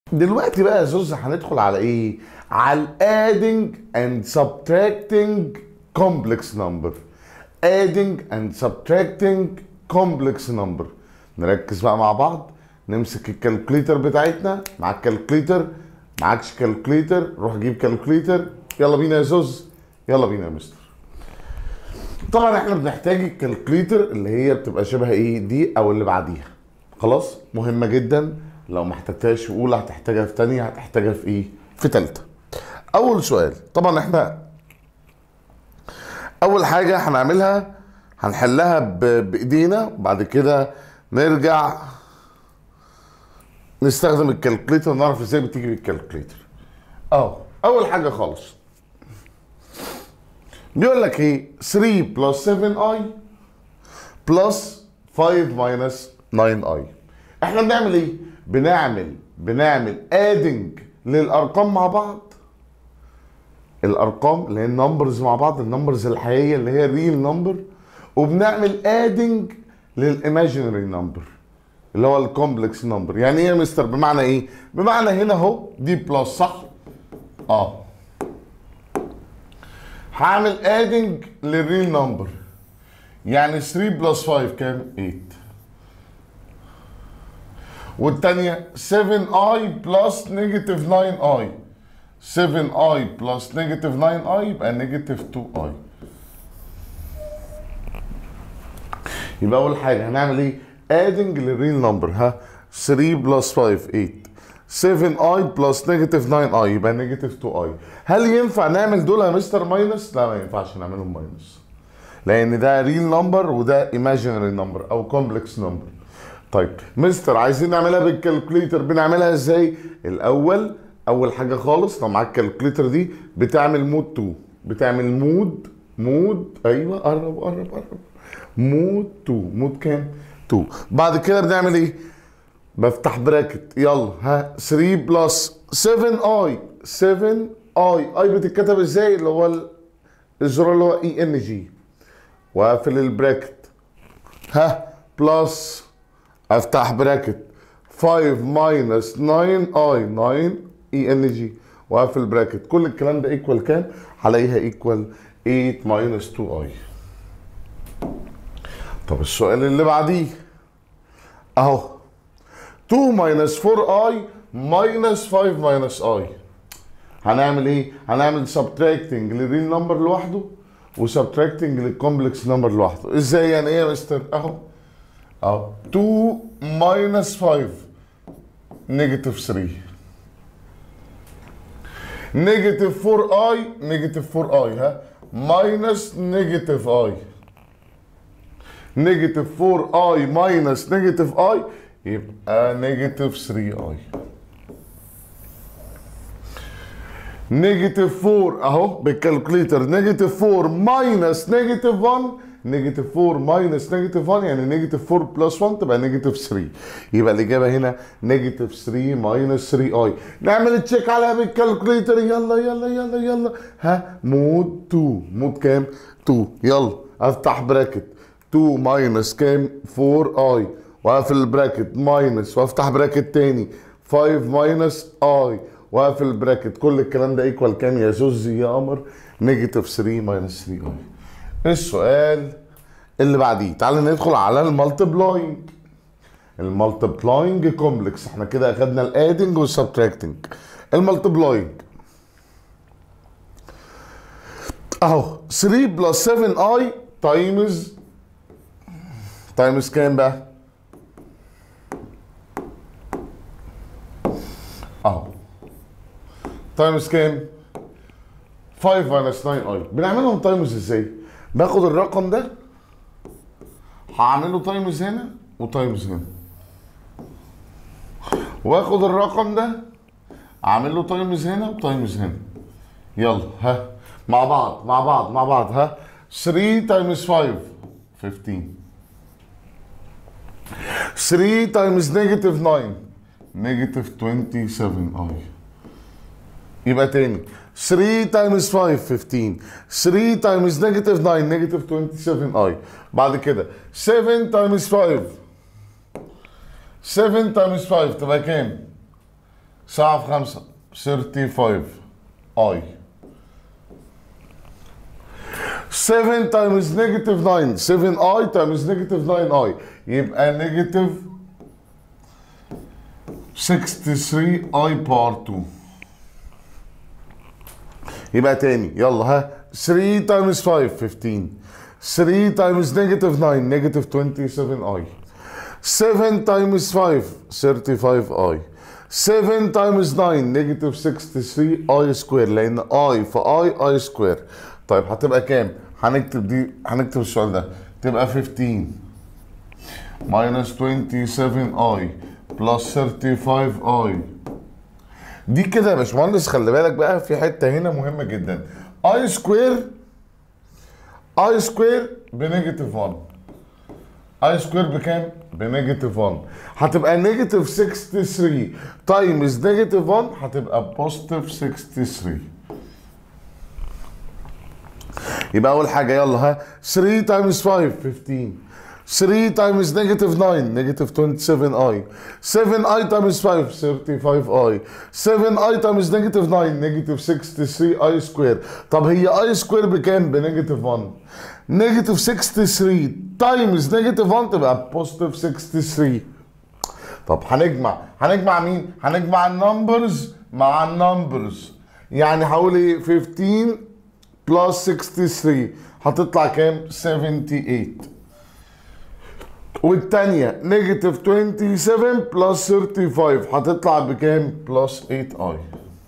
دلوقتي بقى يا زوز هندخل على ايه؟ على ال adding and subtracting complex number. adding and subtracting complex number. نركز بقى مع بعض نمسك الكالكوليتر بتاعتنا معاك كالكوليتر معاكش كالكوليتر روح جيب كالكوليتر يلا بينا يا زوز يلا بينا يا مستر طبعا احنا بنحتاج الكالكوليتر اللي هي بتبقى شبه ايه دي او اللي بعديها خلاص مهمه جدا لو ما احتجتهاش في اولى هتحتاجها في تانية هتحتاجها في ايه في تالتة اول سؤال طبعا احنا اول حاجه هنعملها هنحلها ب- بايدينا بعد كده نرجع نستخدم الكالكوليتر نعرف ازاي بتيجي بالكالكوليتر اه اول حاجه خالص بيقول لك ايه 3 بلس 7 اي بلس 5 ماينس 9 اي احنا بنعمل ايه بنعمل بنعمل ادنج للارقام مع بعض الارقام اللي هي النمبرز مع بعض النمبرز الحقيقيه اللي هي الريل نمبر وبنعمل ادنج للايماجينري نمبر اللي هو الكومبلكس نمبر يعني ايه يا مستر بمعنى ايه بمعنى هنا اهو دي بلس صح اه هعمل ادنج للريل نمبر يعني 3 بلس 5 كام 8 والتانية 7 اي بلس نيجاتيف 9 اي 7 اي بلس نيجاتيف 9 اي يبقى نيجاتيف 2 اي يبقى اول حاجه هنعمل ايه ادنج للريل نمبر ها 3 بلس 5 8 7 اي بلس نيجاتيف 9 اي يبقى نيجاتيف 2 اي هل ينفع نعمل دول يا مستر ماينس لا ما ينفعش نعملهم ماينس لان ده ريل نمبر وده ايماجينري نمبر او كومبلكس نمبر طيب مستر عايزين نعملها بالكالكوليتر بنعملها ازاي الاول اول حاجه خالص لو معاك الكالكوليتر دي بتعمل مود 2 بتعمل مود مود ايوه قرب قرب قرب مود 2 مود كام 2 بعد كده بنعمل ايه بفتح براكت يلا ها 3 بلس 7 اي 7 اي اي بتتكتب ازاي اللي هو ال- الزرار اللي هو اي ان جي واقفل البراكت ها بلس افتح براكت 5 ماينس 9 اي 9 اي ان جي واقفل براكت كل الكلام ده ايكوال كام؟ هلاقيها ايكوال 8 ماينس 2 اي طب السؤال اللي بعديه اهو 2 ماينس 4 اي ماينس 5 ماينس اي هنعمل ايه؟ هنعمل سبتراكتنج للريل نمبر لوحده وسبتراكتنج للكومبلكس نمبر لوحده ازاي يعني ايه يا مستر؟ اهو اهو 2 ماينس 5 نيجاتيف 3 نيجاتيف 4 اي نيجاتيف 4 اي ها ماينس نيجاتيف اي نيجاتيف 4 اي ماينس نيجاتيف اي يبقى نيجاتيف 3 اي نيجاتيف 4 اهو بالكالكوليتر نيجاتيف 4 ماينس نيجاتيف 1 نيجاتيف 4 ماينس نيجاتيف 1 يعني نيجاتيف 4 بلس 1 تبقى نيجاتيف 3 يبقى الاجابه هنا نيجاتيف 3 ماينس 3 اي نعمل تشيك عليها بالكالكوليتر يلا يلا يلا يلا ها مود 2 مود كام 2 يلا افتح براكت 2 ماينس كام 4 اي واقفل البراكت ماينس وافتح براكت تاني 5 ماينس اي واقفل البراكت كل الكلام ده ايكوال كام يا زوزي يا قمر نيجاتيف 3 ماينس 3 اي السؤال اللي بعديه تعال ندخل على المالتبلاينج المالتبلاينج كومبلكس احنا كده اخدنا الادنج والسبتراكتنج المالتبلاينج اهو 3 بلس 7 اي تايمز تايمز كام بقى؟ اهو تايمز كام؟ 5 ماينس 9 اي بنعملهم تايمز ازاي؟ باخد الرقم ده هعمله تايمز هنا وتايمز هنا واخد الرقم ده اعمل له تايمز هنا وتايمز هنا يلا ها مع بعض مع بعض مع بعض ها 3 تايمز 5 15 3 تايمز نيجاتيف 9 نيجاتيف 27 اي يبقى تاني 3 تايمز 5 15 3 تايمز نيجاتيف 9 نيجاتيف 27 اي بعد كده 7 تايمز 5 7 تايمز 5 تبقى كام؟ 7 في 5 35 اي 7 times negative 9 7 اي times negative 9 اي يبقى negative 63 اي بار 2 يبقى تاني يلا ها 3 times 5 15 3 times negative 9 negative 27 i 7 times 5 35 i 7 times 9 negative 63 i square لان i في i i square طيب هتبقى كام؟ هنكتب دي هنكتب السؤال ده تبقى 15 minus 27 i plus 35 i دي كده يا باشمهندس خلي بالك بقى في حته هنا مهمه جدا اي سكوير اي سكوير بنيجاتيف 1 اي سكوير بكام؟ بنيجاتيف 1 هتبقى نيجاتيف 63 تايمز نيجاتيف 1 هتبقى بوزيتيف 63 يبقى اول حاجه يلا ها 3 تايمز 5 15 3 times negative 9 negative 27i 7i times 5 35i 7i times negative 9 negative 63i square طب هي i square بكام بنيجاتيف 1 نيجاتيف 63 times نيجاتيف 1 تبقى بوزيتيف 63 طب هنجمع هنجمع مين هنجمع النمبرز مع النمبرز يعني هقول ايه 15 بلس 63 هتطلع كام 78 والتانية نيجاتيف 27 بلس 35 هتطلع بكام؟ بلس 8 اي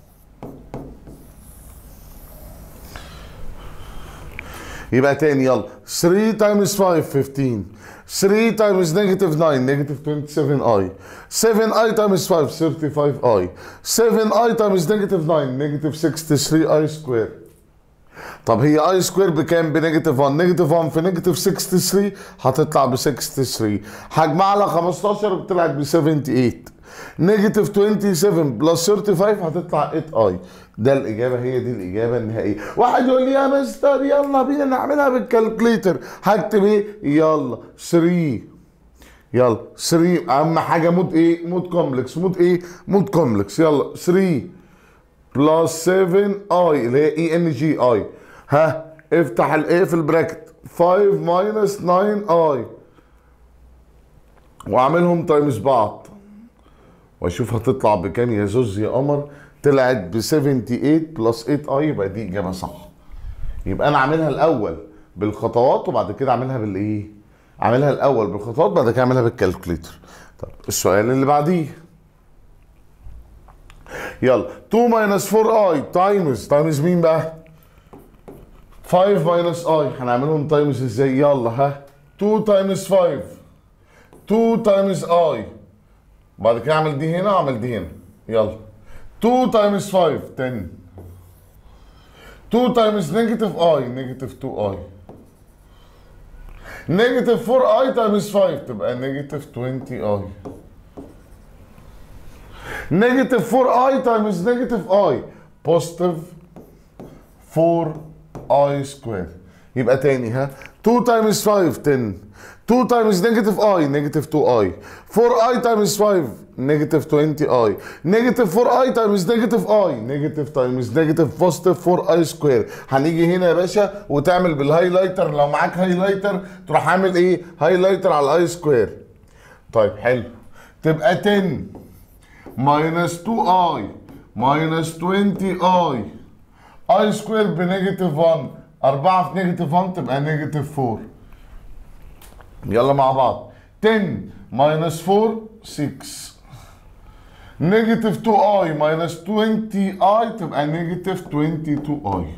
يبقى تاني يلا 3 تايمز 5 15 3 تايمز نيجاتيف 9 نيجاتيف 27 اي 7 اي تايمز 5 35 اي 7 اي تايمز نيجاتيف 9 نيجاتيف 63 اي سكوير طب هي اي سكوير بكام بنيجاتيف 1 نيجاتيف 1 في نيجاتيف 63 هتطلع ب 63 هجمع لها 15 طلعت ب 78 نيجاتيف 27 بلس 35 هتطلع 8 اي ده الاجابه هي دي الاجابه النهائيه واحد يقول لي يا مستر يلا بينا نعملها بالكالكليتر هكتب ايه يلا 3 يلا 3 اهم حاجه مود ايه مود كومبلكس مود ايه مود كومبلكس يلا 3 بلس 7 اي اللي هي اي ان جي اي ها افتح الايه في البراكت 5 ماينس 9 اي واعملهم تايمز بعض واشوف هتطلع بكام يا زوز يا قمر طلعت ب 78 بلس 8 اي يبقى دي اجابه صح يبقى انا اعملها الاول بالخطوات وبعد كده اعملها بالايه اعملها الاول بالخطوات بعد كده اعملها بالكالكوليتر طب السؤال اللي بعديه يلا 2 ماينس 4 اي تايمز تايمز مين بقى 5 ماينس اي هنعملهم تايمز ازاي يلا ها 2 تايمز 5 2 تايمز اي بعد كده اعمل دي هنا واعمل دي هنا يلا 2 تايمز 5 10 2 تايمز نيجاتيف اي نيجاتيف 2 اي نيجاتيف 4 اي تايمز 5 تبقى نيجاتيف 20 اي نيجاتيف 4 اي تايمز نيجاتيف اي بوزيتيف 4 اي سكوير يبقى تاني ها 2 تايمز 5 10 2 تايمز نيجاتيف اي نيجاتيف 2 اي 4 اي تايمز 5 نيجاتيف 20 اي نيجاتيف 4 اي تايمز نيجاتيف اي نيجاتيف تايمز نيجاتيف بوزيتيف 4 اي سكوير هنيجي هنا يا باشا وتعمل بالهايلايتر لو معاك هايلايتر تروح عامل ايه هايلايتر على الاي سكوير طيب حلو تبقى 10 ماينس 2 اي ماينس 20 اي اي سكوير بنيجاتيف 1 4 في نيجاتيف 1 تبقى نيجاتيف 4 يلا مع بعض 10 ماينس 4 6 نيجاتيف 2 اي ماينس 20 اي تبقى نيجاتيف 22 اي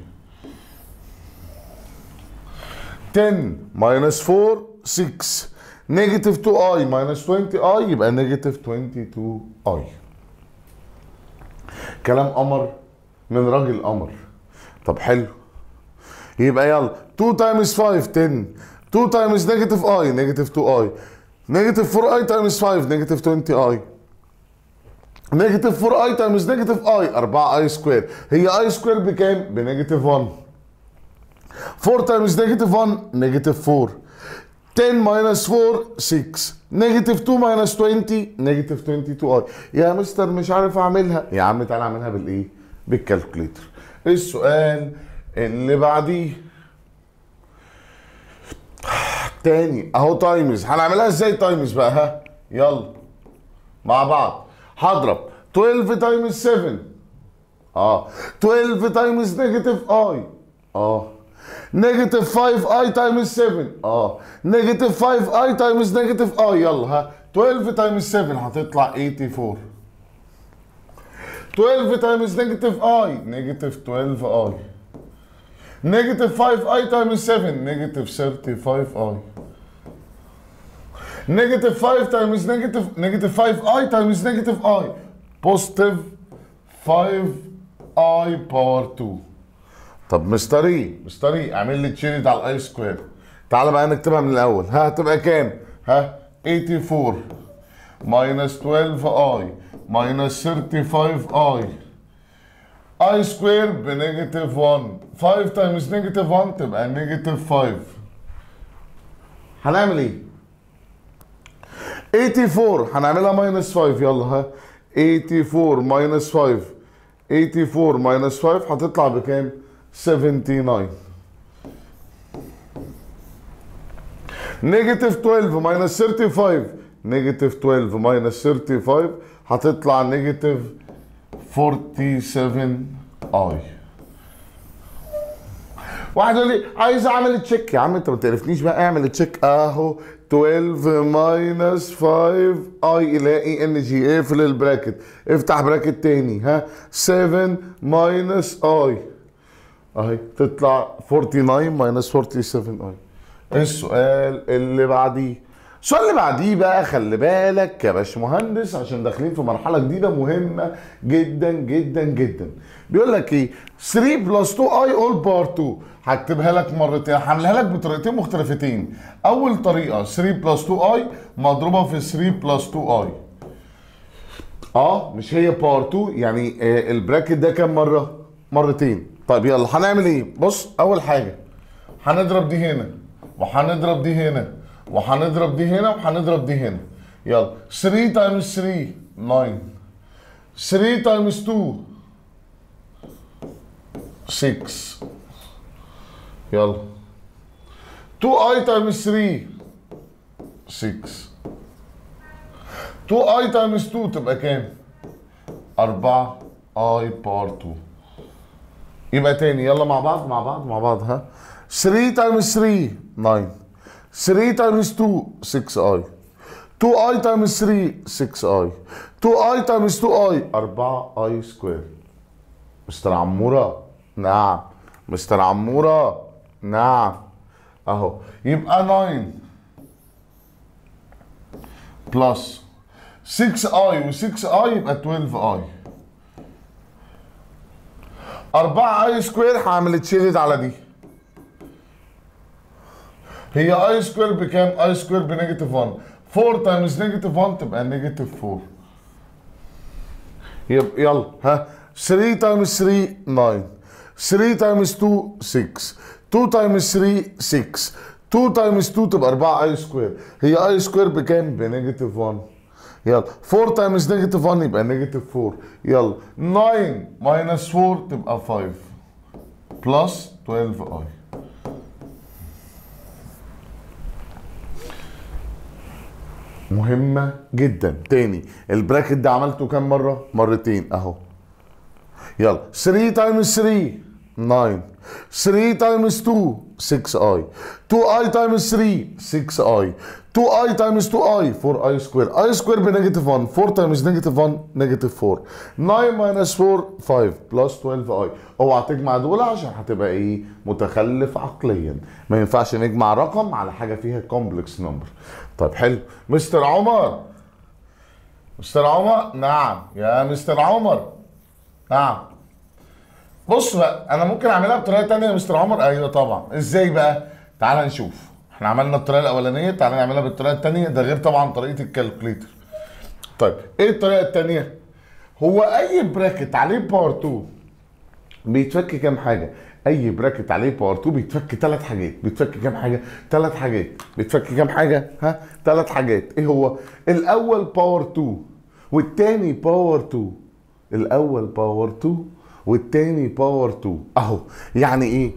10 ماينس 4 6 نيجاتيف 2 اي ماينس 20 اي يبقى نيجاتيف 22 اي كلام قمر من راجل قمر طب حلو يبقى يلا 2 تايمز 5 10 2 تايمز نيجاتيف اي نيجاتيف 2 اي نيجاتيف 4 اي تايمز 5 نيجاتيف 20 اي نيجاتيف 4 اي تايمز نيجاتيف اي 4 اي سكوير هي اي سكوير بكام؟ بنيجاتيف 1 4 تايمز نيجاتيف 1 نيجاتيف 4 10 minus 4 6 نيجاتيف 2 minus 20 نيجاتيف 22 اي يا مستر مش عارف اعملها يا عم تعالى اعملها بالايه بالكالكوليتر السؤال اللي بعديه تاني اهو تايمز هنعملها ازاي تايمز بقى ها يلا مع بعض هضرب 12 تايمز 7 اه 12 تايمز نيجاتيف اي اه نيجاتيف 5 اي تايمز 7 اه نيجاتيف 5 اي تايمز نيجاتيف اي يلا ها 12 تايمز 7 هتطلع 84 12 تايمز نيجاتيف اي نيجاتيف 12 اي نيجاتيف 5 اي تايمز 7 نيجاتيف 35 اي نيجاتيف 5 تايمز نيجاتيف نيجاتيف 5 اي تايمز نيجاتيف اي بوزيتيف 5 اي باور 2 طب مستر ايه مستر ايه اعمل لي تشيرد على الاي سكوير تعالى بقى نكتبها من الاول ها هتبقى كام ها 84 ماينس 12 اي ماينس 35 اي اي سكوير بنيجاتيف 1 5 تايمز نيجاتيف 1 تبقى نيجاتيف 5 هنعمل ايه 84 هنعملها ماينس 5 يلا ها 84 ماينس 5 84 ماينس 5 هتطلع بكام 79 نيجاتيف 12 ماينس 35 نيجاتيف 12 ماينس 35 هتطلع نيجاتيف 47 اي واحد يقول لي عايز اعمل تشيك يا عم انت ما تعرفنيش بقى اعمل تشيك اهو 12 ماينس 5 اي الاقي ان جي اقفل البراكت افتح براكت تاني ها 7 ماينس اي اهي تطلع 49 ماينس 47 اي السؤال اللي بعديه السؤال اللي بعديه بقى خلي بالك يا باشمهندس عشان داخلين في مرحله جديده مهمه جدا جدا جدا بيقول لك ايه 3 بلس 2 اي اول بار 2 هكتبها لك مرتين هعملها لك بطريقتين مختلفتين اول طريقه 3 بلس 2 اي مضروبه في 3 بلس 2 اي اه مش هي بار 2 يعني آه البراكت ده كام مره مرتين طيب يلا هنعمل ايه بص اول حاجه هنضرب دي هنا وهنضرب دي هنا وهنضرب دي هنا وهنضرب دي هنا يلا 3 تايمز 3 9 3 تايمز 2 6 يلا 2 اي تايمز 3 6 2 اي تايمز 2 تبقى كام 4 اي باور 2 يبقى تاني يلا مع بعض مع بعض مع بعض ها 3 تايمز 3 9 3 تايمز 2 6 اي 2 اي تايمز 3 6 اي 2 اي تايمز 2 اي 4 اي سكوير مستر عمورة نعم مستر عمورة نعم اهو يبقى 9 بلس 6 اي و6 اي يبقى 12 اي 4 اي سكوير هعمل تشيلد على دي هي اي سكوير بكام؟ اي سكوير بنيجاتيف 1 4 تايمز نيجاتيف 1 تبقى نيجاتيف 4 يبقى يلا ها 3 تايمز 3 9 3 تايمز 2 6 2 تايمز 3 6 2 تايمز 2 تبقى 4 اي سكوير هي اي سكوير بكام؟ بنيجاتيف 1 يلا 4 تايمز نيجاتيف 1 يبقى نيجاتيف 4 يلا 9 ماينس 4 تبقى 5 بلس 12 اي مهمة جدا تاني البراكت ده عملته كام مرة؟ مرتين اهو يلا 3 تايمز 3 9 3 تايمز 2 6 اي 2 اي تايمز 3 6 اي 2 اي تايمز 2 اي 4 اي سكوير اي سكوير بنيجاتيف 1 4 تايمز نيجاتيف 1 نيجاتيف 4 9 ماينس 4 5 بلس 12 اي اوعى تجمع دول عشان هتبقى ايه متخلف عقليا ما ينفعش نجمع رقم على حاجه فيها كومبلكس نمبر طيب حلو مستر عمر مستر عمر نعم يا مستر عمر نعم بص بقى انا ممكن اعملها بطريقه تانية يا مستر عمر ايوه طبعا ازاي بقى تعال نشوف احنا عملنا الطريقه الاولانيه تعال نعملها بالطريقه التانية ده غير طبعا طريقه الكالكوليتر طيب ايه الطريقه التانية هو اي براكت عليه باور 2 بيتفك كام حاجه اي براكت عليه باور 2 بيتفك ثلاث حاجات بيتفك كام حاجه ثلاث حاجات بيتفك كام حاجه ها ثلاث حاجات ايه هو الاول باور 2 والتاني باور 2 الاول باور 2 والتاني باور 2 اهو يعني ايه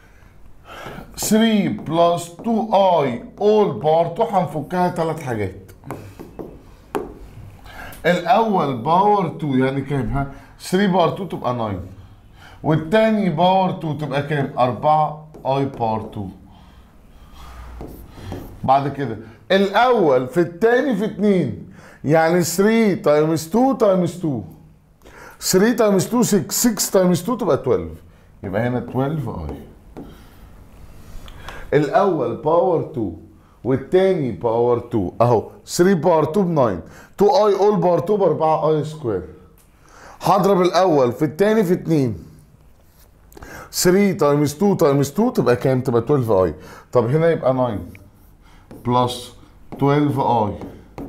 3 بلس 2 اي اول باور 2 هنفكها ثلاث حاجات الاول باور 2 يعني كام ها 3 باور 2 تبقى 9 والتاني باور 2 تبقى كام 4 اي باور 2 بعد كده الاول في التاني في 2 يعني 3 تايمز 2 تايمز 2 3 تايمز 2 6 6 تايمز 2 تبقى 12 يبقى هنا 12 اي الاول باور 2 والتاني باور 2 اهو 3 باور 2 ب 9 2 اي اول باور 2 ب 4 اي سكوير هضرب الاول في التاني في 2 3 تايمز 2 تايمز 2 تبقى كام؟ تبقى 12 اي طب هنا يبقى 9 بلس 12 اي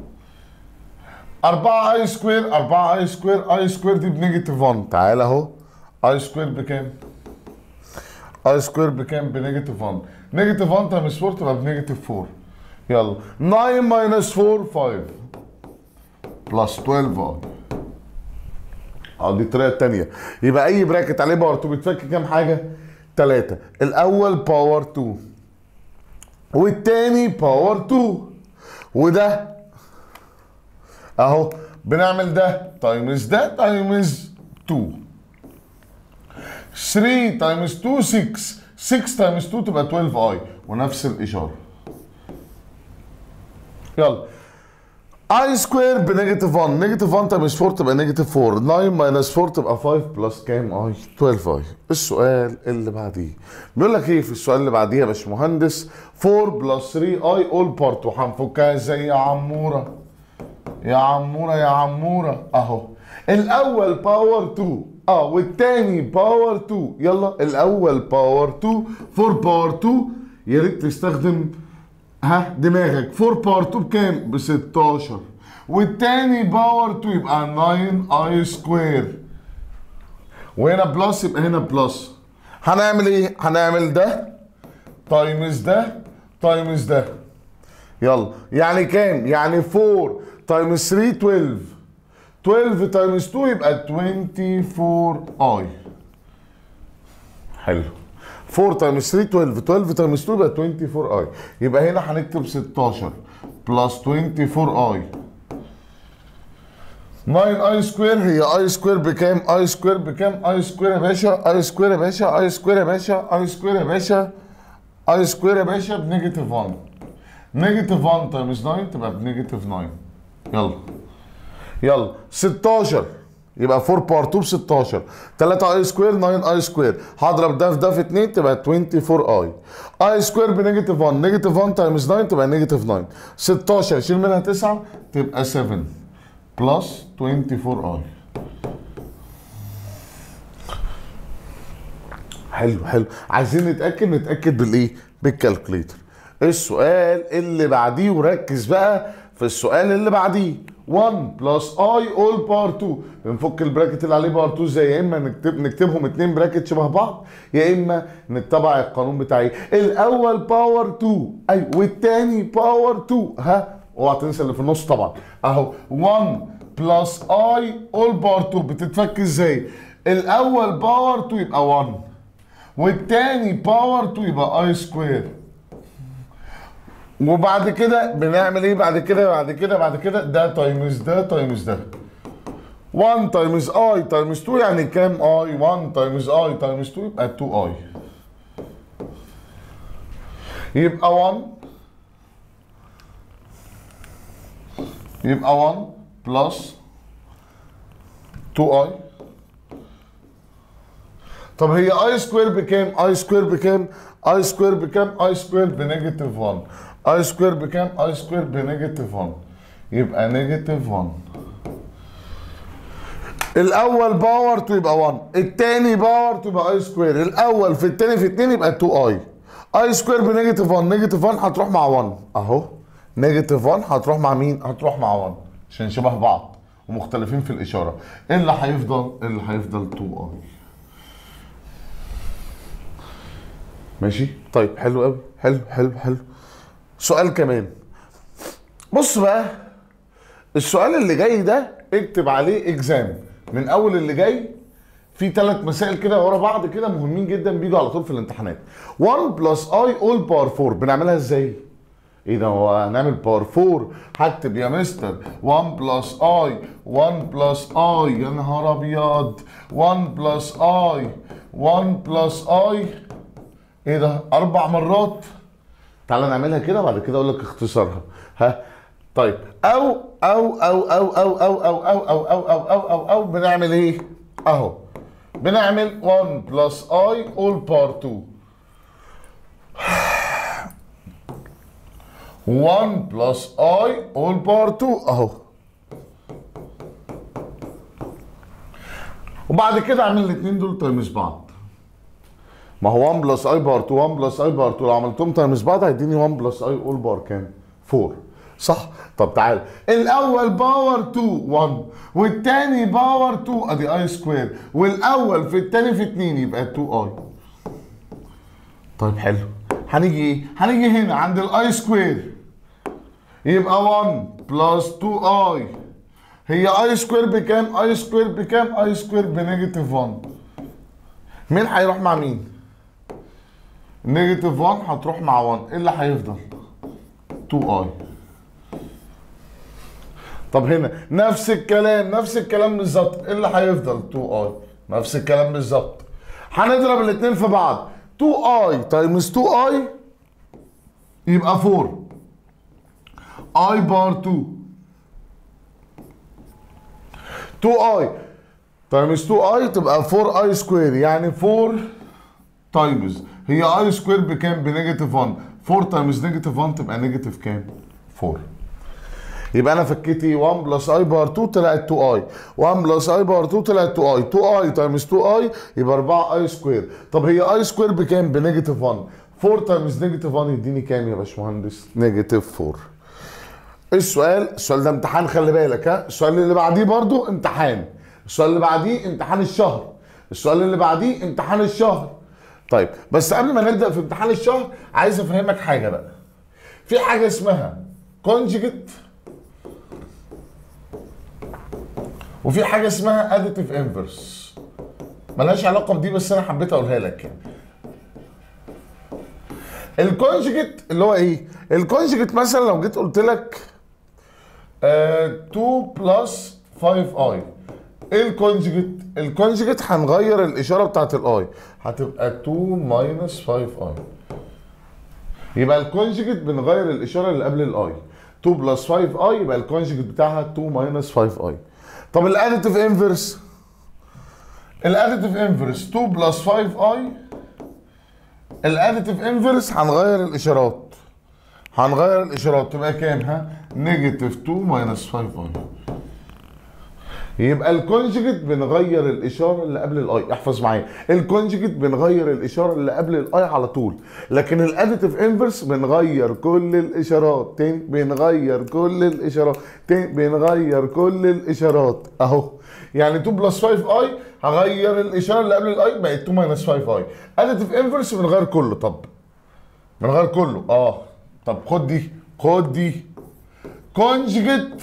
4 اي سكوير 4 اي سكوير اي سكوير دي بنيجاتيف 1 تعال اهو اي سكوير بكام؟ اي سكوير بكام؟ بنيجاتيف 1 نيجاتيف 1 تايمز 4 تبقى بنيجاتيف 4 يلا 9 ماينس 4 5 بلس 12 اي اه دي الطريقه الثانيه يبقى اي براكت عليه باور 2 بيتفك كام حاجه؟ ثلاثه الاول باور 2 والتاني باور 2 وده اهو بنعمل ده تايمز ده تايمز 2 3 تايمز 2 6 6 تايمز 2 تبقى 12 اي ونفس الاشاره يلا اي سكوير بنيجاتيف 1 نيجاتيف 1 تايمز 4 تبقى نيجاتيف 4 9 ماينس 4 تبقى 5 بلس كام اي 12 اي السؤال اللي بعديه بيقول لك ايه في السؤال اللي بعديه يا باشمهندس 4 بلس 3 اي اول بارت وهنفكها ازاي يا عموره يا عموره يا عموره اهو الاول باور 2 اه والتاني باور 2 يلا الاول باور 2 4 باور 2 يا ريت تستخدم ها دماغك 4 باور 2 بكام؟ ب 16 والتاني باور 2 يبقى 9 اي سكوير وهنا بلس يبقى هنا بلس هنعمل ايه؟ هنعمل ده تايمز ده تايمز ده يلا يعني كام؟ يعني 4 تايمز 3 12 12 تايمز 2 يبقى 24 اي حلو 4 تايمز 3 12 12 تايمز 2 يبقى 24 اي يبقى هنا هنكتب 16 بلس 24 اي 9 اي سكوير هي اي سكوير بكام؟ اي سكوير بكام؟ اي سكوير يا باشا اي سكوير يا باشا اي سكوير يا باشا اي سكوير يا باشا اي سكوير يا باشا بنيجاتيف 1 نيجاتيف 1 تايمز 9 تبقى بنيجاتيف 9 يلا يلا 16 يبقى 4 باور 2 ب 16 3 اي سكوير 9 اي سكوير هضرب ده في ده في 2 تبقى 24 اي اي سكوير بنيجاتيف 1 نيجاتيف 1 تايمز 9 تبقى نيجاتيف 9 16 شيل منها 9 تبقى 7 بلس 24 اي حلو حلو عايزين نتاكد نتاكد بالايه بالكالكوليتر السؤال اللي بعديه وركز بقى في السؤال اللي بعديه 1 بلس اي اول باور 2 بنفك البراكت اللي عليه باور 2 ازاي يا اما نكتب نكتبهم اتنين براكت شبه بعض يا اما نتبع القانون بتاعي الاول باور 2 اي والتاني باور 2 ها اوعى تنسى اللي في النص طبعا اهو 1 بلس اي اول باور 2 بتتفك ازاي الاول باور 2 يبقى 1 والتاني باور 2 يبقى اي سكوير وبعد كده بنعمل ايه بعد كده بعد كده بعد كده ده تايمز ده تايمز ده 1 تايمز اي تايمز 2 يعني كام اي 1 تايمز اي تايمز 2 يبقى 2 اي يبقى 1 يبقى 1 بلس 2 اي طب هي اي سكوير بكام اي سكوير بكام اي سكوير بكام اي سكوير بنيجاتيف 1 اي سكوير بكام اي سكوير بنيجاتيف 1 يبقى نيجاتيف 1 الاول باور 2 يبقى 1 الثاني باور 2 يبقى اي سكوير الاول في الثاني في 2 يبقى 2 اي اي سكوير بنيجاتيف 1 نيجاتيف 1 هتروح مع 1 اهو نيجاتيف 1 هتروح مع مين هتروح مع 1 عشان شبه بعض ومختلفين في الاشاره ايه اللي هيفضل اللي هيفضل 2 اي ماشي طيب حلو قوي حلو حلو حلو سؤال كمان بص بقى السؤال اللي جاي ده اكتب عليه اكزام من اول اللي جاي في ثلاث مسائل كده ورا بعض كده مهمين جدا بيجوا على طول في الامتحانات 1 بلس اي اول باور 4 بنعملها ازاي؟ ايه ده هو هنعمل باور 4 هكتب يا مستر 1 بلس اي 1 بلس اي يا نهار ابيض 1 بلس اي 1 بلس اي ايه ده اربع مرات تعالى نعملها كده بعد كده اقول لك اختصارها ها طيب او او او او او او او او او او او او او او بنعمل ايه اهو بنعمل 1 بلس اي اول بار 2 1 بلس اي اول بار 2 اهو وبعد كده اعمل الاثنين دول تايمز بعض ما هو 1 بلس اي بار 2 1 بلس اي بار 2 لو عملتهم تايمز بعض هيديني 1 بلس اي اول بار كام 4 صح طب تعال الاول باور 2 1 والتاني باور 2 ادي اي سكوير والاول في التاني في 2 يبقى 2 اي طيب حلو هنيجي ايه هنيجي هنا عند الاي سكوير يبقى 1 بلس 2 اي هي اي سكوير بكام اي سكوير بكام اي سكوير بنيجاتيف 1 مين هيروح مع مين نيجاتيف 1 هتروح مع 1 ايه اللي هيفضل 2 اي طب هنا نفس الكلام نفس الكلام بالظبط ايه اللي هيفضل 2 اي نفس الكلام بالظبط هنضرب الاثنين في بعض 2 اي تايمز 2 اي يبقى 4 اي بار 2 2 اي تايمز 2 اي تبقى 4 اي سكوير يعني 4 تايمز هي اي سكوير بكام بنيجاتيف 1 4 تايمز نيجاتيف 1 تبقى نيجاتيف كام 4 يبقى انا فكيت ايه 1 بلس اي بار 2 طلعت 2 اي 1 بلس اي بار 2 طلعت 2 اي 2 اي تايمز 2 اي يبقى 4 اي سكوير طب هي اي سكوير بكام بنيجاتيف 1 4 تايمز نيجاتيف 1 يديني كام يا باشمهندس نيجاتيف 4 السؤال السؤال ده امتحان خلي بالك ها السؤال اللي بعديه برضو امتحان السؤال اللي بعديه امتحان الشهر السؤال اللي بعديه امتحان الشهر طيب بس قبل ما نبدا في امتحان الشهر عايز افهمك حاجه بقى في حاجه اسمها كونجيجيت وفي حاجه اسمها اديتيف انفرس ملهاش علاقه بدي بس انا حبيت اقولها لك يعني الكونجيجيت اللي هو ايه الكونجيجيت مثلا لو جيت قلت لك آه 2 بلس 5 اي ايه الكونجيجيت الكونجيجيت هنغير الاشاره بتاعت الاي هتبقى 2 ماينس 5 اي يبقى الكونجيجيت بنغير الاشاره اللي قبل الاي 2 بلس 5 اي يبقى الكونجيجيت بتاعها 2 ماينس 5 اي طب الاديتيف انفرس الاديتيف انفرس 2 بلس 5 اي الاديتيف انفرس هنغير الاشارات هنغير الاشارات تبقى كام ها نيجاتيف 2 ماينس 5 اي يبقى الكونجيجيت بنغير الاشاره اللي قبل الاي احفظ معايا الكونجيجيت بنغير الاشاره اللي قبل الاي على طول لكن الاديتيف انفرس بنغير كل الاشارات تاني بنغير كل الاشارات تاني بنغير كل الاشارات اهو يعني 2 بلس 5 اي هغير الاشاره اللي قبل الاي بقت 2 ماينس 5 اي اديتيف انفرس بنغير كله طب بنغير كله اه طب خد دي خد دي كونجيجيت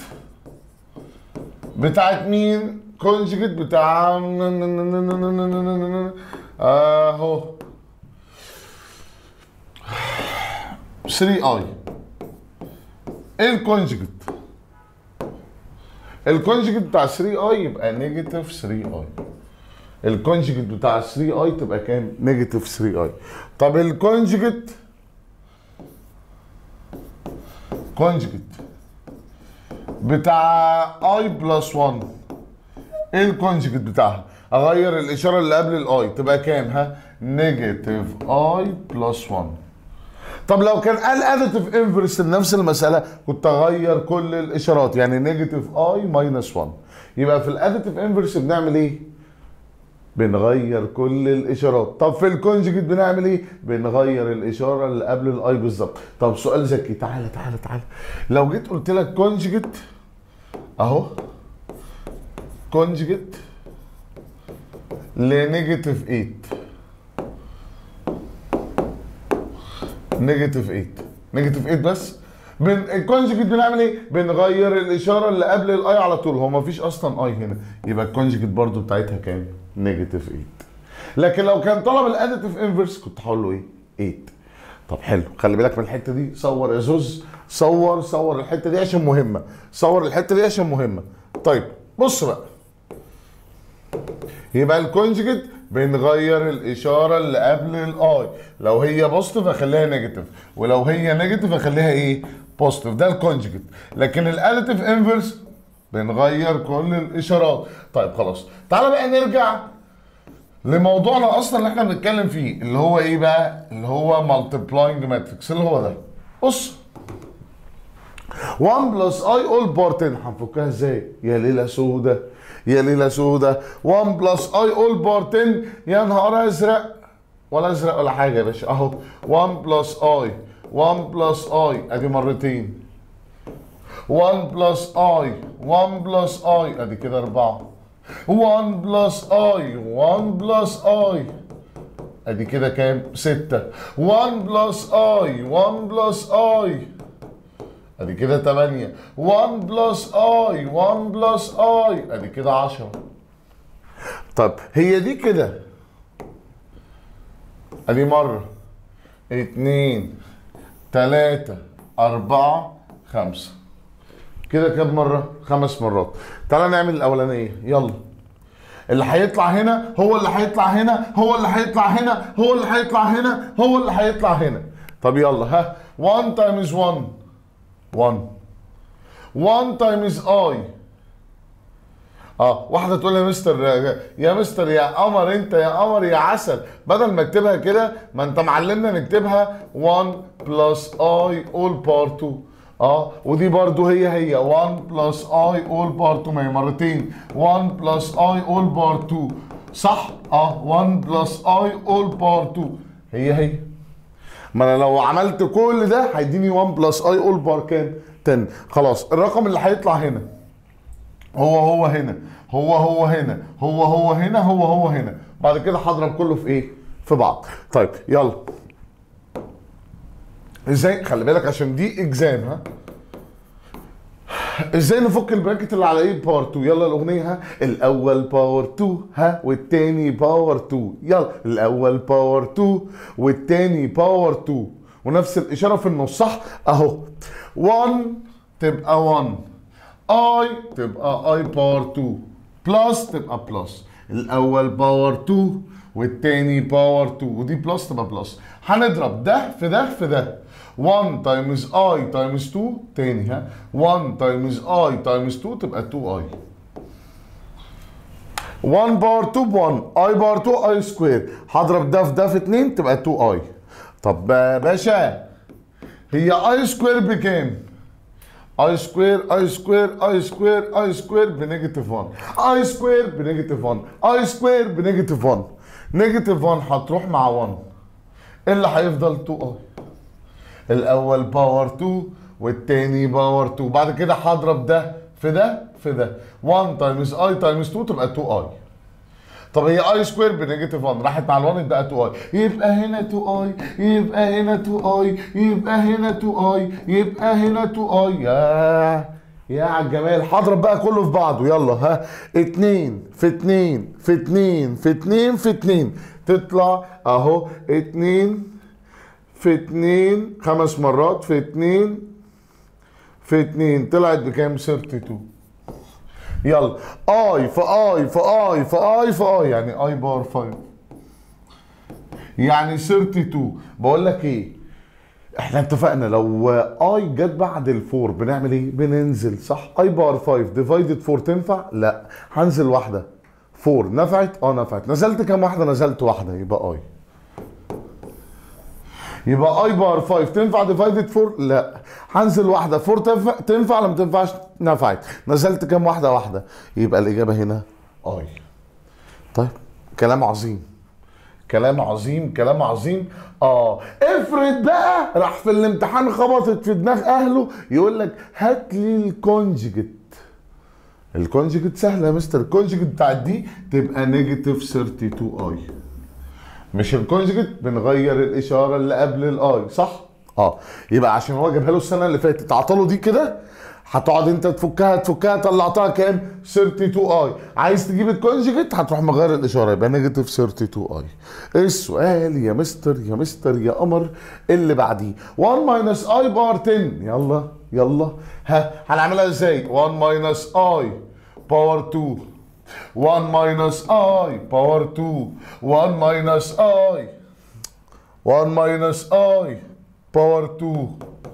بتاعت مين؟ كونجيجيت بتاع اهو 3 اي ايه الكونجيجيت؟ الكونجيجيت بتاع 3 اي يبقى نيجاتيف 3 اي الكونجيجيت بتاع 3 اي تبقى كام؟ نيجاتيف 3 اي طب الكونجيجيت كونجيجيت بتاع اي بلس 1 ايه الكونجيجيت بتاعها؟ اغير الاشاره اللي قبل الاي تبقى كام ها؟ نيجاتيف اي بلس 1 طب لو كان قال اديتيف انفرس لنفس المساله كنت اغير كل الاشارات يعني نيجاتيف اي ماينس 1 يبقى في الاديتيف انفرس بنعمل ايه؟ بنغير كل الاشارات طب في الكونجيجيت بنعمل ايه بنغير الاشاره اللي قبل الاي بالظبط طب سؤال ذكي تعالى تعالى تعالى لو جيت قلت لك كونجيجيت اهو كونجيجيت لنيجاتيف 8 نيجاتيف 8 نيجاتيف 8 بس بن الكونجكت بنعمل ايه؟ بنغير الاشاره اللي قبل الاي على طول هو مفيش اصلا اي هنا يبقى الكونجكت برضو بتاعتها كام؟ نيجاتيف 8 لكن لو كان طلب الاديتيف انفرس كنت هقول له ايه؟ 8 طب حلو خلي بالك من الحته دي صور يا زوز صور صور الحته دي عشان مهمه صور الحته دي عشان مهمه طيب بص بقى يبقى الكونجكت بنغير الاشاره اللي قبل الاي لو هي بوزيتيف اخليها نيجاتيف ولو هي نيجاتيف اخليها ايه بوزيتيف ده الكونجكت لكن الاديتيف انفرس بنغير كل الاشارات طيب خلاص تعالى بقى نرجع لموضوعنا اصلا اللي احنا بنتكلم فيه اللي هو ايه بقى اللي هو مالتيبلاينج ماتريكس اللي هو ده بص 1 بلس اي اول بار 10 هنفكها ازاي يا ليله سودة يا ليله سودة 1 بلس اي اول بار 10 يا نهار ازرق ولا ازرق ولا حاجه يا باشا اهو 1 بلس اي 1 بلس اي ادي مرتين 1 بلس اي 1 بلس اي ادي كده اربعه 1 بلس اي 1 بلس اي ادي كده كام؟ 6 1 بلس اي 1 بلس اي ادي كده 8 1 بلس اي 1 بلس اي ادي كده 10 طب هي دي كده ادي مرة اتنين تلاتة أربعة خمسة كده كام مرة؟ خمس مرات تعالى نعمل الأولانية يلا اللي هيطلع هنا هو اللي هيطلع هنا هو اللي هيطلع هنا هو اللي هيطلع هنا هو اللي هيطلع هنا طب يلا ها 1 تايمز 1 1 1 تايمز اي اه واحده تقول لي يا مستر يا مستر يا قمر انت يا قمر يا عسل بدل ما اكتبها كده ما انت معلمنا نكتبها 1 بلس اي اول بار 2 اه ودي برضو هي هي 1 بلس اي اول بار 2 ما هي مرتين 1 بلس اي اول بار 2 صح اه 1 بلس اي اول بار 2 هي هي ما انا لو عملت كل ده هيديني 1 بلس اي اول بار كام 10 خلاص الرقم اللي هيطلع هنا هو هو هنا هو هو هنا هو هو هنا هو هو هنا بعد كده هضرب كله في ايه في بعض طيب يلا ازاي خلي بالك عشان دي اكزام ها ازاي نفك البراكت اللي على ايه باور 2 يلا الاغنيه ها الاول باور 2 ها والتاني باور 2 يلا الاول باور 2 والتاني باور 2 ونفس الاشاره في النص صح اهو 1 تبقى 1 اي تبقى اي باور 2 بلس تبقى بلس الاول باور 2 والتاني باور 2 ودي بلس تبقى بلس هنضرب ده في ده في ده 1 تايمز اي تايمز 2 تاني ها 1 تايمز اي تايمز 2 تبقى 2 اي 1 باور 2 ب 1 اي باور 2 اي سكوير هضرب ده في ده في 2 تبقى 2 اي طب يا باشا هي اي سكوير بكام؟ اي سكوير اي سكوير اي سكوير اي سكوير بنيجاتيف 1 اي سكوير بنيجاتيف 1 اي سكوير بنيجاتيف 1 نيجاتيف 1 هتروح مع 1 اللي هيفضل 2 اي الاول باور 2 والتاني باور 2 بعد كده هضرب ده في ده في ده 1 تايمز اي تايمز 2 تبقى 2 اي طب هي اي سكوير بنيجاتيف 1 راحت مع ال1 يبقى 2 اي يبقى هنا 2 اي يبقى هنا 2 اي يبقى هنا 2 اي يبقى هنا 2 اي يا يا على الجمال هضرب بقى كله في بعضه يلا ها 2 في 2 في 2 في 2 في 2 تطلع اهو 2 في 2 خمس مرات في 2 في 2 طلعت بكام 32 يلا اي في اي في اي في اي في اي يعني اي باور 5 يعني 32 بقول لك ايه احنا اتفقنا لو اي جت بعد الفور بنعمل ايه بننزل صح اي باور 5 ديفايدد 4 تنفع لا هنزل واحده 4 نفعت اه نفعت نزلت كام واحده نزلت واحده يبقى اي يبقى اي بار 5 تنفع ديفايدد 4 لا هنزل واحده 4 تنفع تنفع ولا ما تنفعش نفعت نزلت كام واحده واحده يبقى الاجابه هنا اي طيب كلام عظيم كلام عظيم كلام عظيم اه افرض بقى راح في الامتحان خبطت في دماغ اهله يقول لك هات لي الكونجكت الكونجكت سهله يا مستر الكونجكت بتاعت دي تبقى نيجاتيف 32 اي مش الكونجكت بنغير الاشاره اللي قبل الاي صح اه يبقى عشان هو جابها له السنه اللي فاتت عطاله دي كده هتقعد انت تفكها تفكها طلعتها كام 32 اي عايز تجيب الكونجكت هتروح مغير الاشاره يبقى نيجاتيف 32 اي السؤال يا مستر يا مستر يا قمر اللي بعديه 1 ماينس اي بار 10 يلا يلا ها هنعملها ازاي 1 ماينس اي باور 2 1 ماينس اي باور 2 1 ماينس اي 1 ماينس اي باور 2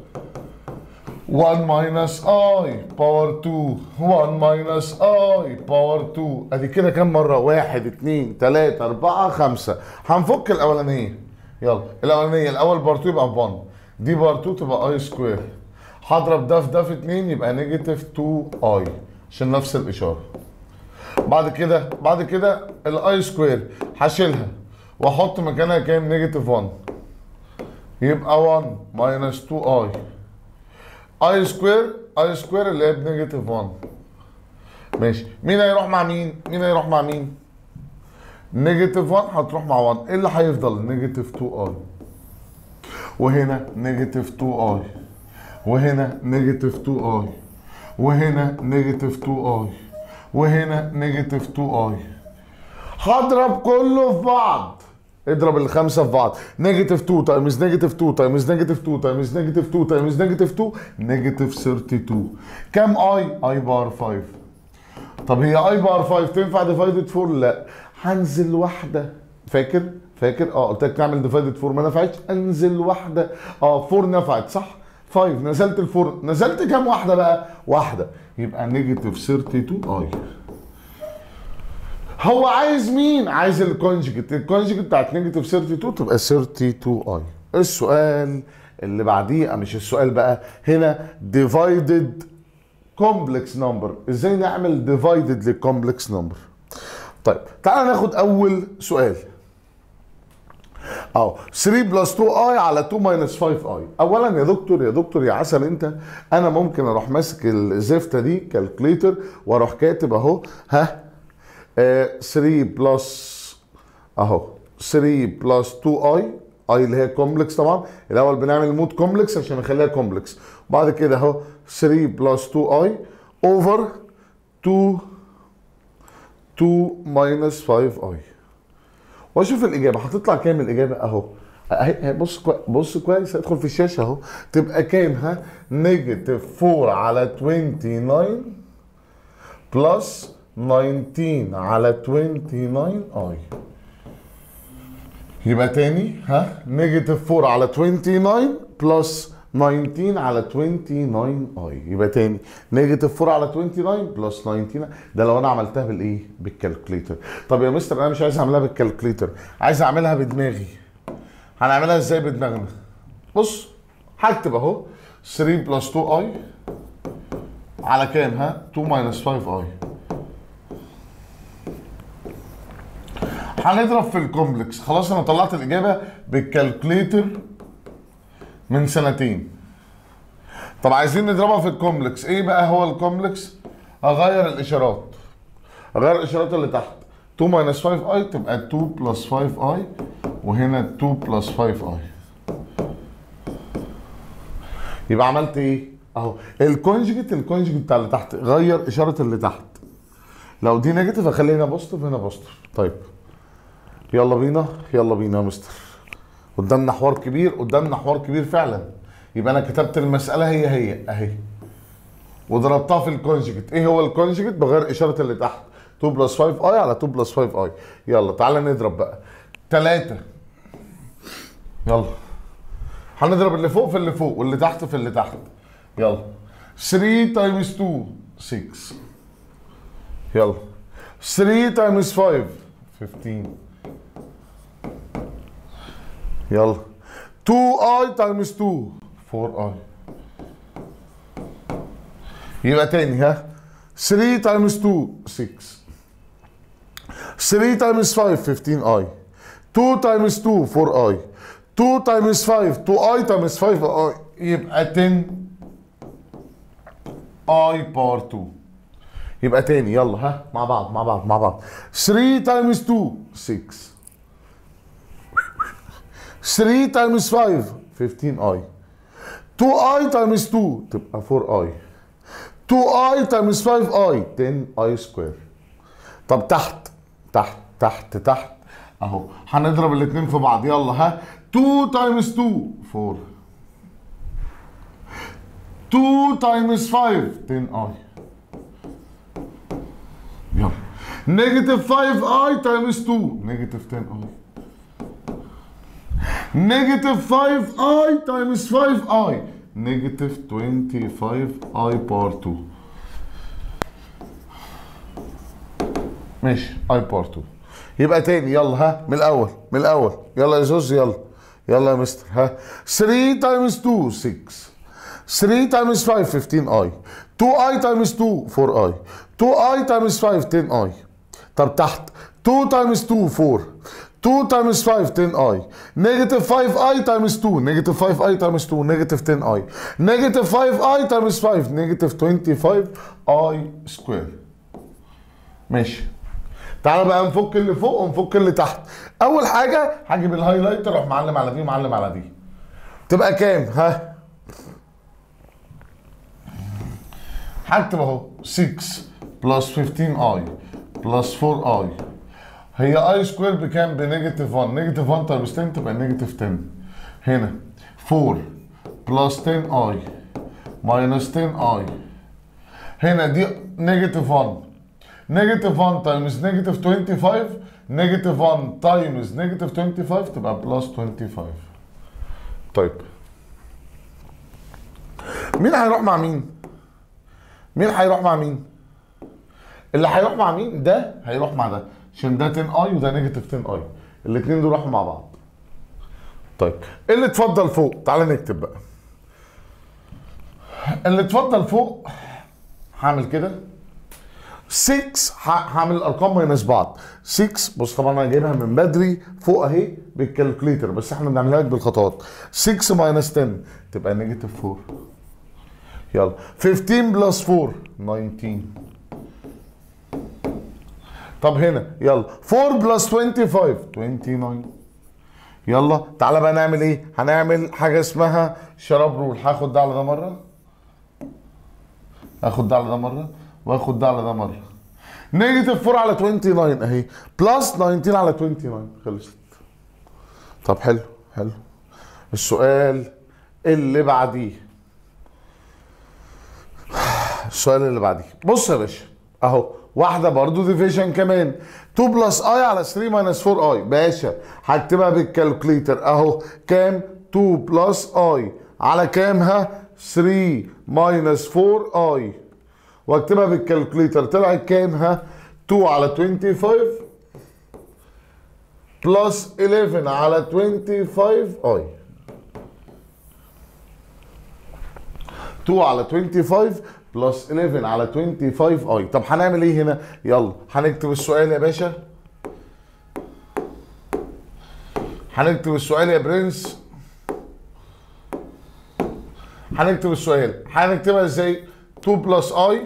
1 minus i باور 2 1 minus i باور 2 ادي كده كام مره 1 2 3 4 5 هنفك الاولانيه يلا الاولانيه الاول بار 2 يبقى 1 دي بار 2 تبقى i سكوير هضرب ده في ده في 2 يبقى نيجاتيف 2 i عشان نفس الاشاره بعد كده بعد كده الاي سكوير هشيلها واحط مكانها كام نيجاتيف 1 يبقى 1 minus 2 i اي سكوير اي سكوير اللي هي بنيجاتيف 1 ماشي مين هيروح مع مين مين هيروح مع مين نيجاتيف 1 هتروح مع 1 ايه اللي هيفضل نيجاتيف 2 اي وهنا نيجاتيف 2 اي وهنا نيجاتيف 2 اي وهنا نيجاتيف 2 اي وهنا نيجاتيف 2 اي هضرب كله في بعض اضرب الخمسه في بعض نيجاتيف 2 تايمز نيجاتيف 2 تايمز نيجاتيف 2 تايمز نيجاتيف 2 تايمز نيجاتيف 2 نيجاتيف 32 كام اي اي بار 5 طب هي اي بار 5 تنفع ديفايدد 4 لا هنزل واحده فاكر فاكر اه قلت لك تعمل ديفايدد 4 ما نفعتش انزل واحده اه 4 نفعت صح 5 نزلت الفور نزلت كام واحده بقى واحده يبقى نيجاتيف 32 اي هو عايز مين؟ عايز الكونجكت، الكونجكت بتاعت نيجاتيف 32 تبقى 32 اي. السؤال اللي بعديه مش السؤال بقى هنا ديفايدد كومبلكس نمبر، ازاي نعمل ديفايدد للكومبلكس نمبر؟ طيب تعالى ناخد اول سؤال. اهو 3 بلس 2 اي على 2 ماينس 5 اي اولا يا دكتور يا دكتور يا عسل انت انا ممكن اروح ماسك الزفته دي كالكليتر واروح كاتب اهو ها 3 بلس اهو 3 بلس 2 اي اي اللي هي كومبلكس طبعا الاول بنعمل مود كومبلكس عشان نخليها كومبلكس بعد كده اهو 3 بلس 2 اي اوفر 2 2 ماينس 5 اي واشوف الاجابه هتطلع كام الاجابه اهو اهي بص كوي... بص كويس ادخل في الشاشه اهو تبقى كام ها نيجاتيف 4 على 29 بلس 19 على 29 اي يبقى تاني ها نيجاتيف 4 على 29 بلس 19 على 29 اي يبقى تاني نيجاتيف 4 على 29 بلس 19 ده لو انا عملتها بالايه بالكالكوليتر طب يا مستر انا مش عايز اعملها بالكالكوليتر عايز اعملها بدماغي هنعملها ازاي بدماغنا بص هكتب اهو 3 بلس 2 اي على كام ها 2 ماينس 5 اي هنضرب في الكومبلكس خلاص انا طلعت الاجابه بالكالكوليتر من سنتين طب عايزين نضربها في الكومبلكس ايه بقى هو الكومبلكس اغير الاشارات اغير الاشارات اللي تحت 2 ماينس 5 اي تبقى 2 بلس 5 اي وهنا 2 بلس 5 اي يبقى عملت ايه اهو الكونجكت الكونجكت بتاع اللي تحت غير اشاره اللي تحت لو دي نيجاتيف اخلي هنا بوزيتيف هنا بوزيتيف طيب يلا بينا يلا بينا يا مستر قدامنا حوار كبير قدامنا حوار كبير فعلا يبقى انا كتبت المساله هي هي اهي وضربتها في الكونجكت ايه هو الكونجكت بغير اشاره اللي تحت 2 بلس 5 اي على 2 بلس 5 اي يلا تعالى نضرب بقى 3 يلا هنضرب اللي فوق في اللي فوق واللي تحت في اللي تحت يلا 3 تايمز 2 6 يلا 3 تايمز 5 15 يلا 2 اي تايمز 2 4 اي يبقى تاني ها 3 تايمز 2 6 3 تايمز 5 15 اي 2 تايمز 2 4 اي 2 تايمز 5 2 اي تايمز 5 اي يبقى 10 اي باور 2 يبقى تاني يلا ها مع بعض مع بعض مع بعض 3 تايمز 2 6 3 تايمز 5 15 اي 2 اي تايمز 2 تبقى 4 اي 2 اي تايمز 5 اي 10 اي سكوير طب تحت تحت تحت تحت اهو هنضرب الاثنين في بعض يلا ها 2 تايمز 2 4 2 تايمز 5 10 اي يلا نيجاتيف 5 اي تايمز 2 نيجاتيف 10 اي نيجاتيف 5 اي تايمز 5 اي نيجاتيف 25 اي بار 2 ماشي اي بار 2 يبقى تاني يلا ها من الاول من الاول يلا يا زوز يلا يلا يا مستر ها 3 تايمز 2 6 3 تايمز 5 15 اي 2 اي تايمز 2 4 اي 2 اي تايمز 5 10 اي طب تحت 2 تايمز 2 4 2 تايمز 5 10 اي نيجاتيف 5 اي تايمز 2 نيجاتيف 5 اي تايمز 2 نيجاتيف 10 اي نيجاتيف 5 اي تايمز 5 نيجاتيف 25 اي سكوير ماشي تعالى بقى نفك اللي فوق ونفك اللي تحت اول حاجه هجيب الهايلايتر اروح معلم على دي ومعلم على دي تبقى كام ها هكتب اهو 6 بلس 15 اي بلس 4 اي هي اي سكوير بكام بنيجاتيف 1 نيجاتيف 1 تايمز 10 تبقى نيجاتيف 10 هنا 4 بلس 10 اي ماينس 10 اي هنا دي نيجاتيف 1 نيجاتيف 1 تايمز نيجاتيف 25 نيجاتيف 1 تايمز نيجاتيف 25 تبقى بلس 25 طيب مين هيروح مع مين؟ مين هيروح مع مين؟ اللي هيروح مع مين ده هيروح مع ده عشان ده 10 اي وده نيجاتيف 10 اي الاثنين دول راحوا مع بعض طيب اللي اتفضل فوق تعالى نكتب بقى اللي اتفضل فوق هعمل كده 6 ه- هعمل الارقام ماينس بعض 6 بص طبعا انا جايبها من بدري فوق اهي بالكالكوليتر بس احنا بنعملها لك بالخطوات 6 ماينس 10 تبقى نيجاتيف 4 يلا 15 بلس 4 19 طب هنا يلا 4 بلس 25 29 يلا تعالى بقى نعمل ايه هنعمل حاجه اسمها شراب رول هاخد ده على ده مره اخد ده على ده مره واخد ده على ده مره نيجاتيف 4 على 29 اهي بلس 19 على 29 خلصت طب حلو حلو السؤال اللي بعديه السؤال اللي بعديه بص يا باشا اهو واحده برضو ديفيجن كمان 2 بلس اي على 3 ماينس 4 اي باشا هكتبها بالكالكوليتر اهو كام 2 بلس اي على كام ها 3 ماينس 4 اي واكتبها بالكالكوليتر طلعت كام ها 2 على 25 بلس 11 على 25 اي 2 على 25 بلس 11 على 25 اي طب هنعمل ايه هنا يلا هنكتب السؤال يا باشا هنكتب السؤال يا برنس هنكتب السؤال هنكتبها ازاي 2 بلس اي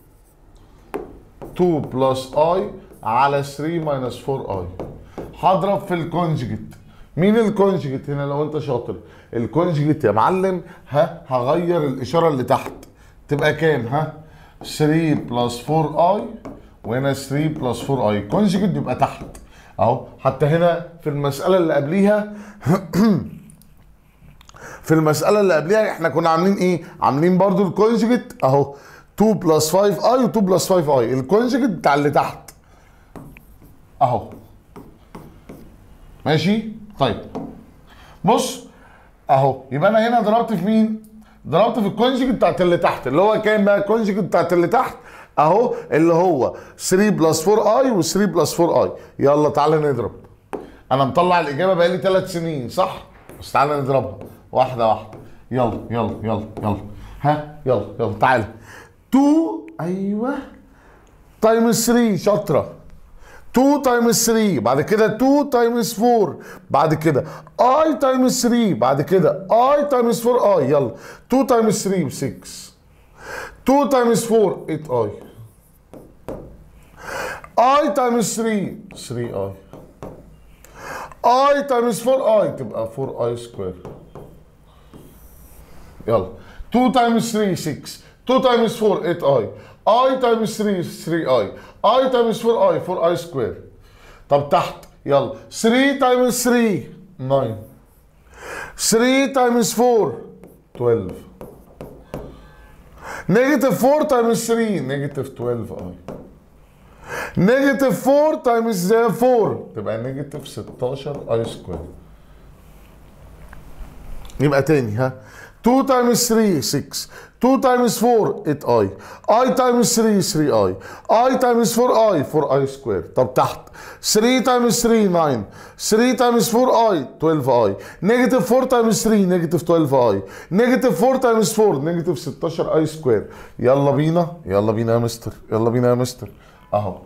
2 بلس اي على 3 ماينس 4 اي هضرب في الكونجكت مين الكونجكت هنا لو انت شاطر الكونجكت يا معلم ها هغير الاشاره اللي تحت تبقى كام ها 3 بلس 4 اي وهنا 3 بلس 4 اي كونجكت يبقى تحت اهو حتى هنا في المساله اللي قبليها في المساله اللي قبليها احنا كنا عاملين ايه عاملين برضو الكونجكت اهو 2 بلس 5 اي و2 بلس 5 اي الكونجكت بتاع اللي تحت اهو ماشي طيب بص اهو يبقى انا هنا ضربت في مين ضربت في الكونجكت بتاعت اللي تحت اللي هو كام بقى الكونجكت بتاعت اللي تحت اهو اللي هو 3 بلس 4 اي و3 بلس 4 اي يلا تعالى نضرب انا مطلع الاجابه بقالي ثلاث سنين صح بس تعالى نضربها واحده واحده يلا يلا يلا يلا ها يلا يلا تعالى 2 ايوه تايمز 3 شاطره 2 تايمز 3 بعد كده 2 تايمز 4 بعد كده اي تايمز 3 بعد كده اي تايمز 4 اي يلا 2 تايمز 3 ب 6 2 تايمز 4 8 اي اي تايمز 3 3 اي اي تايمز 4 اي تبقى 4 اي سكوير يلا 2 تايمز 3 6 2 تايمز 4 8 اي اي تايمز 3 3 اي اي تايمز 4 اي 4 اي سكوير طب تحت يلا 3 تايمز 3 9 3 تايمز 4 12 نيجاتيف 4 تايمز 3 نيجاتيف 12 اي نيجاتيف 4 تايمز 4 تبقى نيجاتيف 16 اي سكوير يبقى تاني ها 2 تايمز 3 6 2 تايمز 4 8 اي اي تايمز 3 3 اي اي تايمز 4 اي 4 اي سكوير طب تحت 3 تايمز 3 9 3 تايمز 4 اي 12 اي نيجاتيف 4 تايمز 3 نيجاتيف 12 اي نيجاتيف 4 تايمز 4 نيجاتيف 16 اي سكوير يلا بينا يلا بينا يا مستر يلا بينا يا مستر اهو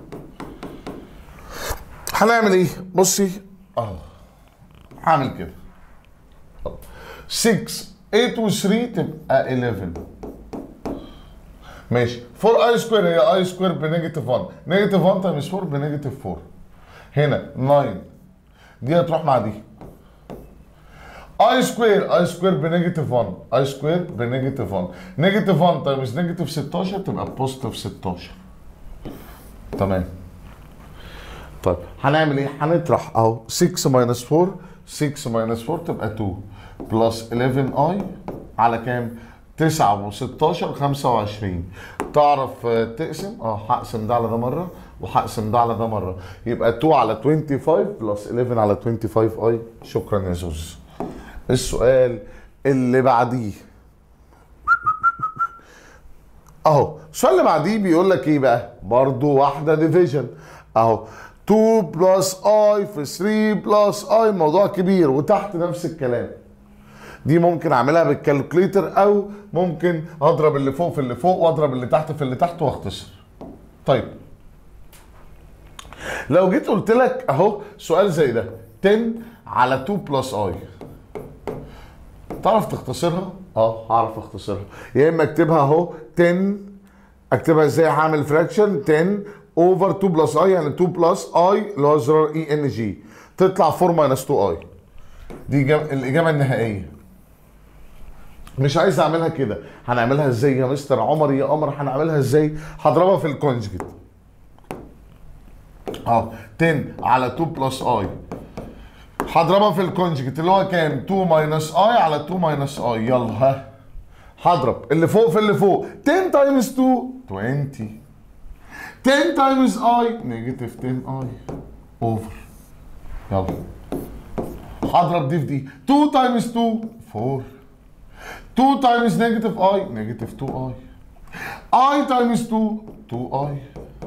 هنعمل ايه بصي اهو هعمل كده 6 8 و 3 تبقى 11 ماشي 4 اي سكوير هي اي سكوير بنيجاتيف 1 نيجاتيف 1 تايمز 4 بنيجاتيف 4 هنا 9 دي هتروح مع دي اي سكوير اي سكوير بنيجاتيف 1 اي سكوير بنيجاتيف 1 نيجاتيف 1 تايمز نيجاتيف 16 تبقى بوزيتيف 16 تمام طيب هنعمل ايه؟ هنطرح اهو 6 ماينس 4 6 ماينس 4 تبقى 2 بلس 11 اي على كام؟ 9 و16 25 تعرف آه، تقسم؟ اه هقسم ده على ده مره وهقسم ده على ده مره يبقى 2 على 25 بلس 11 على 25 اي شكرا يا زوز السؤال اللي بعديه اهو السؤال اللي بعديه بيقول لك ايه بقى برضو واحده ديفيجن اهو 2 بلس اي في 3 بلس اي موضوع كبير وتحت نفس الكلام دي ممكن اعملها بالكالكوليتر او ممكن اضرب اللي فوق في اللي فوق واضرب اللي تحت في اللي تحت واختصر طيب لو جيت قلت لك اهو سؤال زي ده 10 على 2 بلس اي تعرف تختصرها؟ اه هعرف اختصرها يا اما اكتبها اهو 10 اكتبها ازاي هعمل فراكشن 10 اوفر 2 بلس اي يعني 2 بلس اي اللي هو زرار اي ان جي تطلع 4 ماينس 2 اي دي جم... الاجابه النهائيه مش عايز اعملها كده هنعملها ازاي يا مستر عمر يا قمر هنعملها ازاي هضربها في الكونجكت اه 10 على 2 بلس اي هضربها في الكونجكت اللي هو كام 2 ماينس اي على 2 ماينس اي يلا ها هضرب اللي فوق في اللي فوق 10 تايمز 2 20 10 تايمز اي نيجاتيف 10 اي اوفر يلا هضرب دي في دي 2 تايمز 2 4 2 تايمز نيجاتيف اي نيجاتيف 2 اي اي تايمز 2 2 اي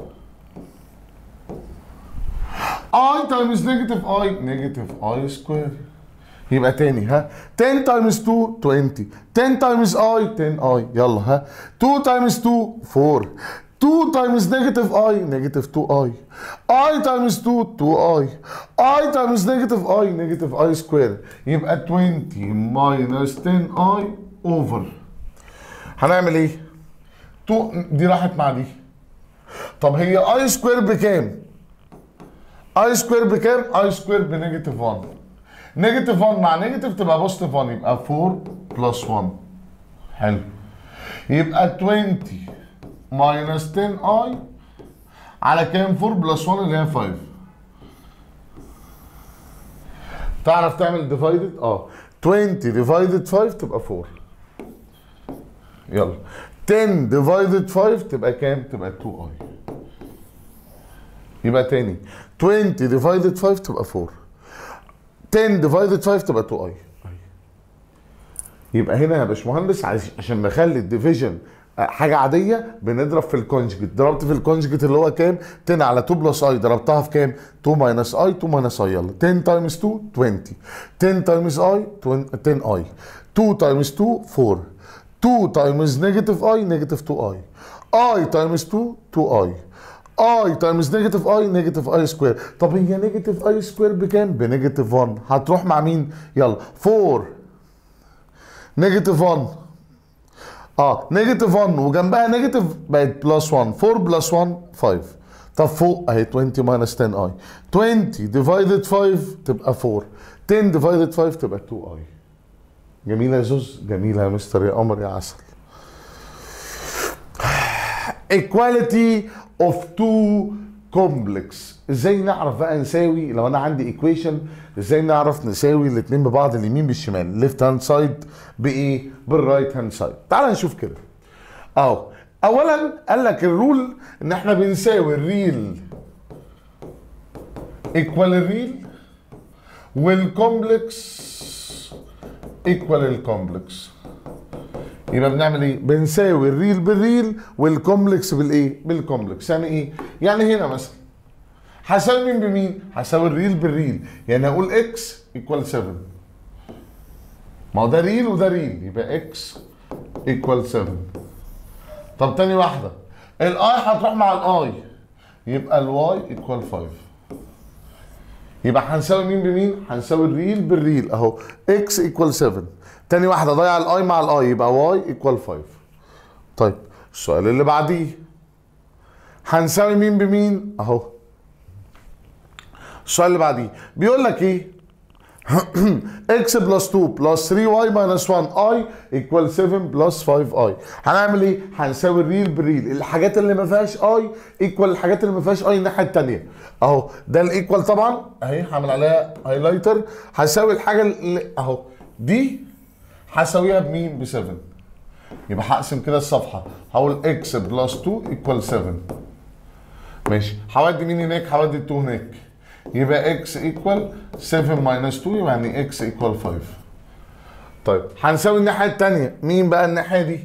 اي تايمز نيجاتيف اي نيجاتيف اي سكوير يبقى تاني ها 10 تايمز 2 20 10 تايمز اي 10 اي يلا ها 2 تايمز 2 4 2 تايمز نيجاتيف اي نيجاتيف 2 اي اي تايمز 2 2 اي اي تايمز نيجاتيف اي نيجاتيف اي سكوير يبقى 20 ماينس 10 اي اوفر هنعمل ايه؟ 2 دي راحت مع دي طب هي اي سكوير بكام؟ اي سكوير بكام؟ اي سكوير بنيجاتيف 1 نيجاتيف 1 مع نيجاتيف تبقى بوزيتيف 1 يبقى 4 بلس 1 حلو يبقى 20 ماينس 10 اي على كام 4 بلس 1 اللي هي 5 تعرف تعمل ديفايدد اه 20 ديفايدد 5 تبقى 4 يلا 10 ديفايدد 5 تبقى كام تبقى 2 اي يبقى تاني 20 ديفايدد 5 تبقى 4 10 ديفايدد 5 تبقى 2 اي يبقى هنا يا باشمهندس عايز- عشان نخلي الديفيجن حاجه عاديه بنضرب في الكونجكت ضربت في الكونجكت اللي هو كام 10 على 2 بلس اي ضربتها في كام 2 ماينس اي 2 ماينس اي يلا 10 تايمز 2 20 10 تايمز اي 10 اي 2 تايمز 2 4 2 تايمز نيجاتيف اي نيجاتيف 2 اي اي تايمز 2 2 اي اي تايمز نيجاتيف اي نيجاتيف اي سكوير طب هي نيجاتيف اي سكوير بكام بنيجاتيف 1 هتروح مع مين يلا 4 نيجاتيف 1 اه نيجاتيف 1 وجنبها نيجاتيف بقت بلس 1 4 بلس 1 5 طب فوق اهي 20 ماينس 10 اي 20 ديفايدد 5 تبقى 4 10 ديفايدد 5 تبقى 2 اي جميله يا زوز جميله يا مستر يا قمر يا عسل equality of two complex ازاي نعرف بقى نساوي لو انا عندي ايكويشن ازاي نعرف نساوي الاثنين ببعض اليمين بالشمال ليفت هاند سايد بايه بالرايت هاند سايد تعال نشوف كده اهو اولا قال لك الرول ان احنا بنساوي الريل ايكوال الريل والكومبلكس ايكوال الكومبلكس يبقى بنعمل ايه؟ بنساوي الريل بالريل والكومبلكس بالايه؟ بالكومبلكس يعني ايه؟ يعني هنا مثلا هساوي مين بمين؟ هساوي الريل بالريل يعني هقول اكس ايكوال 7 ما هو ده ريل وده ريل يبقى اكس ايكوال 7 طب تاني واحدة الاي هتروح مع الاي يبقى الواي ايكوال 5 يبقى هنساوي مين بمين؟ هنساوي الريل بالريل اهو اكس ايكوال 7 تاني واحدة ضيع الاي مع الاي يبقى واي ايكوال 5 طيب السؤال اللي بعديه هنساوي مين بمين؟ اهو السؤال اللي بعديه بيقول لك ايه؟ x بلس 2 بلس 3y ماينس 1 i ايكوال 7 بلس 5 i هنعمل ايه؟ هنساوي الريل بالريل الحاجات اللي ما فيهاش i ايكوال الحاجات اللي ما فيهاش i الناحيه الثانيه اهو ده الايكوال طبعا اهي هعمل عليها هايلايتر هساوي الحاجه اللي اهو دي هساويها بمين؟ ب 7 يبقى هقسم كده الصفحه هقول x بلس 2 ايكوال 7 ماشي هودي مين هناك؟ هودي 2 هناك يبقى x ايكوال 7 ماينس 2 يعني x ايكوال 5 طيب هنساوي الناحيه الثانيه مين بقى الناحيه دي؟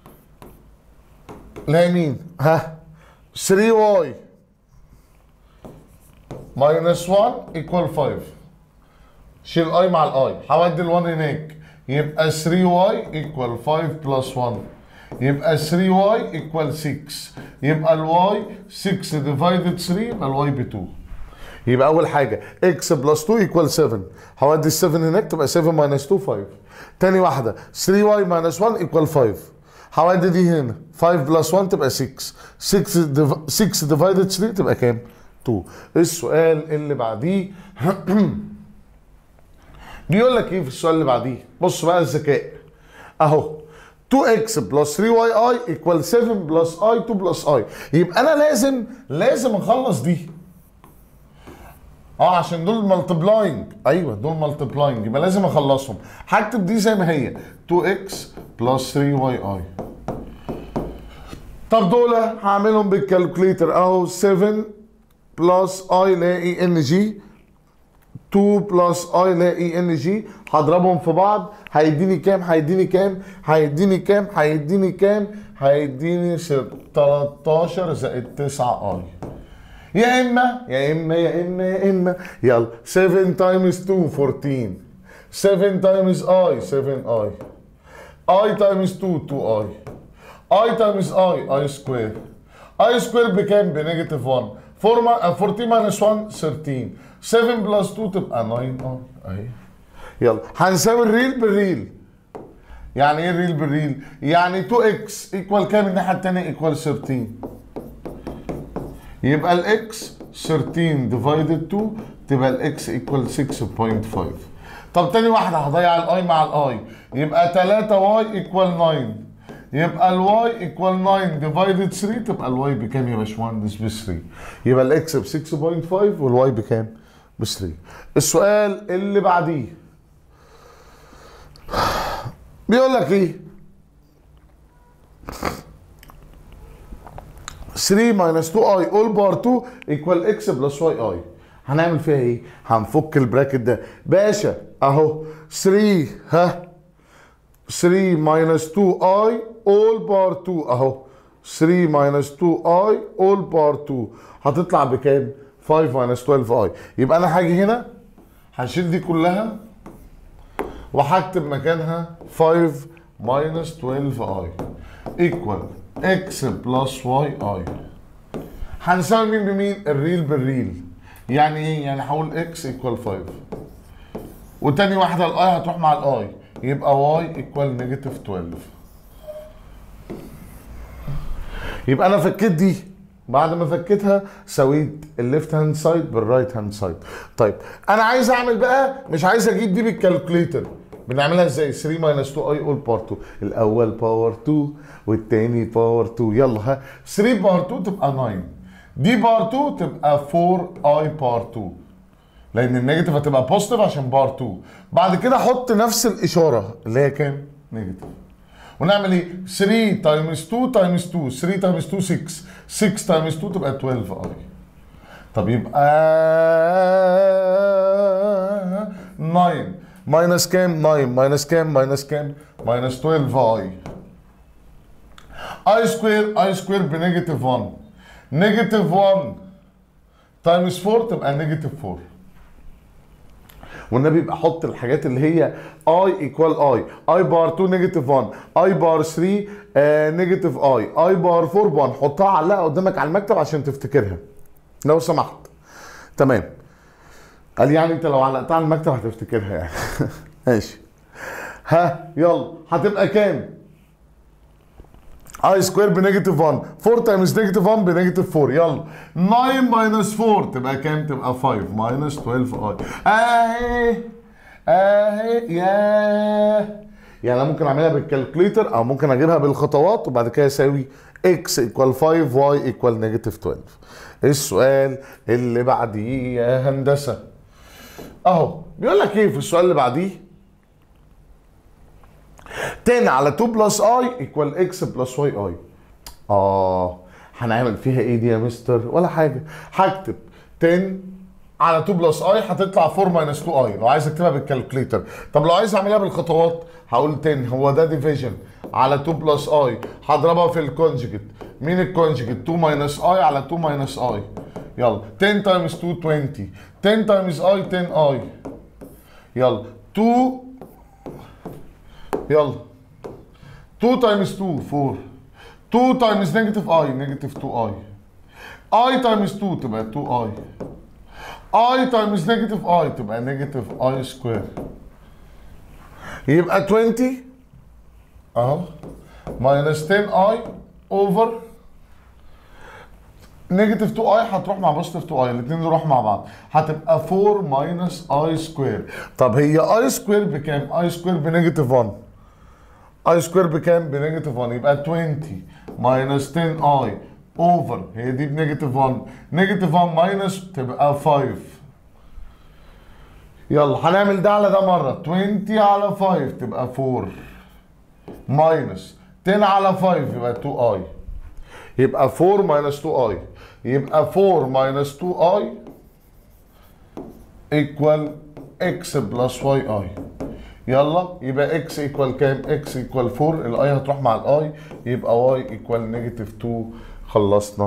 لا مين؟ ها 3y ماينس 1 ايكوال 5 شيل اي مع الاي هودي ال1 هناك يبقى 3y ايكوال 5 بلس 1 يبقى 3y ايكوال 6 يبقى الواي 6 ديفايدد 3 يبقى الواي ب 2 يبقى اول حاجه x بلس 2 ايكوال 7 هودي ال 7 هناك تبقى 7 ماينس 2 5 تاني واحده 3y ماينس 1 ايكوال 5 هودي دي هنا 5 بلس 1 تبقى 6 6 ديف... 6 ديفايدد 3 تبقى كام 2 السؤال اللي بعديه بيقول لك ايه في السؤال اللي بعديه بص بقى الذكاء اهو 2x بلس 3yi ايكوال 7 بلس i 2 بلس i يبقى انا لازم لازم اخلص دي اه عشان دول مالتبلاينج ايوه دول مالتبلاينج يبقى لازم اخلصهم هكتب دي زي ما هي 2x بلس 3yi طب دول هعملهم بالكالكوليتر اهو 7 بلس i لاقي ان جي 2 بلس اي لاقي ان جي هضربهم في بعض هيديني كام هيديني كام هيديني كام هيديني كام هيديني 13 زائد 9 اي يا اما يا اما يا اما يا اما يلا 7 تايمز 2 14 7 تايمز اي 7 اي اي تايمز 2 2 اي اي تايمز اي اي سكوير اي سكوير بكام بنيجاتيف 1 4 14 ماينس 1 13 7 بلس 2 تبقى 9 اي اهي يلا هنساوي الريل بالريل يعني ايه الريل بالريل؟ يعني 2 اكس ايكوال كام الناحيه الثانيه ايكوال 13 يبقى الاكس 13 ديفايدد 2 تبقى الاكس ايكوال 6.5 طب تاني واحده هضيع الاي مع الاي يبقى 3 واي ايكوال 9 يبقى الواي ايكوال 9 ديفايدد 3 تبقى الواي بكام يا باشمهندس ب 3 يبقى الاكس ب 6.5 والواي بكام؟ ب 3 السؤال اللي بعديه بيقول لك ايه 3 minus 2i all bar 2 equal x plus yi هنعمل فيها ايه؟ هنفك البراكت ده باشا اهو 3 ها 3 minus 2i all bar 2 اهو 3 minus 2i all bar 2 هتطلع بكام؟ 5 minus 12i يبقى انا هاجي هنا هشيل دي كلها وهكتب مكانها 5 minus 12i equal x plus yi هنساوي مين بمين؟ الريل بالريل يعني ايه؟ يعني هقول x equal 5 وتاني واحدة الاي هتروح مع الاي يبقى y equal negative 12 يبقى انا فكيت دي بعد ما فكيتها سويت الليفت هاند سايد بالرايت هاند سايد طيب انا عايز اعمل بقى مش عايز اجيب دي بالكالكوليتر بنعملها ازاي 3 ماينس 2 اي اول باور 2 الاول باور 2 والتاني باور 2 يلا ها 3 باور 2 تبقى 9 دي باور 2 تبقى 4 اي باور 2 لان النيجاتيف هتبقى بوزيتيف عشان باور 2 بعد كده احط نفس الاشاره اللي هي كام نيجاتيف ونعمل ايه 3 تايمز 2 تايمز 2 3 تايمز 2 6 6 تايمز 2 تبقى 12 اي طب يبقى 9 ماينس كام 9 ماينس كام ماينس كام ماينس 12 اي اي سكوير اي سكوير بنيجاتيف 1 نيجاتيف 1 تايمز 4 تبقى نيجاتيف 4 والنبي يبقى حط الحاجات اللي هي اي ايكوال اي اي بار 2 نيجاتيف 1 اي بار 3 نيجاتيف اي اي بار 4 1 حطها علقها قدامك على المكتب عشان تفتكرها لو سمحت تمام قال يعني انت لو علقتها على المكتب هتفتكرها يعني ماشي ها يلا هتبقى كام اي سكوير بنيجاتيف 1 4 تايمز نيجاتيف 1 بنيجاتيف 4 يلا 9 ماينس 4 تبقى كام تبقى 5 ماينس 12 اي اهي اهي ياه يعني انا ممكن اعملها بالكالكوليتر او ممكن اجيبها بالخطوات وبعد كده اساوي x ايكوال 5 y ايكوال نيجاتيف 12 السؤال اللي بعديه يا هندسه اهو بيقول لك ايه في السؤال اللي بعديه 10 على 2 بلس اي ايكوال اكس بلس واي اي اه هنعمل فيها ايه دي يا مستر ولا حاجه هكتب 10 على 2 بلس اي هتطلع 4 ماينس 2 اي لو عايز اكتبها بالكالكوليتر طب لو عايز اعملها بالخطوات هقول 10 هو ده ديفيجن على 2 بلس اي هضربها في الكونجكت مين الكونجكت 2 ماينس اي على 2 ماينس اي يلا 10 تايمز 2 20 10 تايمز اي 10 اي يلا 2 يلا 2 تايمز 2 4 2 تايمز نيجاتيف اي نيجاتيف 2 اي اي تايمز 2 تبقى 2 اي اي تايمز نيجاتيف اي تبقى نيجاتيف اي سكوير يبقى 20 اهو ماينس 10 اي اوفر نيجاتيف 2 اي هتروح مع بوزيتيف 2 اي الاثنين يروحوا مع بعض هتبقى 4 ماينس اي سكوير طب هي اي سكوير بكام؟ اي سكوير بنيجاتيف 1 اي سكوير بكام؟ بنيجاتيف 1 يبقى 20 ماينس 10 اي اوفر هي دي بنيجاتيف 1 نيجاتيف 1 ماينس تبقى 5 يلا هنعمل ده على ده مره 20 على 5 تبقى 4 ماينس 10 على 5 يبقى 2 اي يبقى 4 ماينس 2 اي يبقى 4 ماينس 2 اي ايكوال اكس بلس واي اي يلا يبقى اكس ايكوال كام؟ اكس ايكوال 4 الاي هتروح مع الاي يبقى واي ايكوال نيجاتيف 2 خلصنا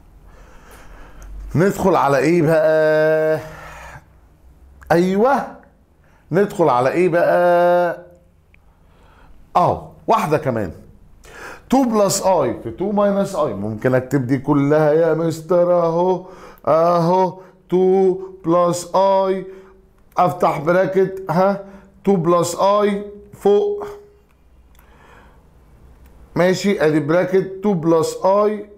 ندخل على ايه بقى؟ ايوه ندخل على ايه بقى؟ اه واحده كمان 2 بلس اي في 2 ماينس اي ممكن اكتب دي كلها يا مستر اهو اهو 2 بلس اي افتح براكت ها 2 بلس اي فوق ماشي ادي براكت 2 بلس اي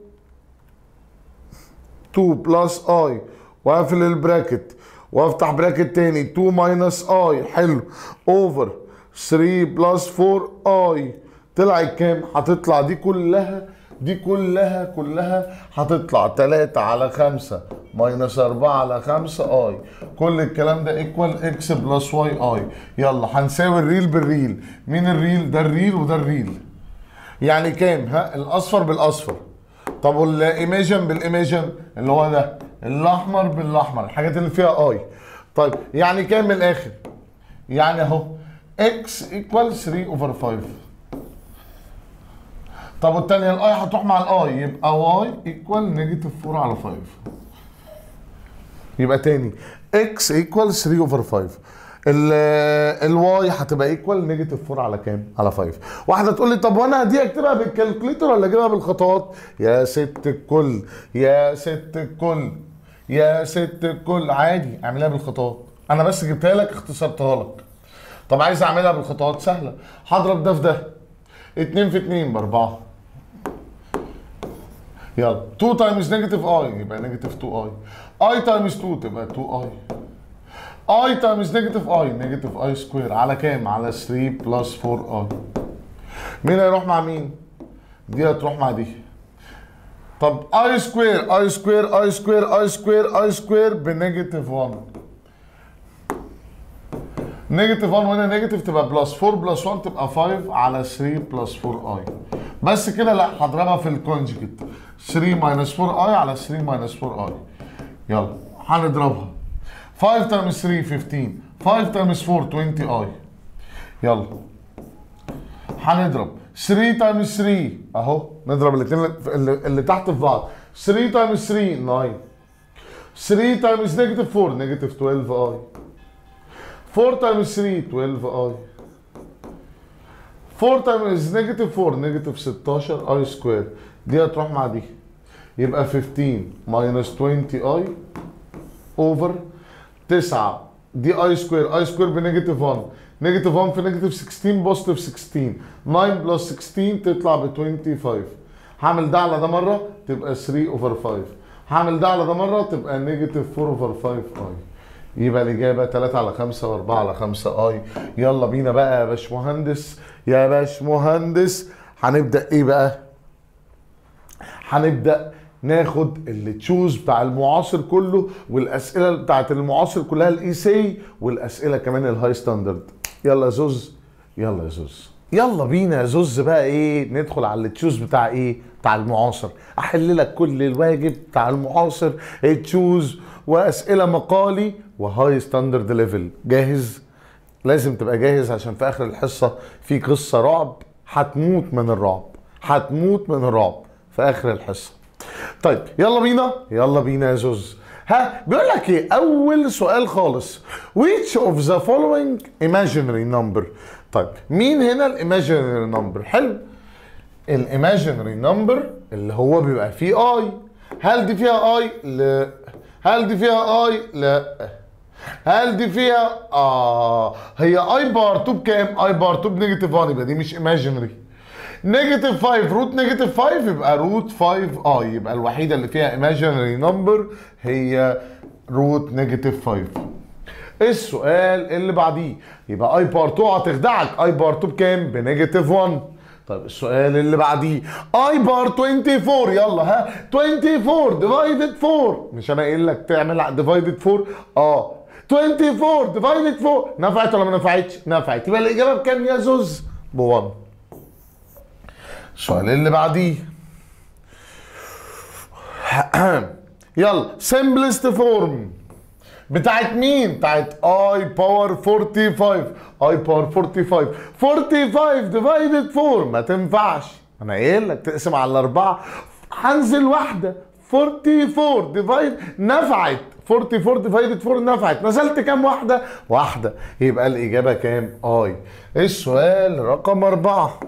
2 بلس اي واقفل البراكت وافتح براكت تاني 2 ماينس اي حلو اوفر 3 بلس 4 اي طلعت كام؟ هتطلع دي كلها دي كلها كلها هتطلع 3 على 5 ماينس 4 على 5 اي كل الكلام ده ايكوال اكس بلس واي اي يلا هنساوي الريل بالريل مين الريل؟ ده الريل وده الريل يعني كام؟ ها الاصفر بالاصفر طب والايميجن بالايميجن اللي هو ده الاحمر بالاحمر الحاجات اللي فيها اي طيب يعني كام من الاخر؟ يعني اهو اكس ايكوال 3 اوفر 5 طب والتانية الاي هتروح مع الاي يبقى واي ايكوال نيجاتيف 4 على 5 يبقى تاني اكس ايكوال 3 اوفر 5 الواي هتبقى ايكوال نيجاتيف 4 على كام؟ على 5 واحده تقول لي طب وانا دي اكتبها بالكالكوليتر ولا اجيبها بالخطوات؟ يا ست الكل يا ست الكل يا ست الكل عادي اعملها بالخطوات انا بس جبتها لك اختصرتها لك طب عايز اعملها بالخطوات سهله هضرب ده في ده 2 في 2 باربعه يلا 2 تايمز نيجاتيف اي يبقى نيجاتيف 2 اي اي تايمز 2 تبقى 2 اي اي تايمز نيجاتيف اي نيجاتيف اي سكوير على كام؟ على 3 بلس 4 اي مين هيروح مع مين؟ دي هتروح مع دي طب اي سكوير اي سكوير اي سكوير اي سكوير اي سكوير بنيجاتيف 1 نيجاتيف 1 وهنا نيجاتيف تبقى بلس 4 بلس 1 تبقى 5 على 3 بلس 4 اي بس كده لا هضربها في الكونجكت 3 ماينس 4 اي على 3 ماينس 4 اي يلا هنضربها 5 تايمز 3 15 5 تايمز 4 20 اي يلا هنضرب 3 تايمز 3 اهو نضرب الاثنين اللي, اللي تحت في بعض 3 تايمز 3 9 3 تايمز نيجاتيف 4 نيجاتيف 12 اي 4 تايمز 3 12 اي 4 تايمز نيجاتيف 4 نيجاتيف 16 اي سكوير دي هتروح مع دي يبقى 15 ماينس 20 اي اوفر 9 دي اي سكوير اي سكوير بنيجاتيف 1 نيجاتيف 1 في نيجاتيف 16 بوزيتيف 16 9 بلس 16 تطلع ب 25 هعمل ده على ده مره تبقى 3 اوفر 5 هعمل ده على ده مره تبقى نيجاتيف 4 اوفر 5 اي يبقى الإجابة 3 على 5 و4 على 5 اي يلا بينا بقى يا باشمهندس يا باشمهندس هنبدأ ايه بقى؟ هنبدأ ناخد اللي تشوز بتاع المعاصر كله والأسئلة بتاعت المعاصر كلها الاي سي والأسئلة كمان الهاي ستاندرد يلا يا زوز يلا يا زوز يلا بينا يا زوز بقى ايه ندخل على التشوز بتاع ايه بتاع المعاصر احل لك كل الواجب بتاع المعاصر تشوز واسئله مقالي وهاي ستاندرد ليفل جاهز لازم تبقى جاهز عشان في اخر الحصه في قصه رعب هتموت من الرعب هتموت من الرعب في اخر الحصه طيب يلا بينا يلا بينا يا زوز ها بيقول لك ايه اول سؤال خالص which of the following imaginary number طيب مين هنا الايماجينري نمبر حلو الايماجينري نمبر اللي هو بيبقى فيه اي هل دي فيها اي لا هل دي فيها اي لا هل دي فيها اه هي اي بار 2 بكام اي بار 2 بنيجاتيف 1 يبقى دي مش ايماجينري نيجاتيف 5 روت نيجاتيف 5 يبقى روت 5 اي يبقى الوحيده اللي فيها ايماجينري نمبر هي روت نيجاتيف 5 السؤال اللي بعديه يبقى اي بار 2 هتخدعك اي بار 2 بكام بنيجاتيف 1 طيب السؤال اللي بعديه اي بار 24 يلا ها 24 ديفايدد 4 مش انا قايل لك تعمل ديفايدد 4 اه 24 ديفايدد 4 نفعت ولا ما نفعتش؟ نفعت يبقى الاجابه بكام يا زوز؟ ب 1 السؤال اللي بعديه يلا سمبلست فورم بتاعت مين؟ بتاعت اي باور 45 اي باور 45 45 ديفايدد 4 ما تنفعش انا قايل لك تقسم على الاربعه هنزل واحده 44 ديفايد نفعت 44 ديفايدد 4 نفعت نزلت كام واحده؟ واحده يبقى الاجابه كام؟ اي السؤال رقم اربعه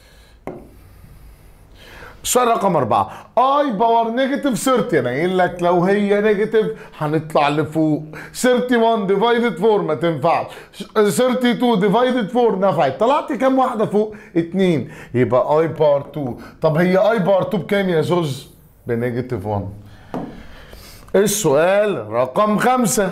السؤال رقم أربعة اي باور نيجاتيف 30 انا قايل لك لو هي نيجاتيف هنطلع لفوق 31 ديفايدد 4 ما تنفعش 32 ديفايدد 4 نفعت طلعت كام واحدة فوق؟ 2 يبقى اي باور 2 طب هي اي باور 2 بكام يا زوز؟ بنيجاتيف 1 السؤال رقم خمسة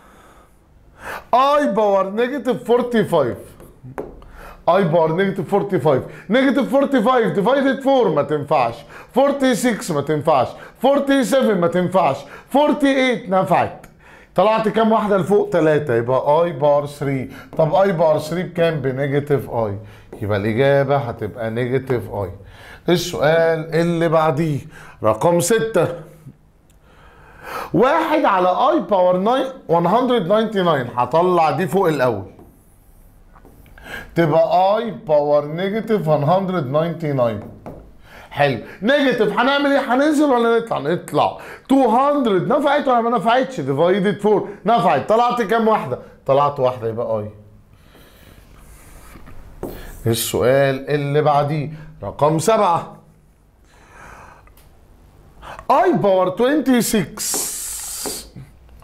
اي باور نيجاتيف 45 اي بار نيجاتيف 45 نيجاتيف 45 ديفايدد 4 ما تنفعش 46 ما تنفعش 47 ما تنفعش 48 نفعت طلعت كام واحدة لفوق؟ 3 يبقى اي بار 3 طب اي بار 3 بكام؟ بنيجاتيف اي يبقى الإجابة هتبقى نيجاتيف اي السؤال اللي بعديه رقم 6 واحد على اي باور 199 هطلع دي فوق الأول تبقى اي باور نيجاتيف 199 حلو نيجاتيف هنعمل ايه هننزل ولا نطلع نطلع 200 نفعت ولا ما نفعتش ديفايدد 4 نفعت طلعت كام واحده طلعت واحده يبقى اي السؤال اللي بعديه رقم سبعة اي باور 26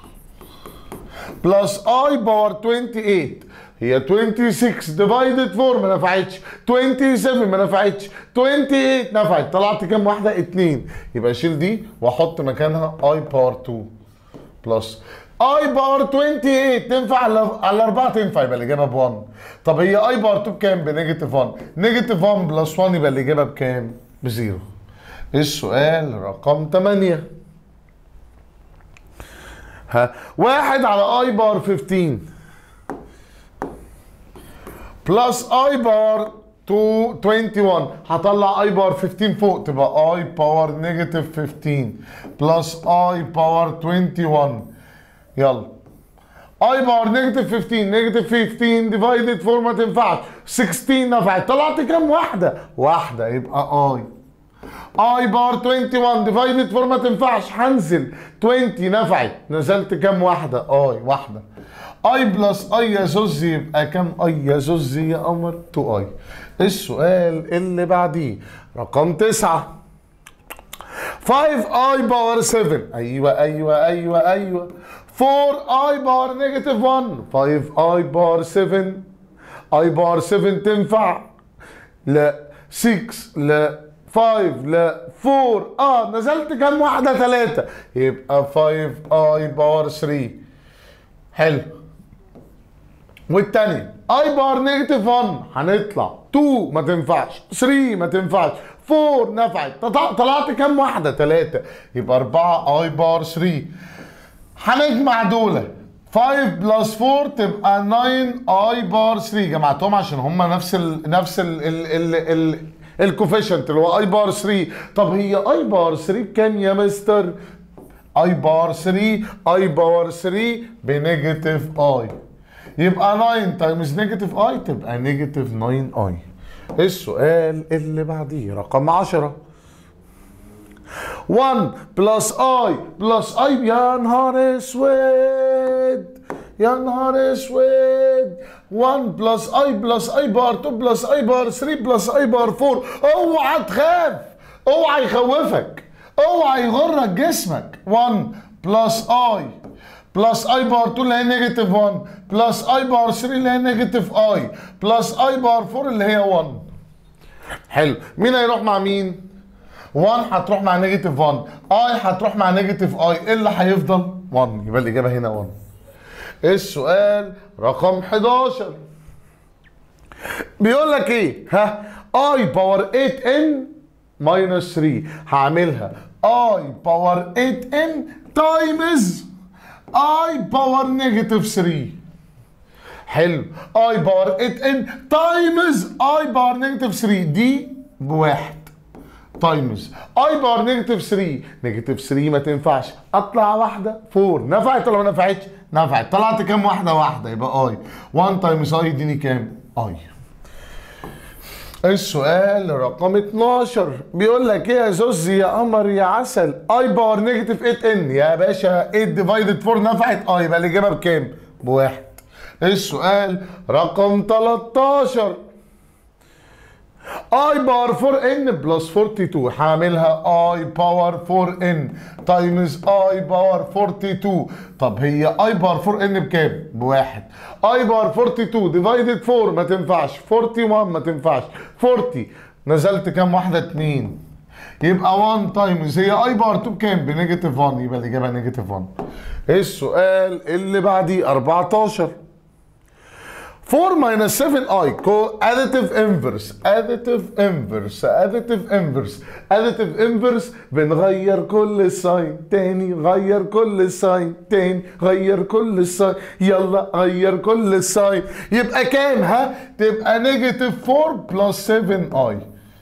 بلس اي باور 28 هي 26 ديفايدد 4 ما نفعتش 27 ما نفعتش 28 نفعت طلعت كام واحده 2 يبقى شيل دي واحط مكانها اي باور 2 بلس اي باور 28 تنفع على على 4 تنفع يبقى الاجابه ب 1 طب هي اي باور 2 بكام بنيجاتيف 1 نيجاتيف 1 بلس 1 يبقى الاجابه بكام بزيرو السؤال رقم 8 ها واحد على اي باور 15 بلس اي باور 21 هطلع اي باور 15 فوق تبقى اي باور نيجاتيف 15 بلس اي باور 21 يلا اي باور نيجاتيف 15 نيجاتيف 15 ديفايدد 4 ما تنفعش 16 نفعت طلعت كام واحده؟ واحده يبقى اي اي بار 21 ديفايدد 4 ما تنفعش هنزل 20 نفعت نزلت كام واحده اي واحده اي بلس اي يا زوز يبقى كام اي يا زوز يا قمر 2 اي السؤال اللي بعديه رقم 9 5 اي باور 7 ايوه ايوه ايوه ايوه 4 اي باور نيجاتيف 1 5 اي باور 7 اي باور 7 تنفع لا 6 لا 5 لا 4 اه نزلت كام واحدة ثلاثة يبقى 5 اي باور 3 حلو والتانية اي باور نيجاتيف 1 هنطلع 2 ما تنفعش 3 ما تنفعش 4 نفعت طلع- طلعت كام واحدة ثلاثة يبقى 4 اي باور 3 هنجمع دول 5 بلس 4 تبقى 9 اي بار 3 جمعتهم عشان هم نفس ال نفس ال ال ال ال الكوفيشنت اللي هو اي بار 3 طب هي اي بار 3 بكام يا مستر؟ اي بار 3 اي باور 3 بنيجاتيف اي يبقى 9 تايمز نيجاتيف اي تبقى نيجاتيف 9 اي السؤال اللي بعديه رقم 10 1 بلس اي بلس اي يا نهار اسود يا نهار اسود 1 بلس اي بلس اي بار 2 بلس اي بار 3 بلس اي بار 4 اوعى تخاف اوعى يخوفك اوعى يغرك جسمك 1 بلس اي بلس اي بار 2 اللي هي نيجاتيف 1 بلس اي بار 3 اللي هي نيجاتيف اي بلس اي بار 4 اللي هي 1 حلو مين هيروح مع مين 1 هتروح مع نيجاتيف 1 اي هتروح مع نيجاتيف اي ايه اللي هيفضل 1 يبقى الاجابه هنا 1 السؤال رقم 11 بيقول لك ايه ها اي باور 8 ان ماينس 3 هعملها اي باور 8 ان تايمز اي باور نيجاتيف 3 حلو اي باور 8 ان تايمز اي باور نيجاتيف 3 دي بواحد تايمز اي باور نيجاتيف 3 نيجاتيف 3 ما تنفعش اطلع واحده 4 نفعت ولا ما نفعتش؟ نفعت طلعت كام واحده واحده يبقى اي 1 تايمز اي يديني كام؟ اي السؤال رقم 12 بيقول لك ايه يا زوز يا قمر يا عسل اي باور نيجاتيف 8 ان يا باشا 8 ديفايدد 4 نفعت اه يبقى الاجابه بكام؟ بواحد السؤال رقم 13 اي باور 4 ان بلس 42 هعملها اي باور 4 ان تايمز اي باور 42 طب هي اي باور 4 ان بكام؟ بواحد اي باور 42 ديفايدد 4 ما تنفعش 41 ما تنفعش 40 نزلت كام واحده 2 يبقى 1 تايمز هي اي باور 2 بكام؟ بنيجاتيف 1 يبقى الاجابه نيجاتيف 1 السؤال اللي بعديه 14 4 minus 7 i co additive inverse additive inverse additive inverse additive inverse بنغير كل الساين تاني غير كل الساين تاني غير كل الساين يلا غير كل الساين يبقى كام ها تبقى نيجاتيف 4 بلس 7 i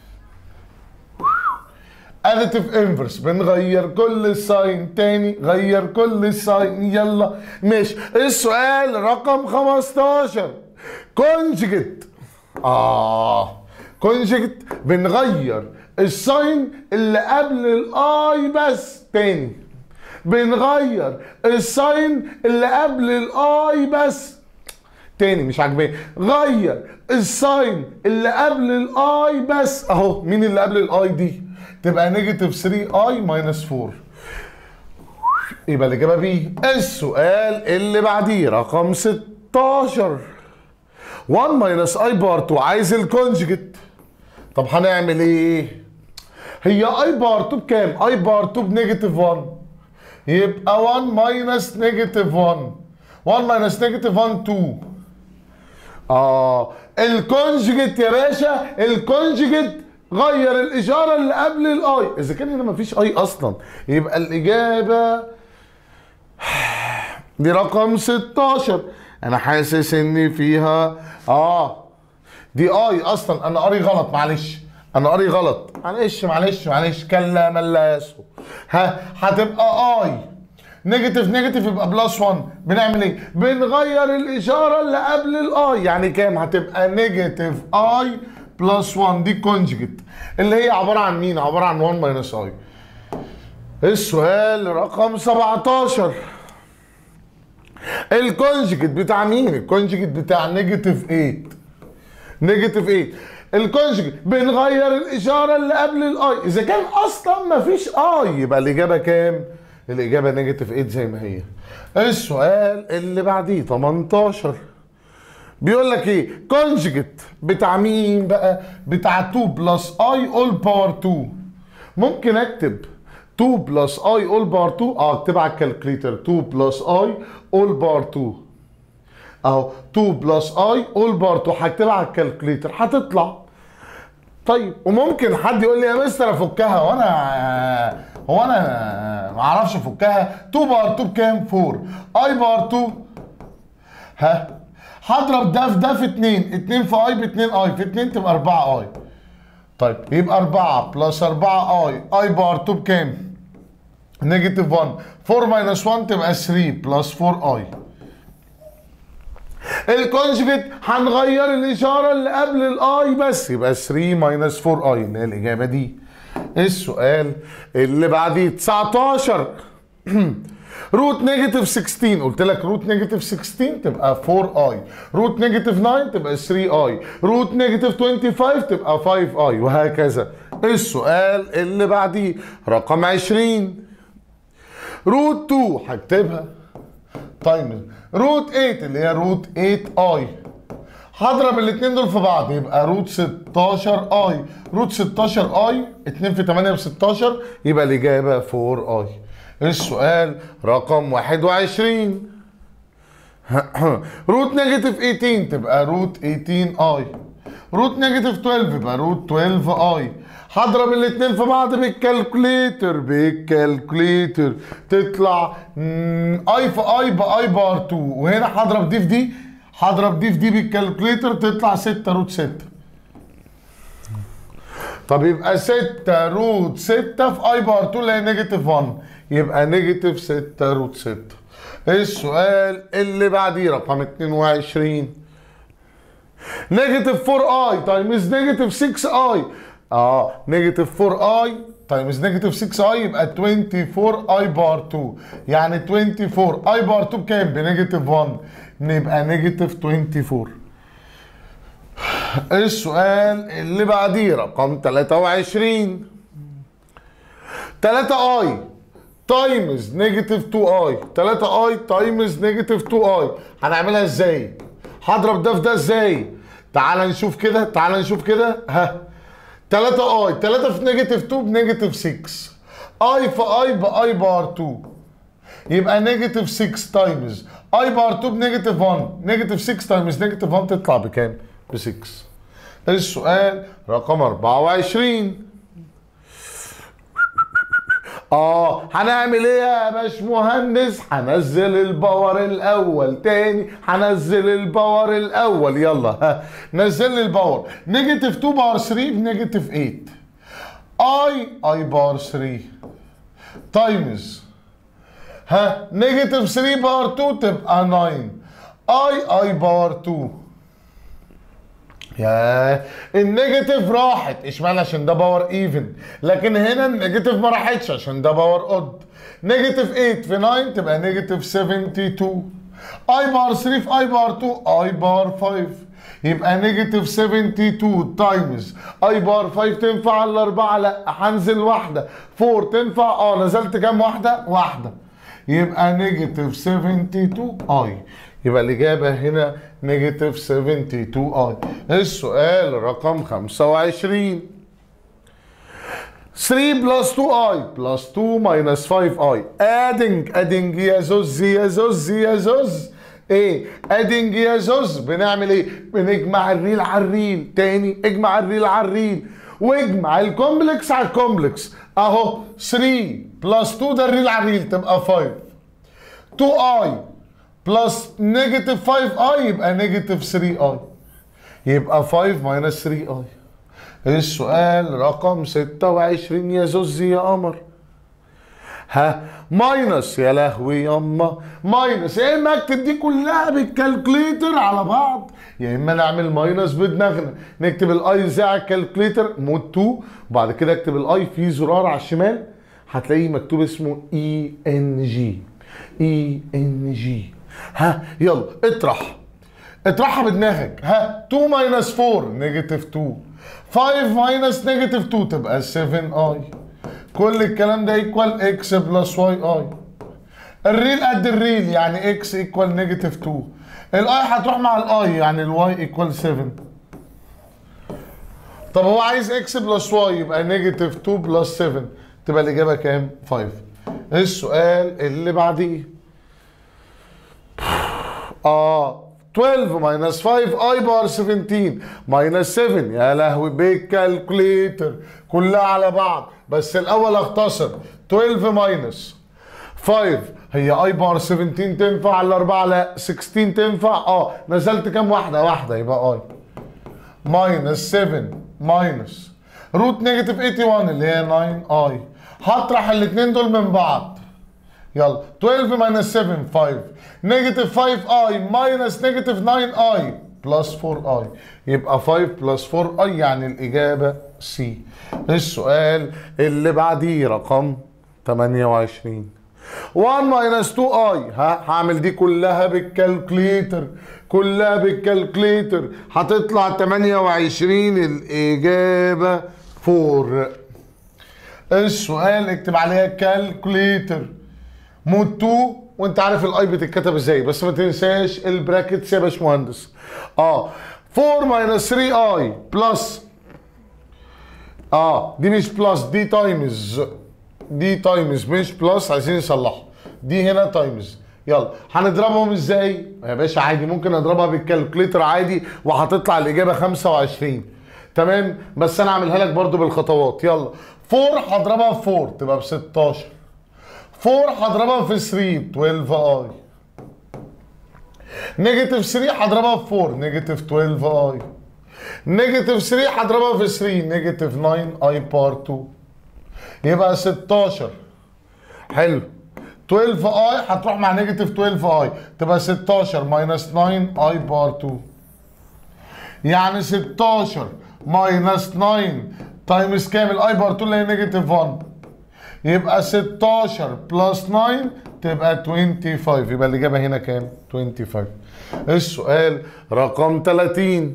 additive inverse بنغير كل الساين تاني غير كل الساين يلا ماشي السؤال رقم 15 كونجكت اه كونجكت بنغير الساين اللي قبل الاي بس تاني بنغير الساين اللي قبل الاي بس تاني مش عاجباني غير الساين اللي قبل الاي بس اهو مين اللي قبل الاي دي تبقى نيجاتيف 3 اي ماينس 4 يبقى الاجابه بي السؤال اللي بعديه رقم 16 1 ماينس اي بار 2 عايز الكونجكت طب هنعمل ايه هي اي بار 2 بكام اي بار 2 بنيجاتيف 1 يبقى 1 ماينس نيجاتيف 1 1 ماينس نيجاتيف 1 2 اه الكونجيجيت يا باشا الكونجيجيت غير الاشاره اللي قبل الاي اذا كان هنا مفيش اي اصلا يبقى الاجابه دي رقم 16 انا حاسس ان فيها اه دي اي اصلا انا قاري غلط معلش انا قاري غلط معلش معلش معلش كلا من لا يسهو ها هتبقى اي نيجاتيف نيجاتيف يبقى بلس 1 بنعمل ايه بنغير الاشاره اللي قبل الاي يعني كام هتبقى نيجاتيف اي بلس 1 دي كونجكت اللي هي عباره عن مين عباره عن 1 ماينس اي السؤال رقم 17 الكونجكت بتاع مين الكونجكت بتاع نيجاتيف 8 نيجاتيف 8 الكونجكت بنغير الاشاره اللي قبل الاي اذا كان اصلا ما فيش اي يبقى الاجابه كام الاجابه نيجاتيف 8 زي ما هي السؤال اللي بعديه 18 بيقول لك ايه كونجكت بتاع مين بقى بتاع 2 بلس اي اول باور 2 ممكن اكتب 2 بلس اي اول باور 2 اه اكتبها على الكالكليتر 2 بلس اي اول باور 2 اهو 2 بلس اي اول باور 2 هكتبها على الكالكليتر هتطلع طيب وممكن حد يقول لي يا مستر افكها وانا هو انا ما اعرفش افكها 2 باور 2 بكام 4 اي باور 2 ها هضرب ده في ده في 2 2 في اي ب 2 اي في 2 تبقى 4 اي طيب يبقى 4 بلس 4 اي اي باور 2 بكام نيجاتيف 1 4 ماينس 1 تبقى 3 بلس 4 اي الكونجكت هنغير الاشاره اللي قبل الاي بس يبقى 3 ماينس 4 اي اللي هي الاجابه دي السؤال اللي بعديه 19 روت نيجاتيف 16 قلت لك روت نيجاتيف 16 تبقى 4 اي روت نيجاتيف 9 تبقى 3 اي روت نيجاتيف 25 تبقى 5 اي وهكذا السؤال اللي بعديه رقم 20 روت 2 هكتبها تايمز روت 8 اللي هي روت 8 اي هضرب الاثنين دول في بعض يبقى روت 16 اي روت 16 اي 2 في 8 ب 16 يبقى الاجابه 4 اي السؤال رقم 21 روت نيجاتيف 18 تبقى روت 18 اي روت نيجاتيف 12 يبقى روت 12 اي هضرب الاثنين في بعض بالكالكوليتر بالكالكوليتر تطلع اي في اي باي بار 2 وهنا هضرب دي في دي هضرب دي في دي بالكالكوليتر تطلع 6 روت 6 طب يبقى 6 روت 6 في اي بار 2 اللي هي نيجاتيف 1 يبقى نيجاتيف 6 روت 6 السؤال اللي بعديه رقم 22 نيجاتيف 4 اي تايمز نيجاتيف 6 اي اه نيجاتيف 4 اي تايمز نيجاتيف 6 اي يبقى 24 اي بار 2 يعني 24 اي بار 2 بكام؟ بنيجاتيف 1 نبقى نيجاتيف 24 السؤال اللي بعديه رقم 23 3 اي تايمز نيجاتيف 2 اي 3 اي تايمز نيجاتيف 2 اي هنعملها ازاي؟ هضرب ده في ده ازاي؟ تعال نشوف كده تعال نشوف كده ها 3 اي 3 في نيجاتيف 2 بنيجاتيف 6 اي في اي باي بار 2 يبقى نيجاتيف 6 تايمز اي بار 2 بنيجاتيف 1 نيجاتيف 6 تايمز نيجاتيف 1 تطلع بكام؟ ب 6 السؤال رقم 24 اه هنعمل ايه يا باشمهندس هنزل الباور الاول تاني هنزل الباور الاول يلا ها نزل لي الباور نيجاتيف 2 باور 3 بنيجاتيف 8 اي اي باور 3 تايمز ها نيجاتيف 3 باور 2 تبقى 9 اي اي باور 2 يا النيجاتيف راحت اشمعنى عشان ده باور ايفن لكن هنا النيجاتيف ما راحتش عشان ده باور اود نيجاتيف 8 في 9 تبقى نيجاتيف 72 اي بار 3 في اي بار 2 اي بار 5 يبقى نيجاتيف 72 تايمز اي بار 5 تنفع على الاربعه لا هنزل واحده 4 تنفع اه نزلت كام واحده واحده يبقى نيجاتيف 72 اي يبقى الإجابة هنا نيجاتيف 72 اي السؤال رقم 25 3 بلس 2 اي بلس 2 ماينس 5 اي ادنج ادنج يا زوز يا زوز يا زوز ايه ادنج يا زوز بنعمل ايه بنجمع الريل على الريل تاني اجمع الريل على الريل واجمع الكومبلكس على الكومبلكس اهو 3 بلس 2 ده الريل على الريل تبقى 5 2 اي بلس نيجاتيف 5 اي يبقى نيجاتيف 3 اي يبقى 5 ماينس 3 اي السؤال رقم 26 يا زوزي يا قمر ها ماينس يا لهوي ياما ماينس يا اما اكتب دي كلها بالكالكليتر على بعض يا اما نعمل ماينس بدماغنا نكتب الاي ازاي على الكالكليتر مود 2 وبعد كده اكتب الاي في زرار على الشمال هتلاقيه مكتوب اسمه اي ان جي اي ان جي ها يلا اطرح اطرحها بدماغك ها 2 ماينس 4 نيجاتيف 2 5 ماينس نيجاتيف 2 تبقى 7 اي كل الكلام ده ايكوال اكس بلس واي اي الريل قد الريل يعني اكس ايكوال نيجاتيف 2 الاي هتروح مع الاي يعني الواي ايكوال 7 طب هو عايز اكس بلس واي يبقى نيجاتيف 2 بلس 7 تبقى الاجابه كام 5 السؤال اللي بعديه اه 12 ماينس 5 اي بار 17 ماينس 7 يا لهوي بالكالكوليتر كلها على بعض بس الاول اختصر 12 ماينس 5 هي اي بار 17 تنفع الاربعه لا 16 تنفع اه نزلت كام واحده واحده يبقى اي ماينس 7 ماينس روت نيجاتيف 81 اللي هي 9 اي هطرح الاثنين دول من بعض يلا 12 ماينس 7 5 نيجاتيف 5 اي ماينس نيجاتيف 9 اي بلس 4 اي يبقى 5 بلس 4 اي يعني الاجابه سي السؤال اللي بعديه رقم 28 1 ماينس 2 اي ها هعمل دي كلها بالكالكليتر كلها بالكالكليتر هتطلع 28 الاجابه 4 السؤال اكتب عليها كالكوليتر مود 2 وانت عارف الاي بتتكتب ازاي بس ما تنساش البراكتس يا باشمهندس اه 4 ماينس 3 اي بلس اه دي مش بلس دي تايمز دي تايمز مش بلس عايزين نصلحها دي هنا تايمز يلا هنضربهم ازاي يا باشا عادي ممكن اضربها بالكالكوليتر عادي وهتطلع الاجابه 25 تمام بس انا اعملها لك برضو بالخطوات يلا 4 هضربها في 4 تبقى ب 16 4 هضربها في 3 12 اي نيجاتيف 3 هضربها في 4 نيجاتيف 12 اي نيجاتيف 3 هضربها في 3 نيجاتيف 9 اي بار 2 يبقى 16 حلو 12 اي هتروح مع نيجاتيف 12 اي تبقى 16 ماينس 9 اي بار 2 يعني 16 ماينس 9 تايمز كام الاي بار 2 اللي هي نيجاتيف 1 يبقى 16 بلس 9 تبقى 25 يبقى الاجابه هنا كام 25 السؤال رقم 30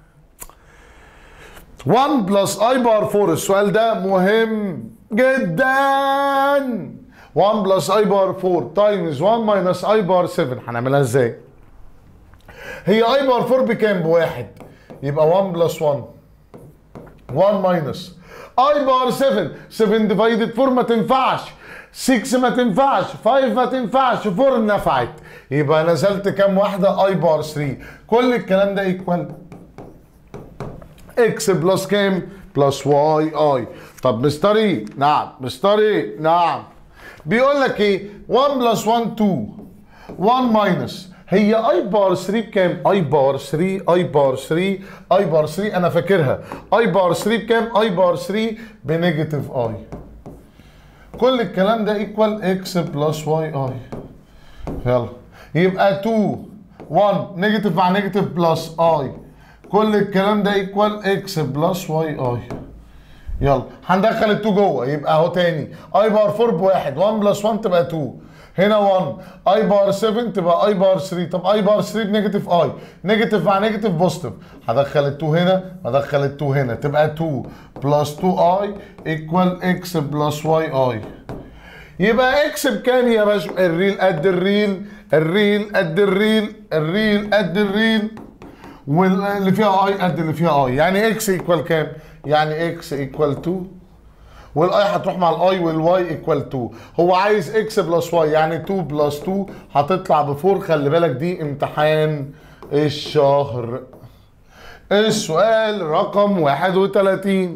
1 بلس اي بار 4 السؤال ده مهم جدا 1 بلس اي بار 4 تايمز 1 ماينس اي بار 7 هنعملها ازاي؟ هي اي بار 4 بكام؟ بواحد يبقى 1 بلس 1 1 ماينس اي بار 7 7 ديفايدد 4 ما تنفعش 6 ما تنفعش 5 ما تنفعش 4 نفعت يبقى نزلت كام واحده اي بار 3 كل الكلام ده ايكوال اكس بلس كام بلس واي اي طب مستري نعم مستري نعم بيقول لك ايه 1 بلس 1 2 1 ماينس هي اي بار 3 بكام اي بار 3 اي بار 3 اي بار 3 انا فاكرها اي بار 3 بكام اي بار 3 بنيجاتيف اي كل الكلام ده ايكوال اكس بلس واي اي يلا يبقى 2 1 نيجاتيف مع نيجاتيف بلس اي كل الكلام ده ايكوال اكس بلس واي اي يلا هندخل ال 2 جوه يبقى اهو تاني اي بار 4 بواحد 1 بلس 1 تبقى 2 هنا 1 اي بار 7 تبقى اي بار 3 طب اي بار 3 بنيجاتيف اي نيجاتيف مع نيجاتيف بوزيتيف هدخل ال 2 هنا هدخل ال 2 هنا تبقى 2 بلس 2 اي ايكوال اكس بلس واي اي يبقى اكس بكام يا باشا الريل قد الريل الريل قد الريل الريل قد الريل واللي فيها اي قد اللي فيها اي يعني اكس ايكوال كام يعني اكس ايكوال 2 والاي هتروح مع الاي والواي ايكوال 2 هو عايز اكس بلس واي يعني 2 بلس 2 هتطلع ب 4 خلي بالك دي امتحان الشهر السؤال رقم 31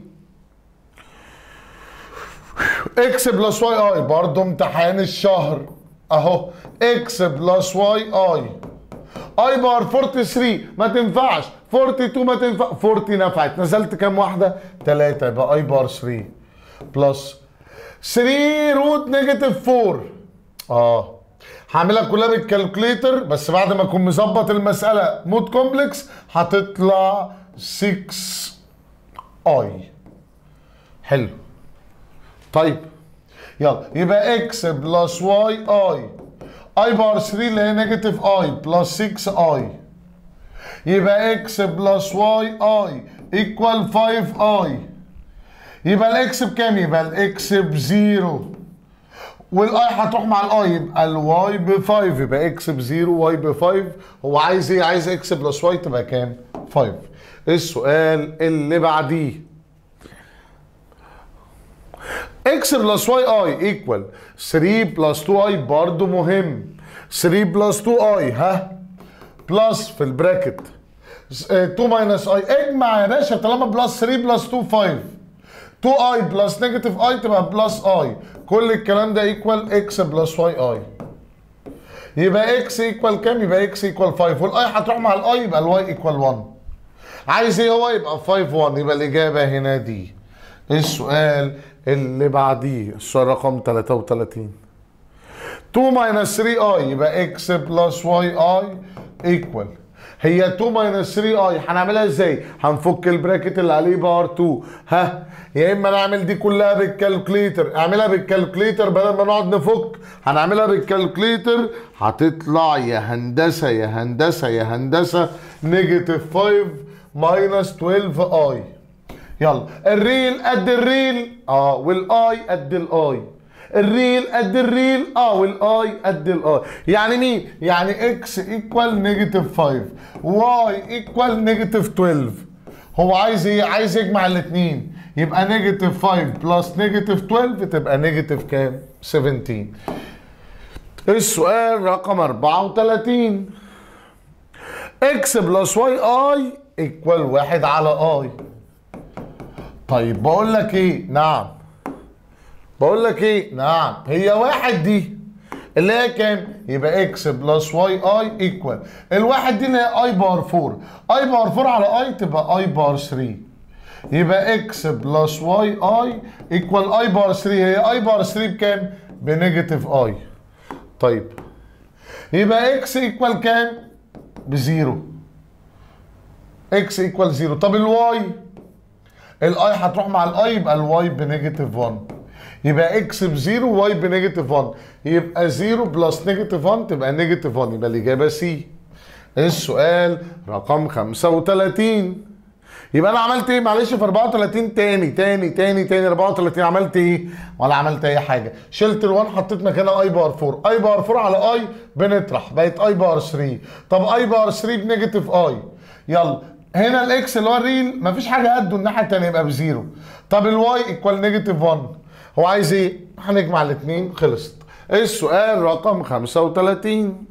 اكس بلس واي اي برضه امتحان الشهر اهو اكس بلس واي اي اي بار 43 ما تنفعش 42 ما تنفع 40 نفعت نزلت كام واحده 3 يبقى اي بار 3 بلس 3 روت نيجاتيف 4 اه هعملها كلها بالكالكوليتر بس بعد ما اكون مظبط المساله مود كومبلكس هتطلع 6 اي حلو طيب يلا يبقى اكس بلس واي اي اي بار 3 اللي هي نيجاتيف اي بلس 6 اي يبقى اكس بلس واي اي ايكوال 5 اي يبقى الاكس بكام يبقى الاكس بزيرو والاي هتروح مع الاي يبقى الواي ب 5 يبقى اكس بزيرو واي ب 5 هو عايز ايه عايز اكس بلس واي تبقى كام 5 السؤال اللي بعديه اكس بلس واي اي ايكوال 3 بلس 2 اي برضه مهم 3 بلس 2 اي ها بلس في البراكت 2 ماينس اي اجمع يا باشا طالما بلس 3 بلس 2 5 2 اي بلس نيجاتيف اي تبقى بلس اي كل الكلام ده ايكوال اكس بلس واي اي يبقى اكس ايكوال كام يبقى اكس ايكوال 5 والاي هتروح مع الاي يبقى الواي ايكوال 1 عايز ايه هو يبقى 5 1 يبقى الاجابه هنا دي السؤال اللي بعديه السؤال رقم 33 2 ماينس 3 اي يبقى اكس بلس واي اي ايكوال هي 2 ماينس 3 اي هنعملها ازاي؟ هنفك البراكت اللي عليه بار 2 ها يا اما نعمل دي كلها بالكالكوليتر اعملها بالكالكوليتر بدل ما نقعد نفك هنعملها بالكالكوليتر هتطلع يا هندسه يا هندسه يا هندسه نيجاتيف 5 ماينس 12 اي يلا الريل قد الريل اه والاي قد الاي الريل قد الريل اه والاي قد الاي يعني مين يعني اكس ايكوال نيجاتيف 5 واي ايكوال نيجاتيف 12 هو عايز ايه عايز يجمع الاثنين يبقى نيجاتيف 5 بلس نيجاتيف 12 تبقى نيجاتيف كام 17 السؤال رقم 34 اكس بلس واي اي ايكوال واحد على اي طيب بقول لك ايه نعم بقول لك ايه نعم هي واحد دي اللي هي كام يبقى اكس بلس واي اي ايكوال الواحد دي اللي هي اي بار 4 اي بار 4 على اي تبقى اي بار 3 يبقى اكس بلس واي اي ايكوال اي بار 3 هي اي بار 3 بكام بنيجاتيف اي طيب يبقى اكس ايكوال كام بزيرو اكس ايكوال زيرو طب الواي الاي هتروح مع الاي يبقى الواي بنيجاتيف 1 يبقى اكس بزيرو واي بنيجاتيف 1 يبقى 0 بلس نيجاتيف 1 تبقى نيجاتيف 1 يبقى الاجابه سي السؤال رقم 35 يبقى انا عملت ايه معلش في 34 تاني تاني تاني تاني 34 عملت ايه ولا عملت اي حاجه شلت ال1 حطيت مكانها اي بار 4 اي بار 4 على اي بنطرح بقت اي بار 3 طب اي بار 3 بنيجاتيف اي يلا هنا الاكس اللي هو الريل مفيش حاجه قده الناحيه الثانيه يبقى بزيرو طب الواي ايكوال نيجاتيف 1 هو عايز ايه هنجمع الاثنين خلصت السؤال رقم 35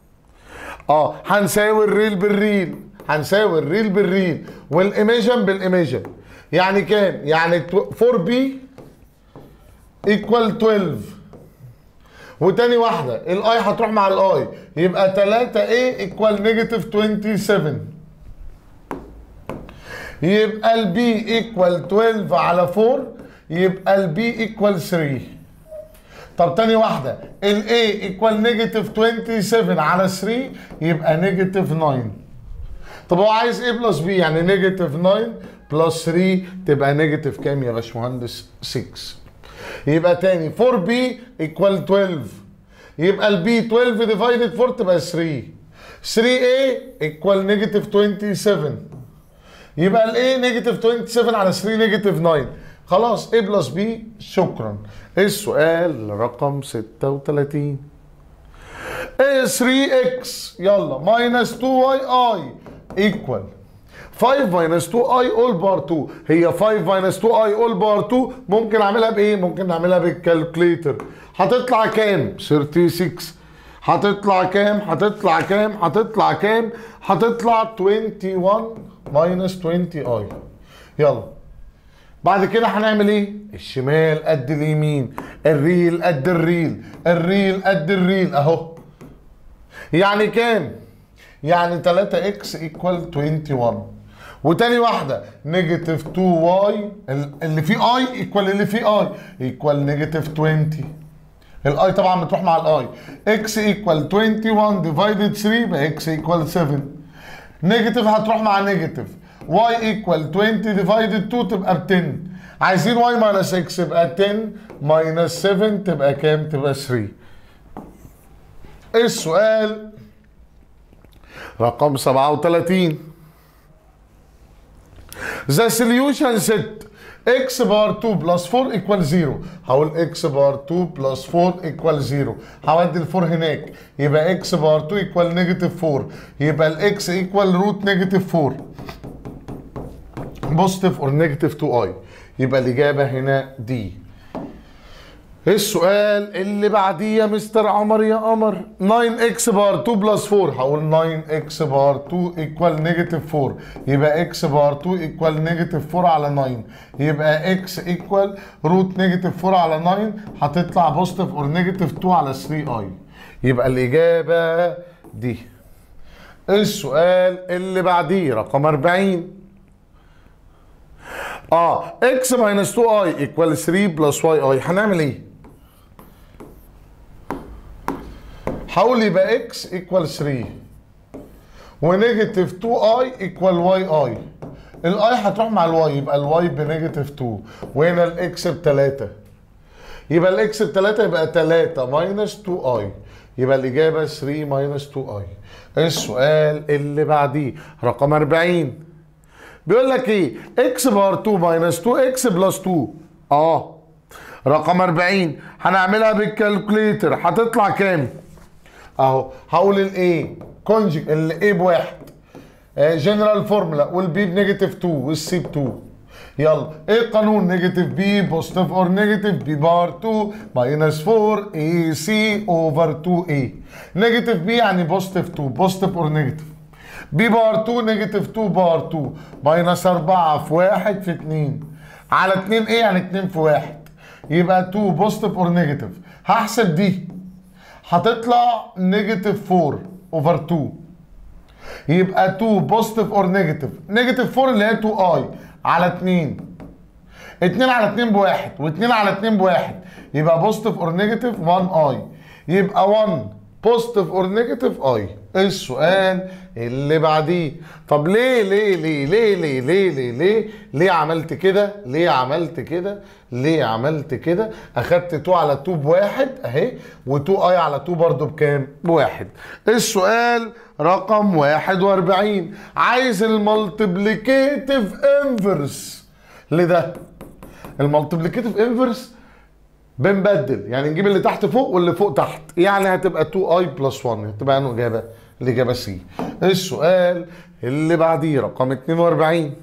اه هنساوي الريل بالريل هنساوي الريل بالريل والايميجن بالايميجن يعني كام يعني 4 بي ايكوال 12 وتاني واحدة الاي هتروح مع الاي يبقى 3 ايه ايكوال نيجاتيف 27 يبقى البي ايكوال 12 على 4 يبقى البي ايكوال 3 طب تاني واحدة ال A ايكوال نيجاتيف 27 على 3 يبقى نيجاتيف 9 طب هو عايز A بلس B يعني نيجاتيف 9 بلس 3 تبقى نيجاتيف كام يا باشمهندس 6 يبقى تاني 4B ايكوال 12 يبقى البي 12 ديفايدد 4 تبقى 3 3A ايكوال نيجاتيف 27 يبقى الايه نيجاتيف 27 على 3 نيجاتيف 9 خلاص A بلس B شكرا السؤال رقم 36 A 3x يلا ماينس 2y i ايكوال 5 minus 2 i all بار 2 هي 5 minus 2 i all بار 2 ممكن اعملها بايه ممكن نعملها بالكالكوليتر هتطلع كام 36 هتطلع كام هتطلع كام هتطلع كام هتطلع 21 minus 20 i يلا بعد كده هنعمل ايه الشمال قد اليمين الريل قد الريل الريل قد الريل اهو يعني كام يعني 3 اكس ايكوال 21 وتاني واحدة نيجاتيف 2 واي اللي فيه اي ايكوال اللي فيه اي ايكوال نيجاتيف 20 الاي طبعا بتروح مع الاي اكس ايكوال 21 ديفايدد 3 يبقى اكس ايكوال 7 نيجاتيف هتروح مع نيجاتيف y ايكوال 20 ديفايدد 2 تبقى ب 10 عايزين y ماينس x يبقى 10 ماينس 7 تبقى كام؟ تبقى 3 السؤال رقم 37 The solution set x بار 2 بلس 4 equal 0 هقول x بار 2 بلس 4 equal 0 هودي ال 4 هناك يبقى x بار 2 equal نيجاتيف 4 يبقى ال x equal روت نيجاتيف 4 بوزيتيف اور نيجاتيف 2 اي يبقى الاجابه هنا دي السؤال اللي بعديه يا مستر عمر يا قمر 9 اكس بار 2 بلس 4 هقول 9 اكس بار 2 ايكوال نيجاتيف 4 يبقى اكس بار 2 ايكوال نيجاتيف 4 على 9 يبقى اكس ايكوال روت نيجاتيف 4 على 9 هتطلع بوزيتيف اور نيجاتيف 2 على 3 اي يبقى الاجابه دي السؤال اللي بعديه رقم 40 اه اكس ماينس 2 اي ايكوال 3 بلس واي اي هنعمل ايه؟ حاول يبقى اكس ايكوال 3 ونيجاتيف 2 اي ايكوال واي اي الاي هتروح مع الواي يبقى الواي بنيجاتيف 2 وهنا الاكس ب 3 يبقى الاكس ب 3 يبقى 3 ماينس 2 اي يبقى الاجابه 3 ماينس 2 اي السؤال اللي بعديه رقم 40 بيقول لك ايه اكس بار 2 ماينس 2 اكس بلس 2 اه رقم 40 هنعملها بالكالكوليتر هتطلع كام اهو هقول الايه كونجيك الايه بواحد جنرال فورمولا والبي بنيجاتيف 2 والسي ب 2 يلا ايه قانون نيجاتيف بي بوزيتيف اور نيجاتيف بي بار 2 ماينس 4 اي سي اوفر 2 اي نيجاتيف بي يعني بوزيتيف 2 بوزيتيف اور نيجاتيف بي بار 2 نيجاتيف 2 بار 2 ماينس 4 في 1 في 2 على 2 ايه يعني 2 في 1 يبقى 2 بوزيتيف اور نيجاتيف هحسب دي هتطلع نيجاتيف 4 اوفر 2 يبقى 2 بوزيتيف اور نيجاتيف نيجاتيف 4 اللي هي 2 اي على 2 2 على 2 بواحد و2 على 2 بواحد يبقى بوزيتيف اور نيجاتيف 1 اي يبقى 1 بوزيتيف اور نيجاتيف اي السؤال اللي بعديه طب ليه ليه ليه ليه ليه ليه ليه ليه ليه عملت كده ليه عملت كده ليه عملت كده اخدت 2 على 2 بواحد اهي و2 اي على 2 برضو بكام بواحد السؤال رقم 41 عايز المالتيبليكيتيف انفرس لده المالتيبليكيتيف انفرس بنبدل يعني نجيب اللي تحت فوق واللي فوق تحت يعني هتبقى 2 اي بلس 1 هتبقى انه اجابه الاجابه سي السؤال اللي بعديه رقم 42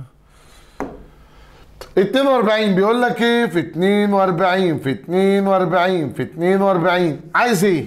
42 بيقول لك ايه في 42 في 42 في 42 عايز ايه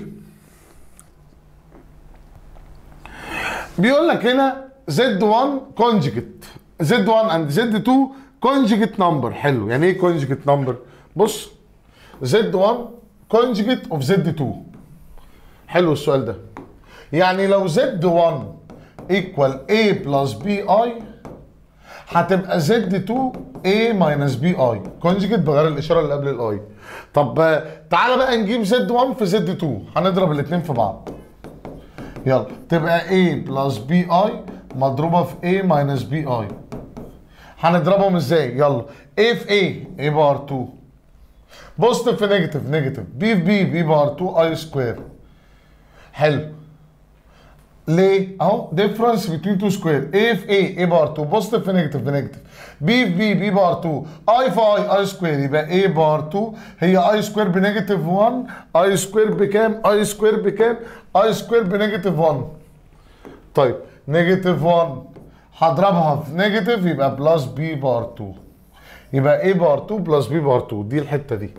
بيقول لك هنا زد 1 كونجكت زد 1 اند زد 2 كونجكت نمبر حلو يعني ايه كونجكت نمبر بص زد 1 كونجكت اوف زد 2 حلو السؤال ده يعني لو زد 1 ايكوال a بلس بي اي هتبقى زد 2 a ماينس بي اي كونجكت بغير الاشاره اللي قبل الاي طب تعالى بقى نجيب زد 1 في زد 2 هنضرب الاثنين في بعض يلا تبقى a بلس بي اي مضروبه في a ماينس بي اي هنضربهم ازاي يلا a في a a بار 2 بوزيتيف في نيجاتيف نيجاتيف بي في بي بي بار 2 اي سكوير حلو ليه؟ اهو ديفرنس بين 2 سكوير اي في اي اي بار 2 بوزيتيف في نيجاتيف في نيجاتيف بي في بي بي بار 2 اي في اي اي سكوير يبقى اي بار 2 هي اي سكوير بنيجاتيف 1 اي سكوير بكام؟ اي سكوير بكام؟ اي سكوير بنيجاتيف 1 طيب نيجاتيف 1 هضربها في نيجاتيف يبقى بلس بي بار 2 يبقى ايه بار 2 بلس بي بار 2 دي الحته دي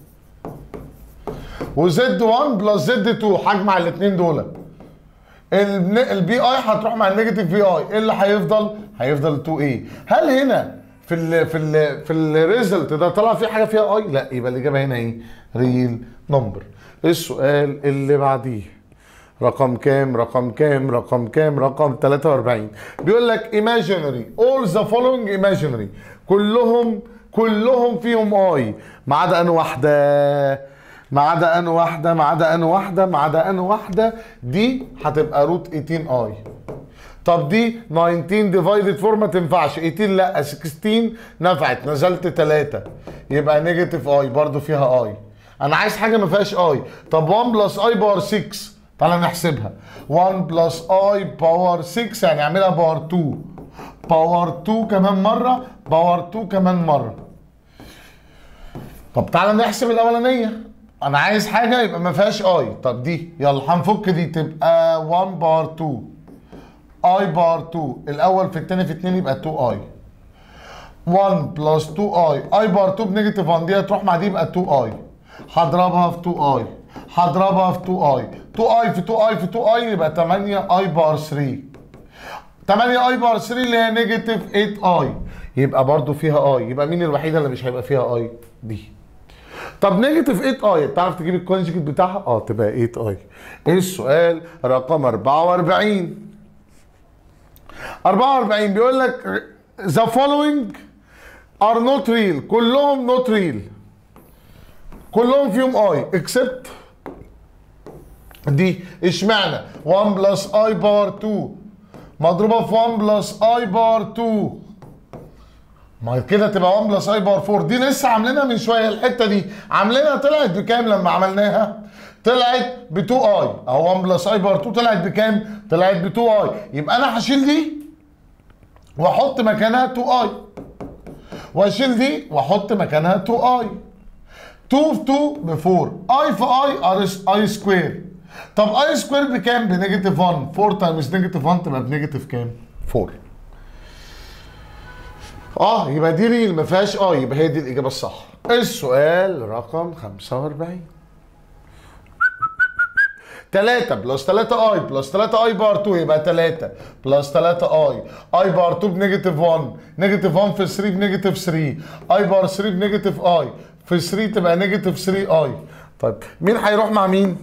وزد 1 بلس زد 2 هجمع الاثنين دول البي اي هتروح مع النيجاتيف بي اي ايه اللي هيفضل؟ هيفضل 2 اي هل هنا في ال في ال في الريزلت ده طلع في حاجه فيها اي؟ لا يبقى الاجابه هنا ايه؟ ريل نمبر السؤال اللي بعديه رقم كام رقم كام رقم كام رقم 43 بيقول لك imaginary all the following imaginary كلهم كلهم فيهم اي ما عدا ان واحده ما عدا ان واحده ما عدا ان واحده ما عدا ان واحده دي هتبقى روت 18 اي طب دي 19 ديفايدد 4 ما تنفعش 18 لا 16 نفعت نزلت 3 يبقى نيجاتيف اي برضو فيها اي انا عايز حاجه ما فيهاش اي طب 1 بلس اي باور 6 تعالى نحسبها 1 بلس اي باور 6 يعني اعملها باور 2 باور 2 كمان مره باور 2 كمان مره طب تعالى نحسب الاولانيه انا عايز حاجه يبقى ما فيهاش اي طب دي يلا هنفك دي تبقى 1 باور 2 اي باور 2 الاول في الثاني في 2 يبقى 2 اي 1 بلس 2 اي اي باور 2 بنيجاتيف 1 دي هتروح مع دي يبقى 2 اي هضربها في 2 اي هضربها في 2 اي 2 اي في 2 اي في 2 اي يبقى 8 اي باور 3 8 اي باور 3 اللي هي نيجاتيف 8 اي يبقى برضو فيها اي يبقى مين الوحيده اللي مش هيبقى فيها اي دي طب نيجاتيف 8 اي تعرف تجيب الكونجكت بتاعها اه تبقى 8 اي ايه السؤال رقم 44 44 بيقول لك the following are not real كلهم not real كلهم فيهم اي except دي اشمعنى 1 بلس اي باور 2 مضروبه في 1 بلس اي باور 2 ما كده تبقى 1 بلس اي باور 4 دي لسه عاملينها من شويه الحته دي عاملينها طلعت بكام لما عملناها؟ طلعت ب 2 اي اهو 1 بلس اي باور 2 طلعت بكام؟ طلعت ب 2 اي يبقى انا هشيل دي واحط مكانها 2 اي واشيل دي واحط مكانها 2 اي 2 في 2 ب 4 اي في اي اي سكوير طب اي سكوير بكام؟ بنيجاتيف 1 4 تايمز نيجاتيف 1 تبقى بنيجاتيف كام؟ 4 اه يبقى دي ريل ما فيهاش اه يبقى هي دي الاجابه الصح السؤال رقم 45 3 بلس 3 اي بلس 3 اي بار 2 يبقى 3 بلس 3 اي اي بار 2 بنيجاتيف 1 نيجاتيف 1 في 3 بنيجاتيف 3 اي بار 3 بنيجاتيف اي في 3 تبقى نيجاتيف 3 اي طيب مين هيروح مع مين؟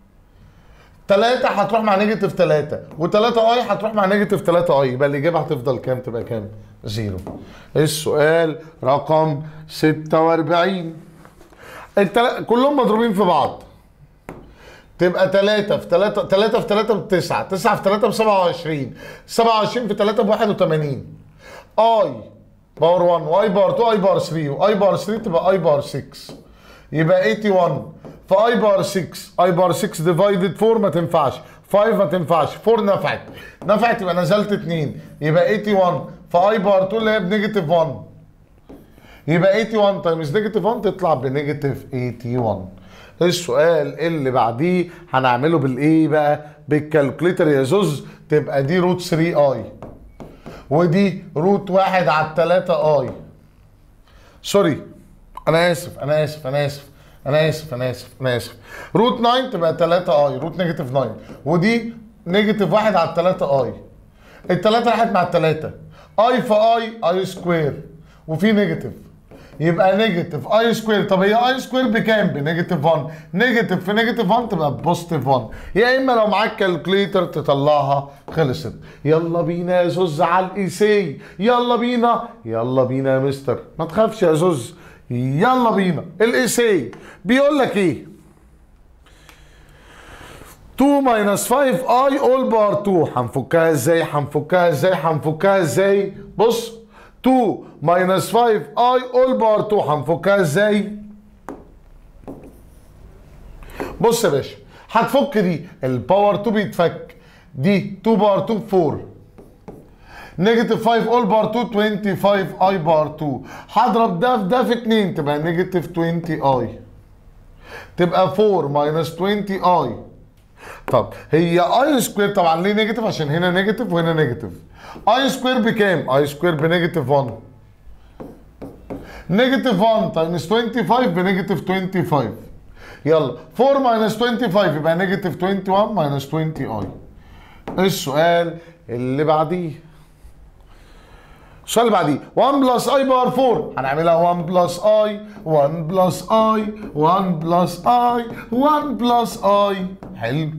3 هتروح مع نيجاتيف 3 و3 اي هتروح مع نيجاتيف 3 اي يبقى الاجابه هتفضل كام؟ تبقى كام؟ زيرو. السؤال رقم 46 التل... كلهم مضروبين في بعض. تبقى 3 في 3 3 في 3 ب 9 9 في 3 ب 27 27 في 3 ب 81 اي باور 1 واي باور 2 اي باور 3 واي باور 3 تبقى اي باور 6 يبقى 81 فاي بار 6 اي بار 6 ديفايدد 4 ما تنفعش 5 ما تنفعش 4 نفعت نفعت يبقى نزلت 2 يبقى 81 فاي بار 2 اللي هي بنيجاتيف 1 يبقى 81 تايمز نيجاتيف 1 تطلع بنيجاتيف 81 السؤال اللي بعديه هنعمله بالايه بقى بالكالكوليتر يا زوز تبقى دي روت 3 اي ودي روت 1 على 3 اي سوري انا اسف انا اسف انا اسف انا اسف انا اسف انا اسف روت 9 تبقى 3 اي روت نيجاتيف 9 ودي نيجاتيف 1 على 3 اي الثلاثه راحت مع الثلاثه اي في اي اي سكوير وفي نيجاتيف يبقى نيجاتيف اي سكوير طب هي اي سكوير بكام؟ بنيجاتيف 1 نيجاتيف في نيجاتيف 1 تبقى بوزيتيف 1 يا اما لو معاك كالكوليتر تطلعها خلصت يلا بينا يا زوز على الايسي يلا بينا يلا بينا يا مستر ما تخافش يا زوز يلا بينا الايسي بيقول لك ايه 2 ماينس 5 اي اول بار 2 هنفكها ازاي هنفكها ازاي هنفكها ازاي بص 2 ماينس 5 اي اول بار 2 هنفكها ازاي بص يا باشا هتفك دي الباور 2 بيتفك دي 2 باور 2 4 نيجاتيف 5 اول بار 2 25 اي بار 2 هضرب ده في ده في 2 تبقى نيجاتيف 20 اي تبقى 4 ماينس 20 اي طب هي اي سكوير طبعا ليه نيجاتيف عشان هنا نيجاتيف وهنا نيجاتيف اي سكوير بكام اي سكوير بنيجاتيف 1 نيجاتيف 1 تايمز 25 بنيجاتيف 25 يلا 4 ماينس 25 يبقى نيجاتيف 21 ماينس 20 اي السؤال اللي بعديه السؤال اللي بعديه 1 بلس اي باور 4 هنعملها 1 بلس اي 1 بلس اي 1 بلس اي 1 بلس اي حلو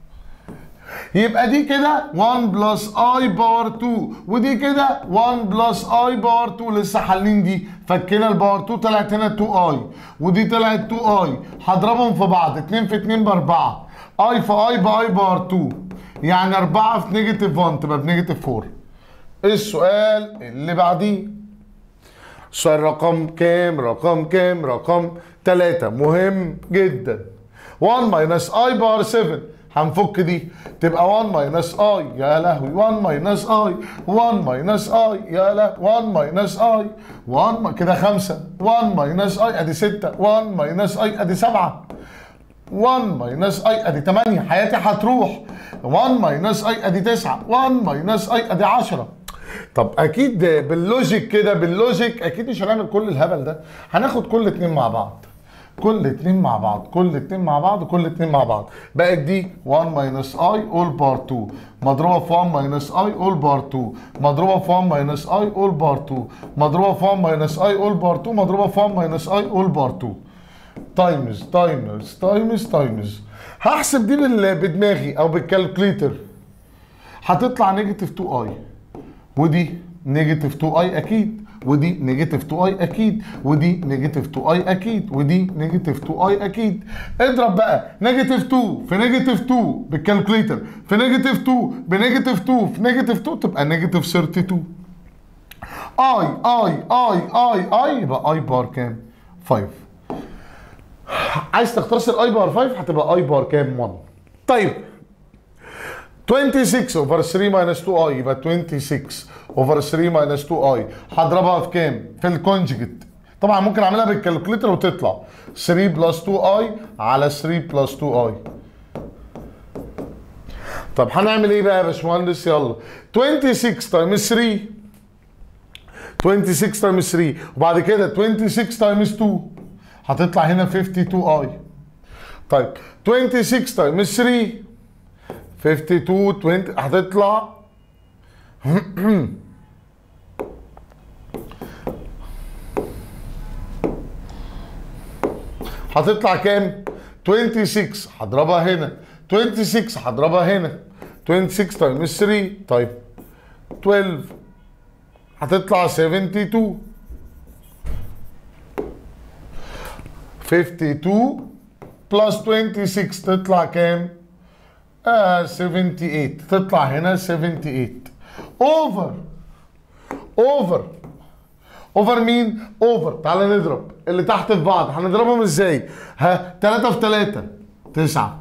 يبقى دي كده 1 بلس اي باور 2 ودي كده 1 بلس اي باور 2 لسه حالين دي فكينا الباور 2 طلعت هنا 2 اي ودي طلعت 2 اي هضربهم في بعض 2 في 2 ب 4 اي في اي باي باور 2 يعني 4 في نيجاتيف 1 تبقى بنيجاتيف 4 السؤال اللي بعديه السؤال رقم كام رقم كام رقم 3 مهم جدا 1 ماينس اي باور 7 هنفك دي تبقى 1 ماينس اي يا لهوي 1 ماينس اي 1 ماينس اي يا لهوي 1 ماينس اي 1 ما- كده 5 1 ماينس اي ادي 6 1 ماينس اي ادي 7 1 ماينس اي ادي 8 حياتي هتروح 1 ماينس اي ادي 9 1 ماينس اي ادي 10 طب اكيد باللوجيك كده باللوجيك اكيد مش هنعمل كل الهبل ده هناخد كل اتنين مع بعض كل اتنين مع بعض كل اتنين مع بعض كل اتنين مع بعض بقت دي 1 ماينس اي اول بار 2 مضروبه في 1 ماينس اي اول بار 2 مضروبه في 1 ماينس اي اول بار 2 مضروبه في 1 ماينس اي اول بار 2 مضروبه في 1 ماينس اي اول بار 2 تايمز تايمز تايمز تايمز هحسب دي بال- بدماغي او بالكالكوليتر هتطلع نيجاتيف 2 اي ودي نيجاتيف 2 اي اكيد ودي نيجاتيف 2 اي اكيد ودي نيجاتيف 2 اي اكيد ودي نيجاتيف 2 اي اكيد اضرب بقى نيجاتيف 2 في نيجاتيف 2 بالكالكوليتر في نيجاتيف 2 بنيجاتيف 2 في نيجاتيف 2 تبقى نيجاتيف 32 اي اي اي اي اي يبقى اي بار كام 5 عايز تختصر اي بار 5 هتبقى اي بار كام 1 طيب 26 اوفر 3 ماينس 2 اي يبقى 26 اوفر 3 ماينس 2 اي هضربها في كام؟ في الكونجكت طبعا ممكن اعملها بالكالكوليتر وتطلع 3 بلس 2 اي على 3 بلس 2 اي طب هنعمل ايه بقى يا باشمهندس يلا 26 تايمز 3 26 تايمز 3 وبعد كده 26 تايمز 2 هتطلع هنا 52 اي طيب 26 تايمز 3 52 20 هتطلع هتطلع كام 26 هضربها هنا 26 هضربها هنا 26 تايمز 3 طيب 12 هتطلع 72 52 بلس 26 تطلع كام؟ آه 78 تطلع هنا 78 اوفر اوفر اوفر مين؟ اوفر تعال نضرب اللي تحت في بعض هنضربهم ازاي؟ ها 3 في 3 9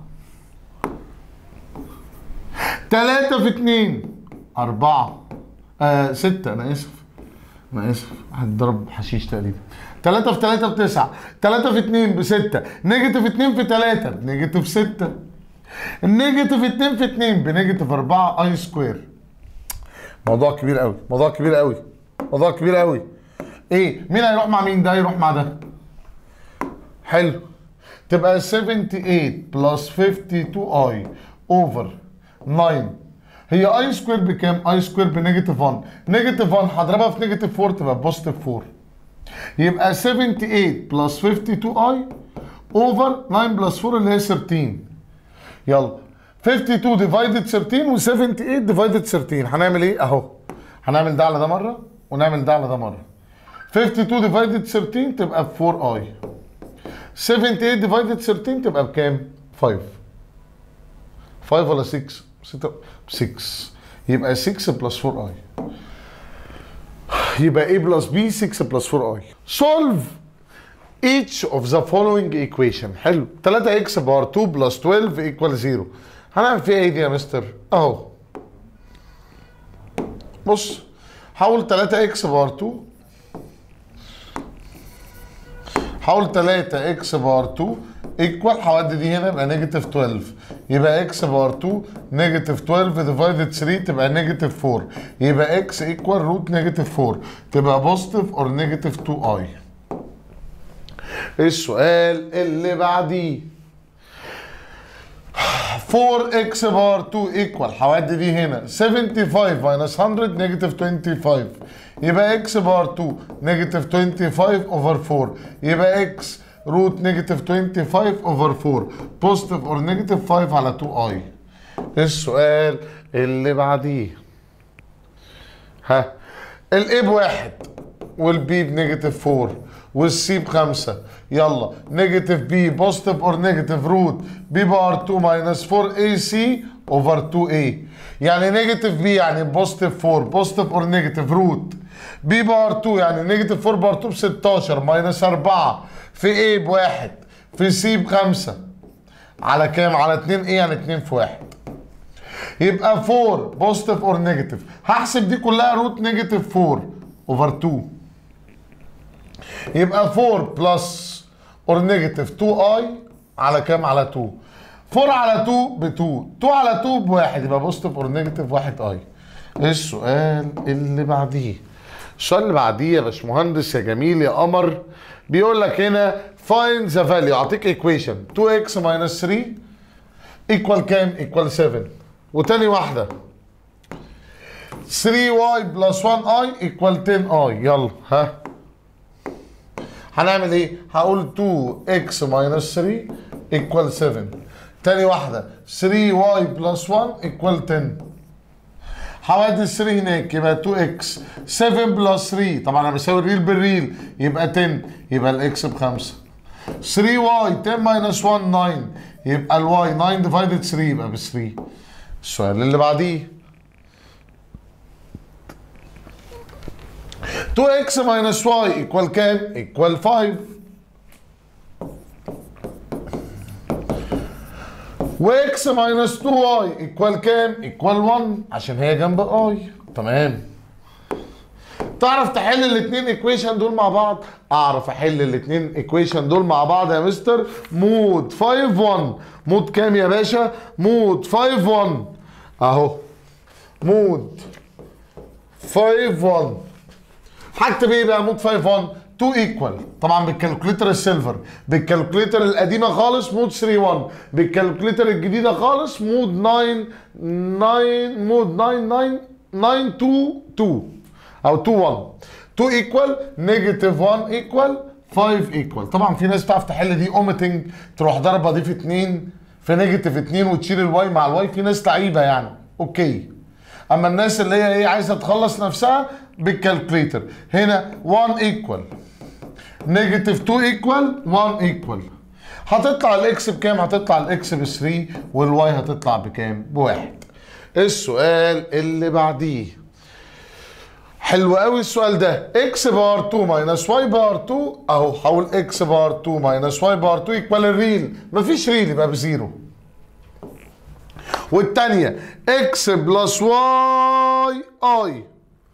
3 في 2 4 آه 6 انا اسف انا اسف هتضرب حشيش تقريبا 3 في 3 ب 9 3 في 2 ب 6 نيجاتيف 2 في 3 بنيجاتيف 6 النيجاتيف 2 في 2 بنيجاتيف 4 اي سكوير موضوع كبير قوي موضوع كبير قوي موضوع كبير قوي ايه مين هيروح مع مين ده يروح مع ده حلو تبقى 78 بلس 52 اي اوفر 9 هي اي سكوير بكام؟ اي سكوير بنيجاتيف 1 نيجاتيف 1 هضربها في نيجاتيف 4 تبقى بوزيتيف 4 يبقى 78 بلس 52 اي اوفر 9 بلس 4 اللي هي 13 يلا 52 ديفايدد 13 و78 ديفايدد 13 هنعمل ايه اهو هنعمل ده على ده مره ونعمل ده على ده مره 52 ديفايدد 13 تبقى ب 4 اي 78 ديفايدد 13 تبقى بكام 5 5 ولا 6 6 6 يبقى 6 بلس 4 اي يبقى a بلس b 6 بلس 4 اي solve each of the following equation حلو 3x بار 2 بلس 12 equal 0 هنعمل فيها ايه دي يا مستر اهو بص حول 3x بار 2 حول 3x بار 2 ايكوال هودي دي هنا يبقى نيجاتيف 12 يبقى اكس باور 2 نيجاتيف 12 ديفايدد 3 تبقى نيجاتيف 4 يبقى اكس ايكوال روت نيجاتيف 4 تبقى بوزيتيف اور نيجاتيف 2 اي السؤال اللي بعديه 4x بار 2 ايكوال هودي دي هنا 75 ماينس 100 نيجاتيف 25 يبقى x بار 2 نيجاتيف 25 اوفر 4 يبقى x روت نيجاتيف 25 اوفر 4 بوزيتيف اور نيجاتيف 5 على 2 اي السؤال اللي بعديه ها الاي بواحد والبي بنيجاتيف 4 والسي بخمسة يلا نيجاتيف بي بوزيتيف اور نيجاتيف روت بي بار 2 ماينس 4 اي سي اوفر 2 اي يعني نيجاتيف بي يعني بوزيتيف 4 بوزيتيف اور نيجاتيف روت بي بار 2 يعني نيجاتيف 4 بار 2 ب 16 ماينس 4 في اي بواحد في سي بخمسة على كام؟ على 2 ايه يعني 2 في 1 يبقى 4 بوزيتيف اور نيجاتيف هحسب دي كلها روت نيجاتيف 4 اوفر 2 يبقى 4 بلس اور نيجاتيف 2 اي على كام؟ على 2 4 على 2 ب 2 2 على 2 بواحد يبقى بوزيتيف اور نيجاتيف 1 اي السؤال اللي بعديه السؤال اللي بعديه يا باشمهندس يا جميل يا قمر بيقول لك هنا find the value اعطيك equation 2x minus 3 equal كام؟ equal 7 وتاني واحدة 3y plus 1i equal 10i يلا ها هنعمل ايه؟ هقول 2x minus 3 equal 7 تاني واحدة 3y plus 1 equal 10 هودي 3 هناك يبقى 2x 7 بلس 3 طبعا انا بساوي الريل بالريل يبقى 10 يبقى الاكس بخمسة 3y 10 minus 1 9 يبقى الواي 9 ديفايدد 3 يبقى ب 3 السؤال اللي بعديه 2x minus y equal كام؟ equal 5 وx minus 2y equal كام؟ equal 1 عشان هي جنب i تمام تعرف تحل الاثنين ايكويشن دول مع بعض؟ اعرف احل الاثنين ايكويشن دول مع بعض يا مستر مود 5 1 مود كام يا باشا؟ مود 5 1 اهو مود 5 1 هكتب ايه بقى مود 5 1 2 ايكوال طبعا بالكالكوليتر السيلفر بالكالكوليتر القديمه خالص مود 3 1 بالكالكوليتر الجديده خالص مود 9 9 مود 9 9 9 2 2 او 2 1 2 ايكوال نيجاتيف 1 ايكوال 5 ايكوال طبعا في ناس بتعرف تحل دي اوميتنج تروح ضربه دي في 2 في نيجاتيف 2 وتشيل الواي مع الواي في ناس لعيبه يعني اوكي اما الناس اللي هي ايه عايزه تخلص نفسها بالكالكوليتر هنا 1 ايكوال نيجاتيف 2 ايكوال 1 ايكوال هتطلع الاكس بكام؟ هتطلع الاكس ب 3 والواي هتطلع بكام؟ بواحد. السؤال اللي بعديه حلو قوي السؤال ده اكس بار 2 ماينس واي بار 2 اهو هقول اكس بار 2 ماينس واي بار 2 ايكوال الريل مفيش ريل يبقى بزيرو والتانية اكس بلس واي اي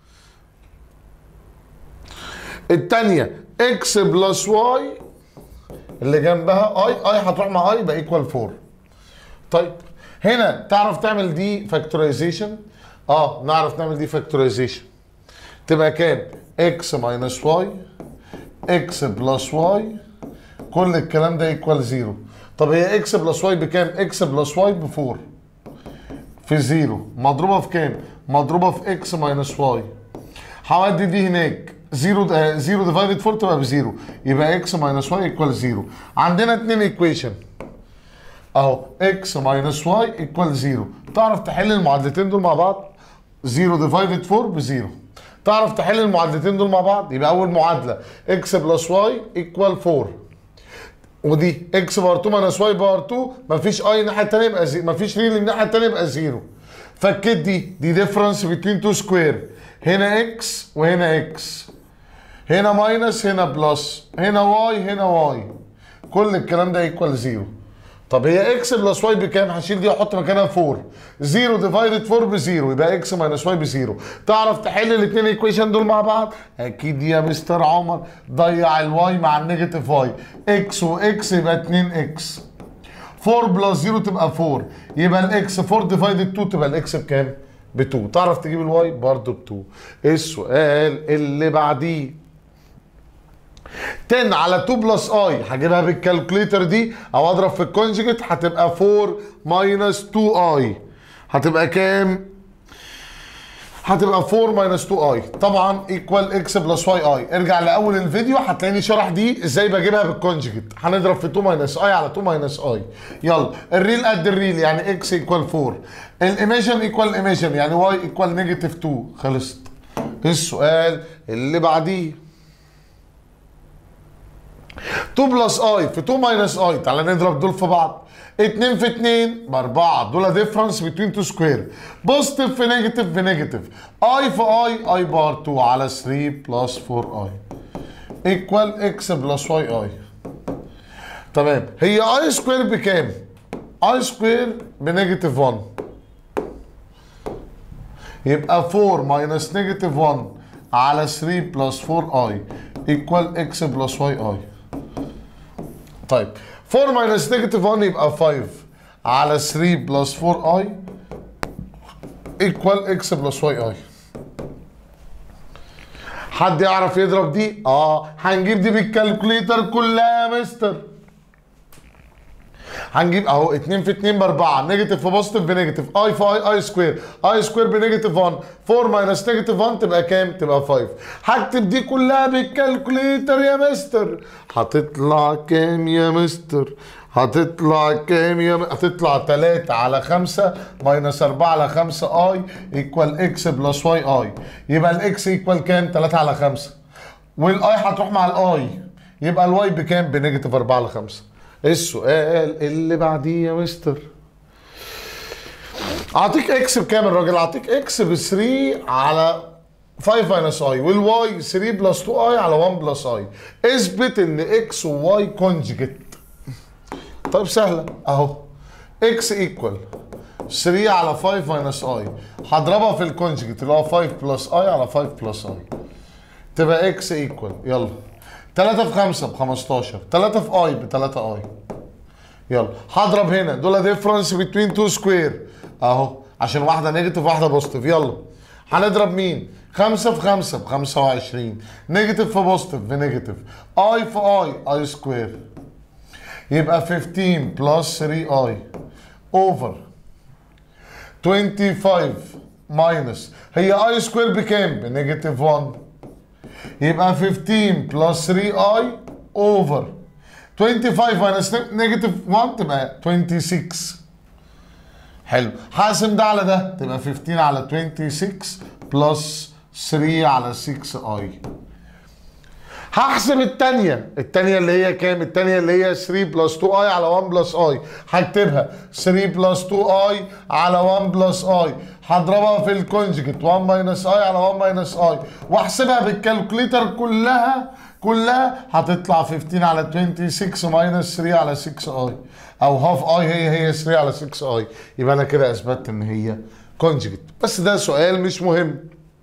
التانية اكس بلس واي اللي جنبها اي اي هتروح مع اي يبقى ايكوال 4 طيب هنا تعرف تعمل دي فاكتورايزيشن اه نعرف نعمل دي فاكتورايزيشن تبقى كام اكس ماينس واي اكس بلس واي كل الكلام ده ايكوال زيرو طب هي اكس بلس واي بكام اكس بلس واي ب 4 في زيرو مضروبه في كام مضروبه في اكس ماينس واي هودي دي هناك زيرو زيرو ديفايدد 4 تبقى بزيرو يبقى اكس ماينس واي ايكوال زيرو عندنا اتنين ايكويشن اهو اكس ماينس واي ايكوال زيرو تعرف تحل المعادلتين دول مع بعض زيرو ديفايدد 4 بزيرو تعرف تحل المعادلتين دول مع بعض يبقى اول معادله اكس بلس واي ايكوال 4 ودي اكس بار 2 ماينس واي بار 2 مفيش اي الناحيه الثانيه يبقى زي مفيش ريل الناحيه الثانيه يبقى زيرو فكيت دي دي ديفرنس بين 2 سكوير هنا اكس وهنا اكس هنا ماينس هنا بلس هنا واي هنا واي كل الكلام ده ايكوال زيرو طب هي اكس بلس واي بكام؟ هشيل دي واحط مكانها 4 0 ديفايدد 4 بزيرو يبقى اكس ماينس واي بزيرو تعرف تحل الاثنين ايكويشن دول مع بعض؟ اكيد يا مستر عمر ضيع الواي مع النيجاتيف واي اكس واكس يبقى 2 اكس 4 بلس 0 تبقى 4 يبقى الاكس 4 ديفايدد 2 تبقى الاكس بكام؟ ب 2 تعرف تجيب الواي برضه ب 2 السؤال اللي بعديه 10 على 2 بلس اي هجيبها بالكالكوليتر دي او اضرب في الكونجكت هتبقى 4 ماينس 2 اي هتبقى كام؟ هتبقى 4 ماينس 2 اي طبعا ايكوال اكس بلس واي اي ارجع لاول الفيديو هتلاقيني شرح دي ازاي بجيبها بالكونجكت هنضرب في 2 ماينس اي على 2 ماينس اي يلا الريل قد الريل يعني اكس ايكوال 4 الايميجن ايكوال ايميجن يعني واي ايكوال نيجاتيف 2 خلصت السؤال اللي بعديه 2 بلس اي في 2 ماينس اي تعالى نضرب دول في بعض 2 في 2 ب 4 دول ديفرنس بين 2 سكوير بوزيتيف في نيجاتيف في نيجاتيف اي في اي اي بار 2 على 3 بلس 4 اي ايكوال اكس بلس واي اي تمام هي اي سكوير بكام؟ اي سكوير بنيجاتيف 1 يبقى 4 ماينس نيجاتيف 1 على 3 بلس 4 اي ايكوال اكس بلس واي اي طيب 4 ماينس نيجاتيف 1 يبقى 5 على 3 بلس 4 اي ايكوال اكس بلس واي اي حد يعرف يضرب دي؟ اه هنجيب دي بالكالكوليتر كلها يا مستر هنجيب اهو 2 في 2 ب 4 نيجاتيف في بوزيتيف بنيجاتيف اي في اي اي سكوير اي سكوير بنيجاتيف 1 4 ماينس نيجاتيف 1 تبقى كام؟ تبقى 5 هكتب دي كلها بالكالكوليتر يا مستر هتطلع كام يا مستر؟ هتطلع كام يا م... هتطلع 3 على 5 ماينس 4 على 5 اي ايكوال اكس بلس واي اي يبقى الاكس ايكوال كام؟ 3 على 5 والاي هتروح مع الاي يبقى الواي بكام؟ بنيجاتيف 4 على 5 السؤال اللي بعديه يا مستر اعطيك اكس بكام الراجل اعطيك اكس ب 3 على 5 ماينس اي والواي 3 بلس 2 اي على 1 بلس اي اثبت ان اكس وواي كونجكت طيب سهله اهو اكس ايكوال 3 على 5 ماينس اي هضربها في الكونجكت اللي هو 5 بلس اي على 5 بلس اي تبقى اكس ايكوال يلا 3 في 5 ب 15 3 في اي ب 3 اي يلا هضرب هنا دول ديفرنس بين 2 سكوير اهو عشان واحده نيجاتيف واحده بوزيتيف يلا هنضرب مين 5 في 5 ب 25 نيجاتيف في بوزيتيف في نيجاتيف اي في اي اي سكوير يبقى 15 بلس 3 اي اوفر 25 ماينس هي اي سكوير بكام بنيجاتيف 1 يبقى 15 بلس 3 اي اوفر 25 ماينس نيجاتيف 1 تبقى 26 حلو هقسم ده على ده تبقى 15 على 26 بلس 3 على 6 اي هحسب الثانية الثانية اللي هي كام؟ الثانية اللي هي 3 بلس 2 اي على 1 بلس اي هكتبها 3 بلس 2 اي على 1 بلس اي هضربها في الكونجكت 1 ماينس اي على 1 ماينس اي واحسبها بالكالكوليتر كلها كلها هتطلع 15 على 26 ماينس 3 على 6 اي او هاف اي هي هي 3 على 6 اي يبقى انا كده اثبتت ان هي كونجكت بس ده سؤال مش مهم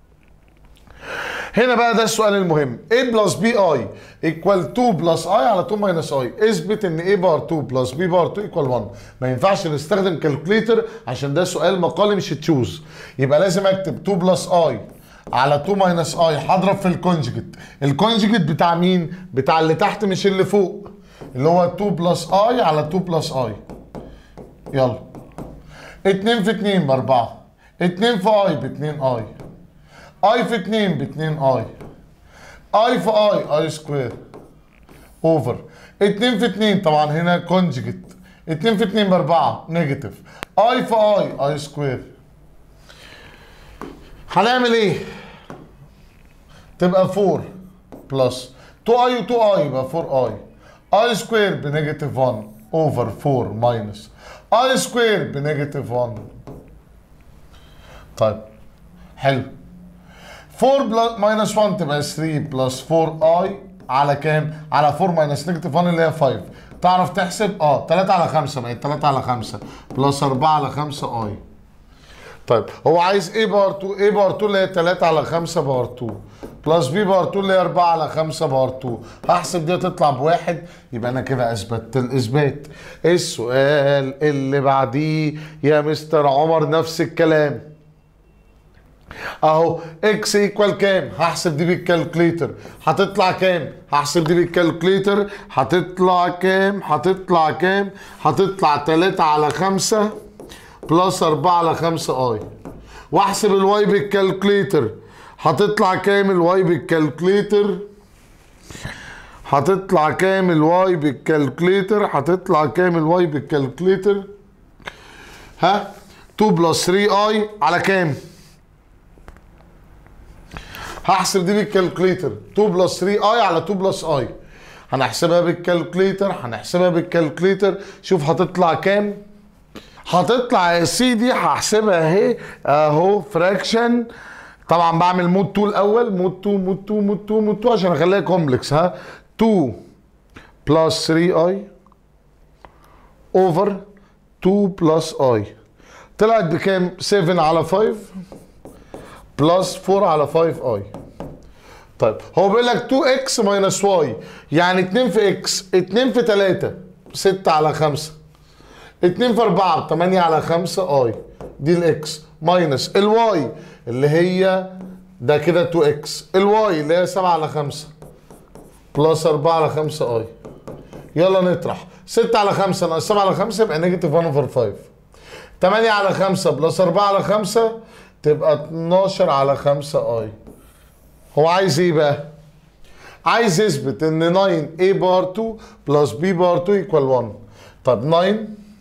هنا بقى ده السؤال المهم a بلس بي اي ايكوال 2 بلس اي على 2 ماينس اي اثبت ان a بار 2 بلس b بار 2 ايكوال 1 ما ينفعش نستخدم كالكوليتر عشان ده سؤال مقالي مش تشوز يبقى لازم اكتب 2 بلس اي على 2 ماينس اي هضرب في الكونجكت الكونجكت بتاع مين بتاع اللي تحت مش اللي فوق اللي هو 2 بلس اي على 2 بلس اي يلا 2 في 2 ب 4 2 في اي ب 2 اي اي في 2 ب 2 اي اي في اي اي سكوير اوفر 2 في 2 طبعا هنا كونجكت 2 في 2 ب 4 نيجاتيف اي في اي اي سكوير هنعمل ايه؟ تبقى 4 بلس 2 اي و 2 اي يبقى 4 اي اي سكوير بنيجاتيف 1 اوفر 4 ماينس اي سكوير بنيجاتيف 1 طيب حلو 4 بلس ماينس 1 تبقى 3 بلس 4 اي على كام؟ على 4 ماينس نيجاتيف 1 اللي هي 5 تعرف تحسب اه 3 على 5 بقت 3 على 5 بلس 4 على 5 اي طيب هو عايز ايه باور 2 ايه باور 2 اللي هي 3 على 5 باور 2 بلس بي باور 2 اللي هي 4 على 5 باور 2 هحسب دي تطلع بواحد يبقى انا كده اثبتت الاثبات السؤال اللي بعديه يا مستر عمر نفس الكلام اهو اكس ايكوال كام هحسب دي بالكالكليتر هتطلع كام هحسب دي بالكالكليتر هتطلع كام هتطلع كام هتطلع 3 على 5 بلس 4 على 5 اي واحسب الواي بالكالكليتر هتطلع كام الواي بالكالكليتر هتطلع كام الواي بالكالكليتر هتطلع كام الواي بالكالكليتر ها 2 بلس 3 اي على كام هحسب دي بالكالكليتر 2 بلس 3 اي على 2 بلس اي هنحسبها بالكالكليتر هنحسبها بالكالكليتر شوف هتطلع كام هتطلع يا سيدي هحسبها اهي اهو فراكشن طبعا بعمل مود 2 الاول مود 2 مود 2 مود 2 مود 2 عشان اخليها كومبلكس ها 2 بلس 3 اي اوفر 2 بلس اي طلعت بكام 7 على 5 بلس 4 على 5 اي طيب هو بيقول لك 2 اكس ماينس واي يعني 2 في اكس 2 في 3 6 على 5 2 في 4 8 على 5 اي دي الاكس ماينس الواي اللي هي ده كده 2 اكس الواي اللي هي 7 على 5 بلس 4 على 5 اي يلا نطرح 6 على 5 ناقص 7 على 5 يبقى نيجاتيف 1 اوفر 5 8 على 5 بلس 4 على 5 تبقى 12 على 5 اي هو عايز ايه بقى؟ عايز يثبت ان 9 a بار 2 بلس b بار 2 equal 1 طب 9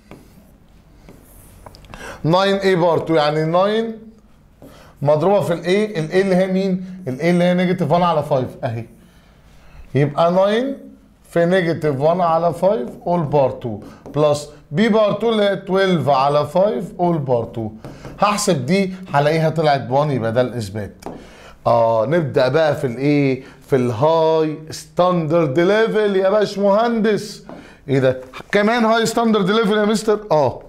9 a بار 2 يعني 9 مضروبه في الايه الايه اللي هي مين الايه اللي هي نيجاتيف 1 على 5 اهي يبقى 9 في نيجاتيف 1 على 5 اول بار 2 بلس بي بار 2 اللي هي 12 على 5 اول بار 2 هحسب دي هلاقيها طلعت ب 1 يبقى ده الاثبات اه نبدا بقى في الايه في الهاي ستاندرد ليفل يا باش مهندس ايه ده كمان هاي ستاندرد ليفل يا مستر اه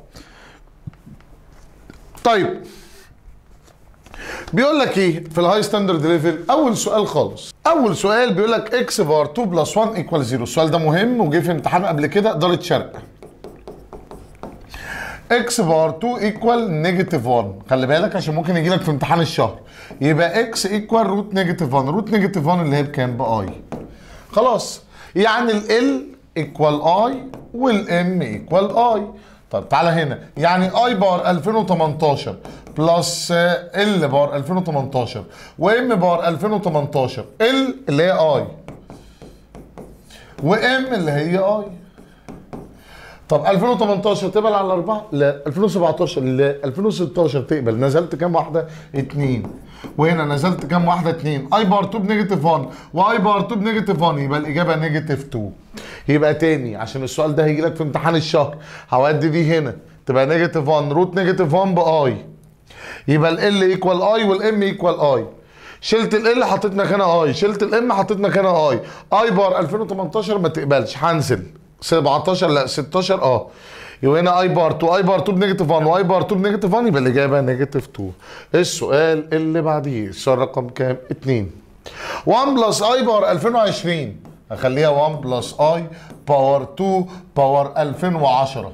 طيب بيقول لك ايه في الهاي ستاندرد ليفل اول سؤال خالص اول سؤال بيقول لك اكس بار 2 بلس 1 ايكوال 0 السؤال ده مهم وجه في امتحان قبل كده اداره شرق اكس بار 2 ايكوال نيجاتيف 1 خلي بالك عشان ممكن يجي لك في امتحان الشهر يبقى اكس ايكوال روت نيجاتيف 1 روت نيجاتيف 1 اللي هي بكام باي خلاص يعني ال ايكوال اي والام ايكوال اي طب تعالى هنا يعني اي بار 2018 بلس ال بار 2018 وام بار 2018 ال اللي هي اي وام اللي هي اي طب 2018 تقبل على الاربعه؟ لا 2017 لا 2016 تقبل نزلت كام واحده؟ اتنين وهنا نزلت كام واحده؟ اتنين اي بار 2 بنيجاتيف 1 واي بار 2 بنيجاتيف 1 يبقى الاجابه نيجاتيف 2 يبقى تاني عشان السؤال ده هيجي لك في امتحان الشهر هودي دي هنا تبقى نيجاتيف 1 روت نيجاتيف 1 باي يبقى ال ايكوال اي والام ايكوال اي شلت ال حطيت مكانها اي شلت الام حطيت مكانها اي اي بار 2018 ما تقبلش هنزل 17 لا 16 اه يبقى هنا اي بار 2 اي بار 2 بنيجاتيف 1 واي بار 2 بنيجاتيف 1 يبقى الاجابه نيجاتيف 2 السؤال اللي بعديه السؤال رقم كام 2 1 بلس اي باور 2020 هخليها 1 بلس اي باور 2 باور 2010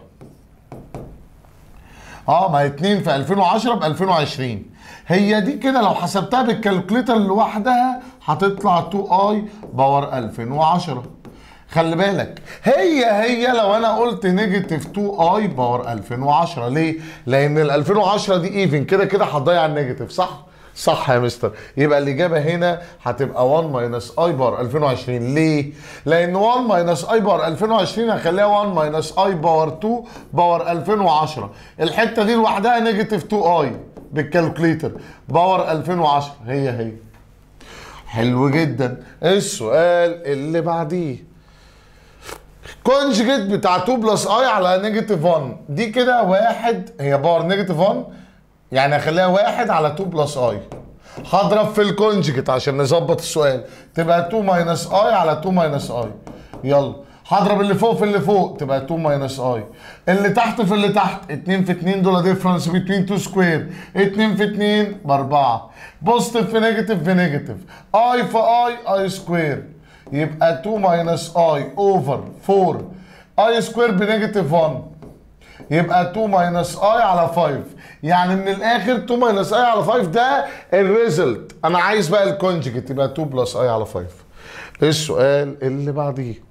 اه ما هي 2 في 2010 ب 2020 هي دي كده لو حسبتها بالكالكوليتر لوحدها هتطلع 2 اي باور 2010 خلي بالك هي هي لو انا قلت نيجاتيف 2 اي باور 2010 ليه؟ لان ال 2010 دي ايفن كده كده هتضيع النيجاتيف صح؟ صح يا مستر يبقى الاجابه هنا هتبقى 1 ماينس اي بار 2020 ليه؟ لان 1 ماينس اي بار 2020 هخليها 1 ماينس اي باور 2 باور 2010 الحته دي لوحدها نيجاتيف 2 اي بالكالكوليتر باور 2010 هي هي حلو جدا السؤال اللي بعديه كونجيجيت بتاع 2 بلس اي على نيجاتيف 1 دي كده واحد هي باور نيجاتيف 1 يعني اخليها واحد على 2 بلس اي هضرب في الكونجيجيت عشان نظبط السؤال تبقى 2 ماينس اي على 2 ماينس اي يلا هضرب اللي فوق في اللي فوق تبقى 2 ماينس اي اللي تحت في اللي تحت 2 في 2 دول ديفرنس بين 2 سكوير 2 في 2 ب 4 بوزيتيف في نيجاتيف في نيجاتيف اي في اي اي سكوير يبقى 2 ماينس اي اوفر 4 اي سكوير بنيجاتيف 1 يبقى 2 ماينس اي على 5 يعني من الاخر 2 ماينس اي على 5 ده الريزلت انا عايز بقى الكونجكت يبقى 2 بلس اي على 5 السؤال اللي بعديه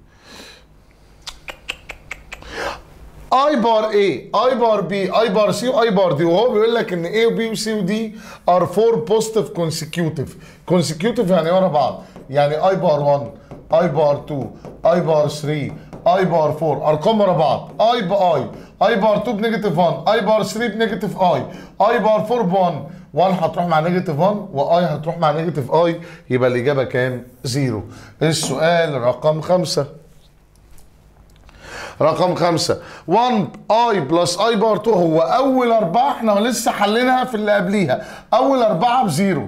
اي بار اي اي بار بي اي بار سي واي بار دي وهو بيقول لك ان اي وبي وسي ودي ار فور بوزيتيف كونسيكيوتيف كونسيكيوتيف يعني ورا بعض يعني اي بار 1 اي بار 2 اي بار 3 اي بار 4 ارقام ورا بعض اي باي اي بار 2 بنيجاتيف 1 اي بار 3 بنيجاتيف اي اي بار 4 ب 1 1 هتروح مع نيجاتيف 1 واي هتروح مع نيجاتيف اي يبقى الاجابه كام؟ زيرو السؤال رقم خمسة رقم خمسة 1 اي بلس اي بار 2 هو اول اربعة احنا لسه حلينها في اللي قبليها اول اربعة بزيرو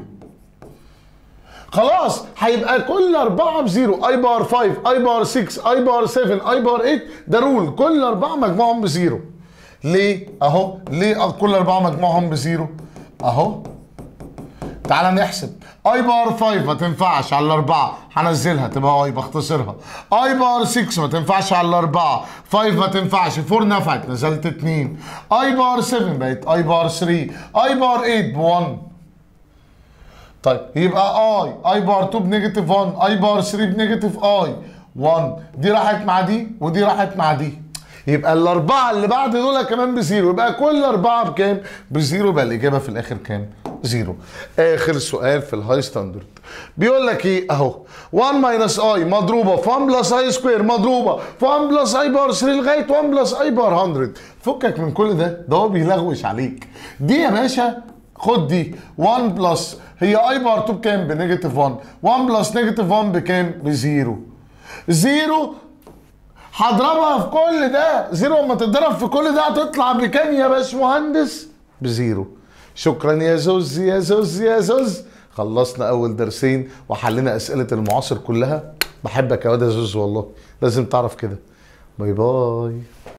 خلاص هيبقى كل اربعة بزيرو اي بار 5 اي بار 6 اي بار 7 اي بار 8 ده رول كل اربعة مجموعهم بزيرو ليه اهو ليه كل اربعة مجموعهم بزيرو اهو تعال نحسب اي بار 5 ما تنفعش على الاربعه هنزلها تبقى اي بختصرها اي بار 6 ما تنفعش على الاربعه 5 ما تنفعش 4 نفعت نزلت 2 اي بار 7 بقت اي بار 3 اي بار 8 ب 1 طيب يبقى اي اي بار 2 بنيجاتيف 1 اي بار 3 بنيجاتيف اي 1 دي راحت مع دي ودي راحت مع دي يبقى الاربعه اللي بعد دول كمان بزيرو يبقى كل اربعه بكام؟ بزيرو يبقى الاجابه في الاخر كام؟ زيرو. اخر سؤال في الهاي ستاندرد. بيقول لك ايه اهو 1 ماينس اي مضروبه في 1 بلس اي سكوير مضروبه في 1 بلس اي بار 3 لغايه 1 بلس اي بار 100 فكك من كل ده ده هو بيلغوش عليك. دي يا باشا خد دي 1 بلس هي اي بار 2 بكام؟ بنيجاتيف 1 1 بلس نيجاتيف 1 بكام؟ بزيرو. زيرو هضربها في كل ده زيرو لما تتضرب في كل ده هتطلع بكام يا باشمهندس بزيرو شكرا يا زوز يا زوز يا زوز خلصنا اول درسين وحلينا اسئله المعاصر كلها بحبك يا واد يا زوز والله لازم تعرف كده باي باي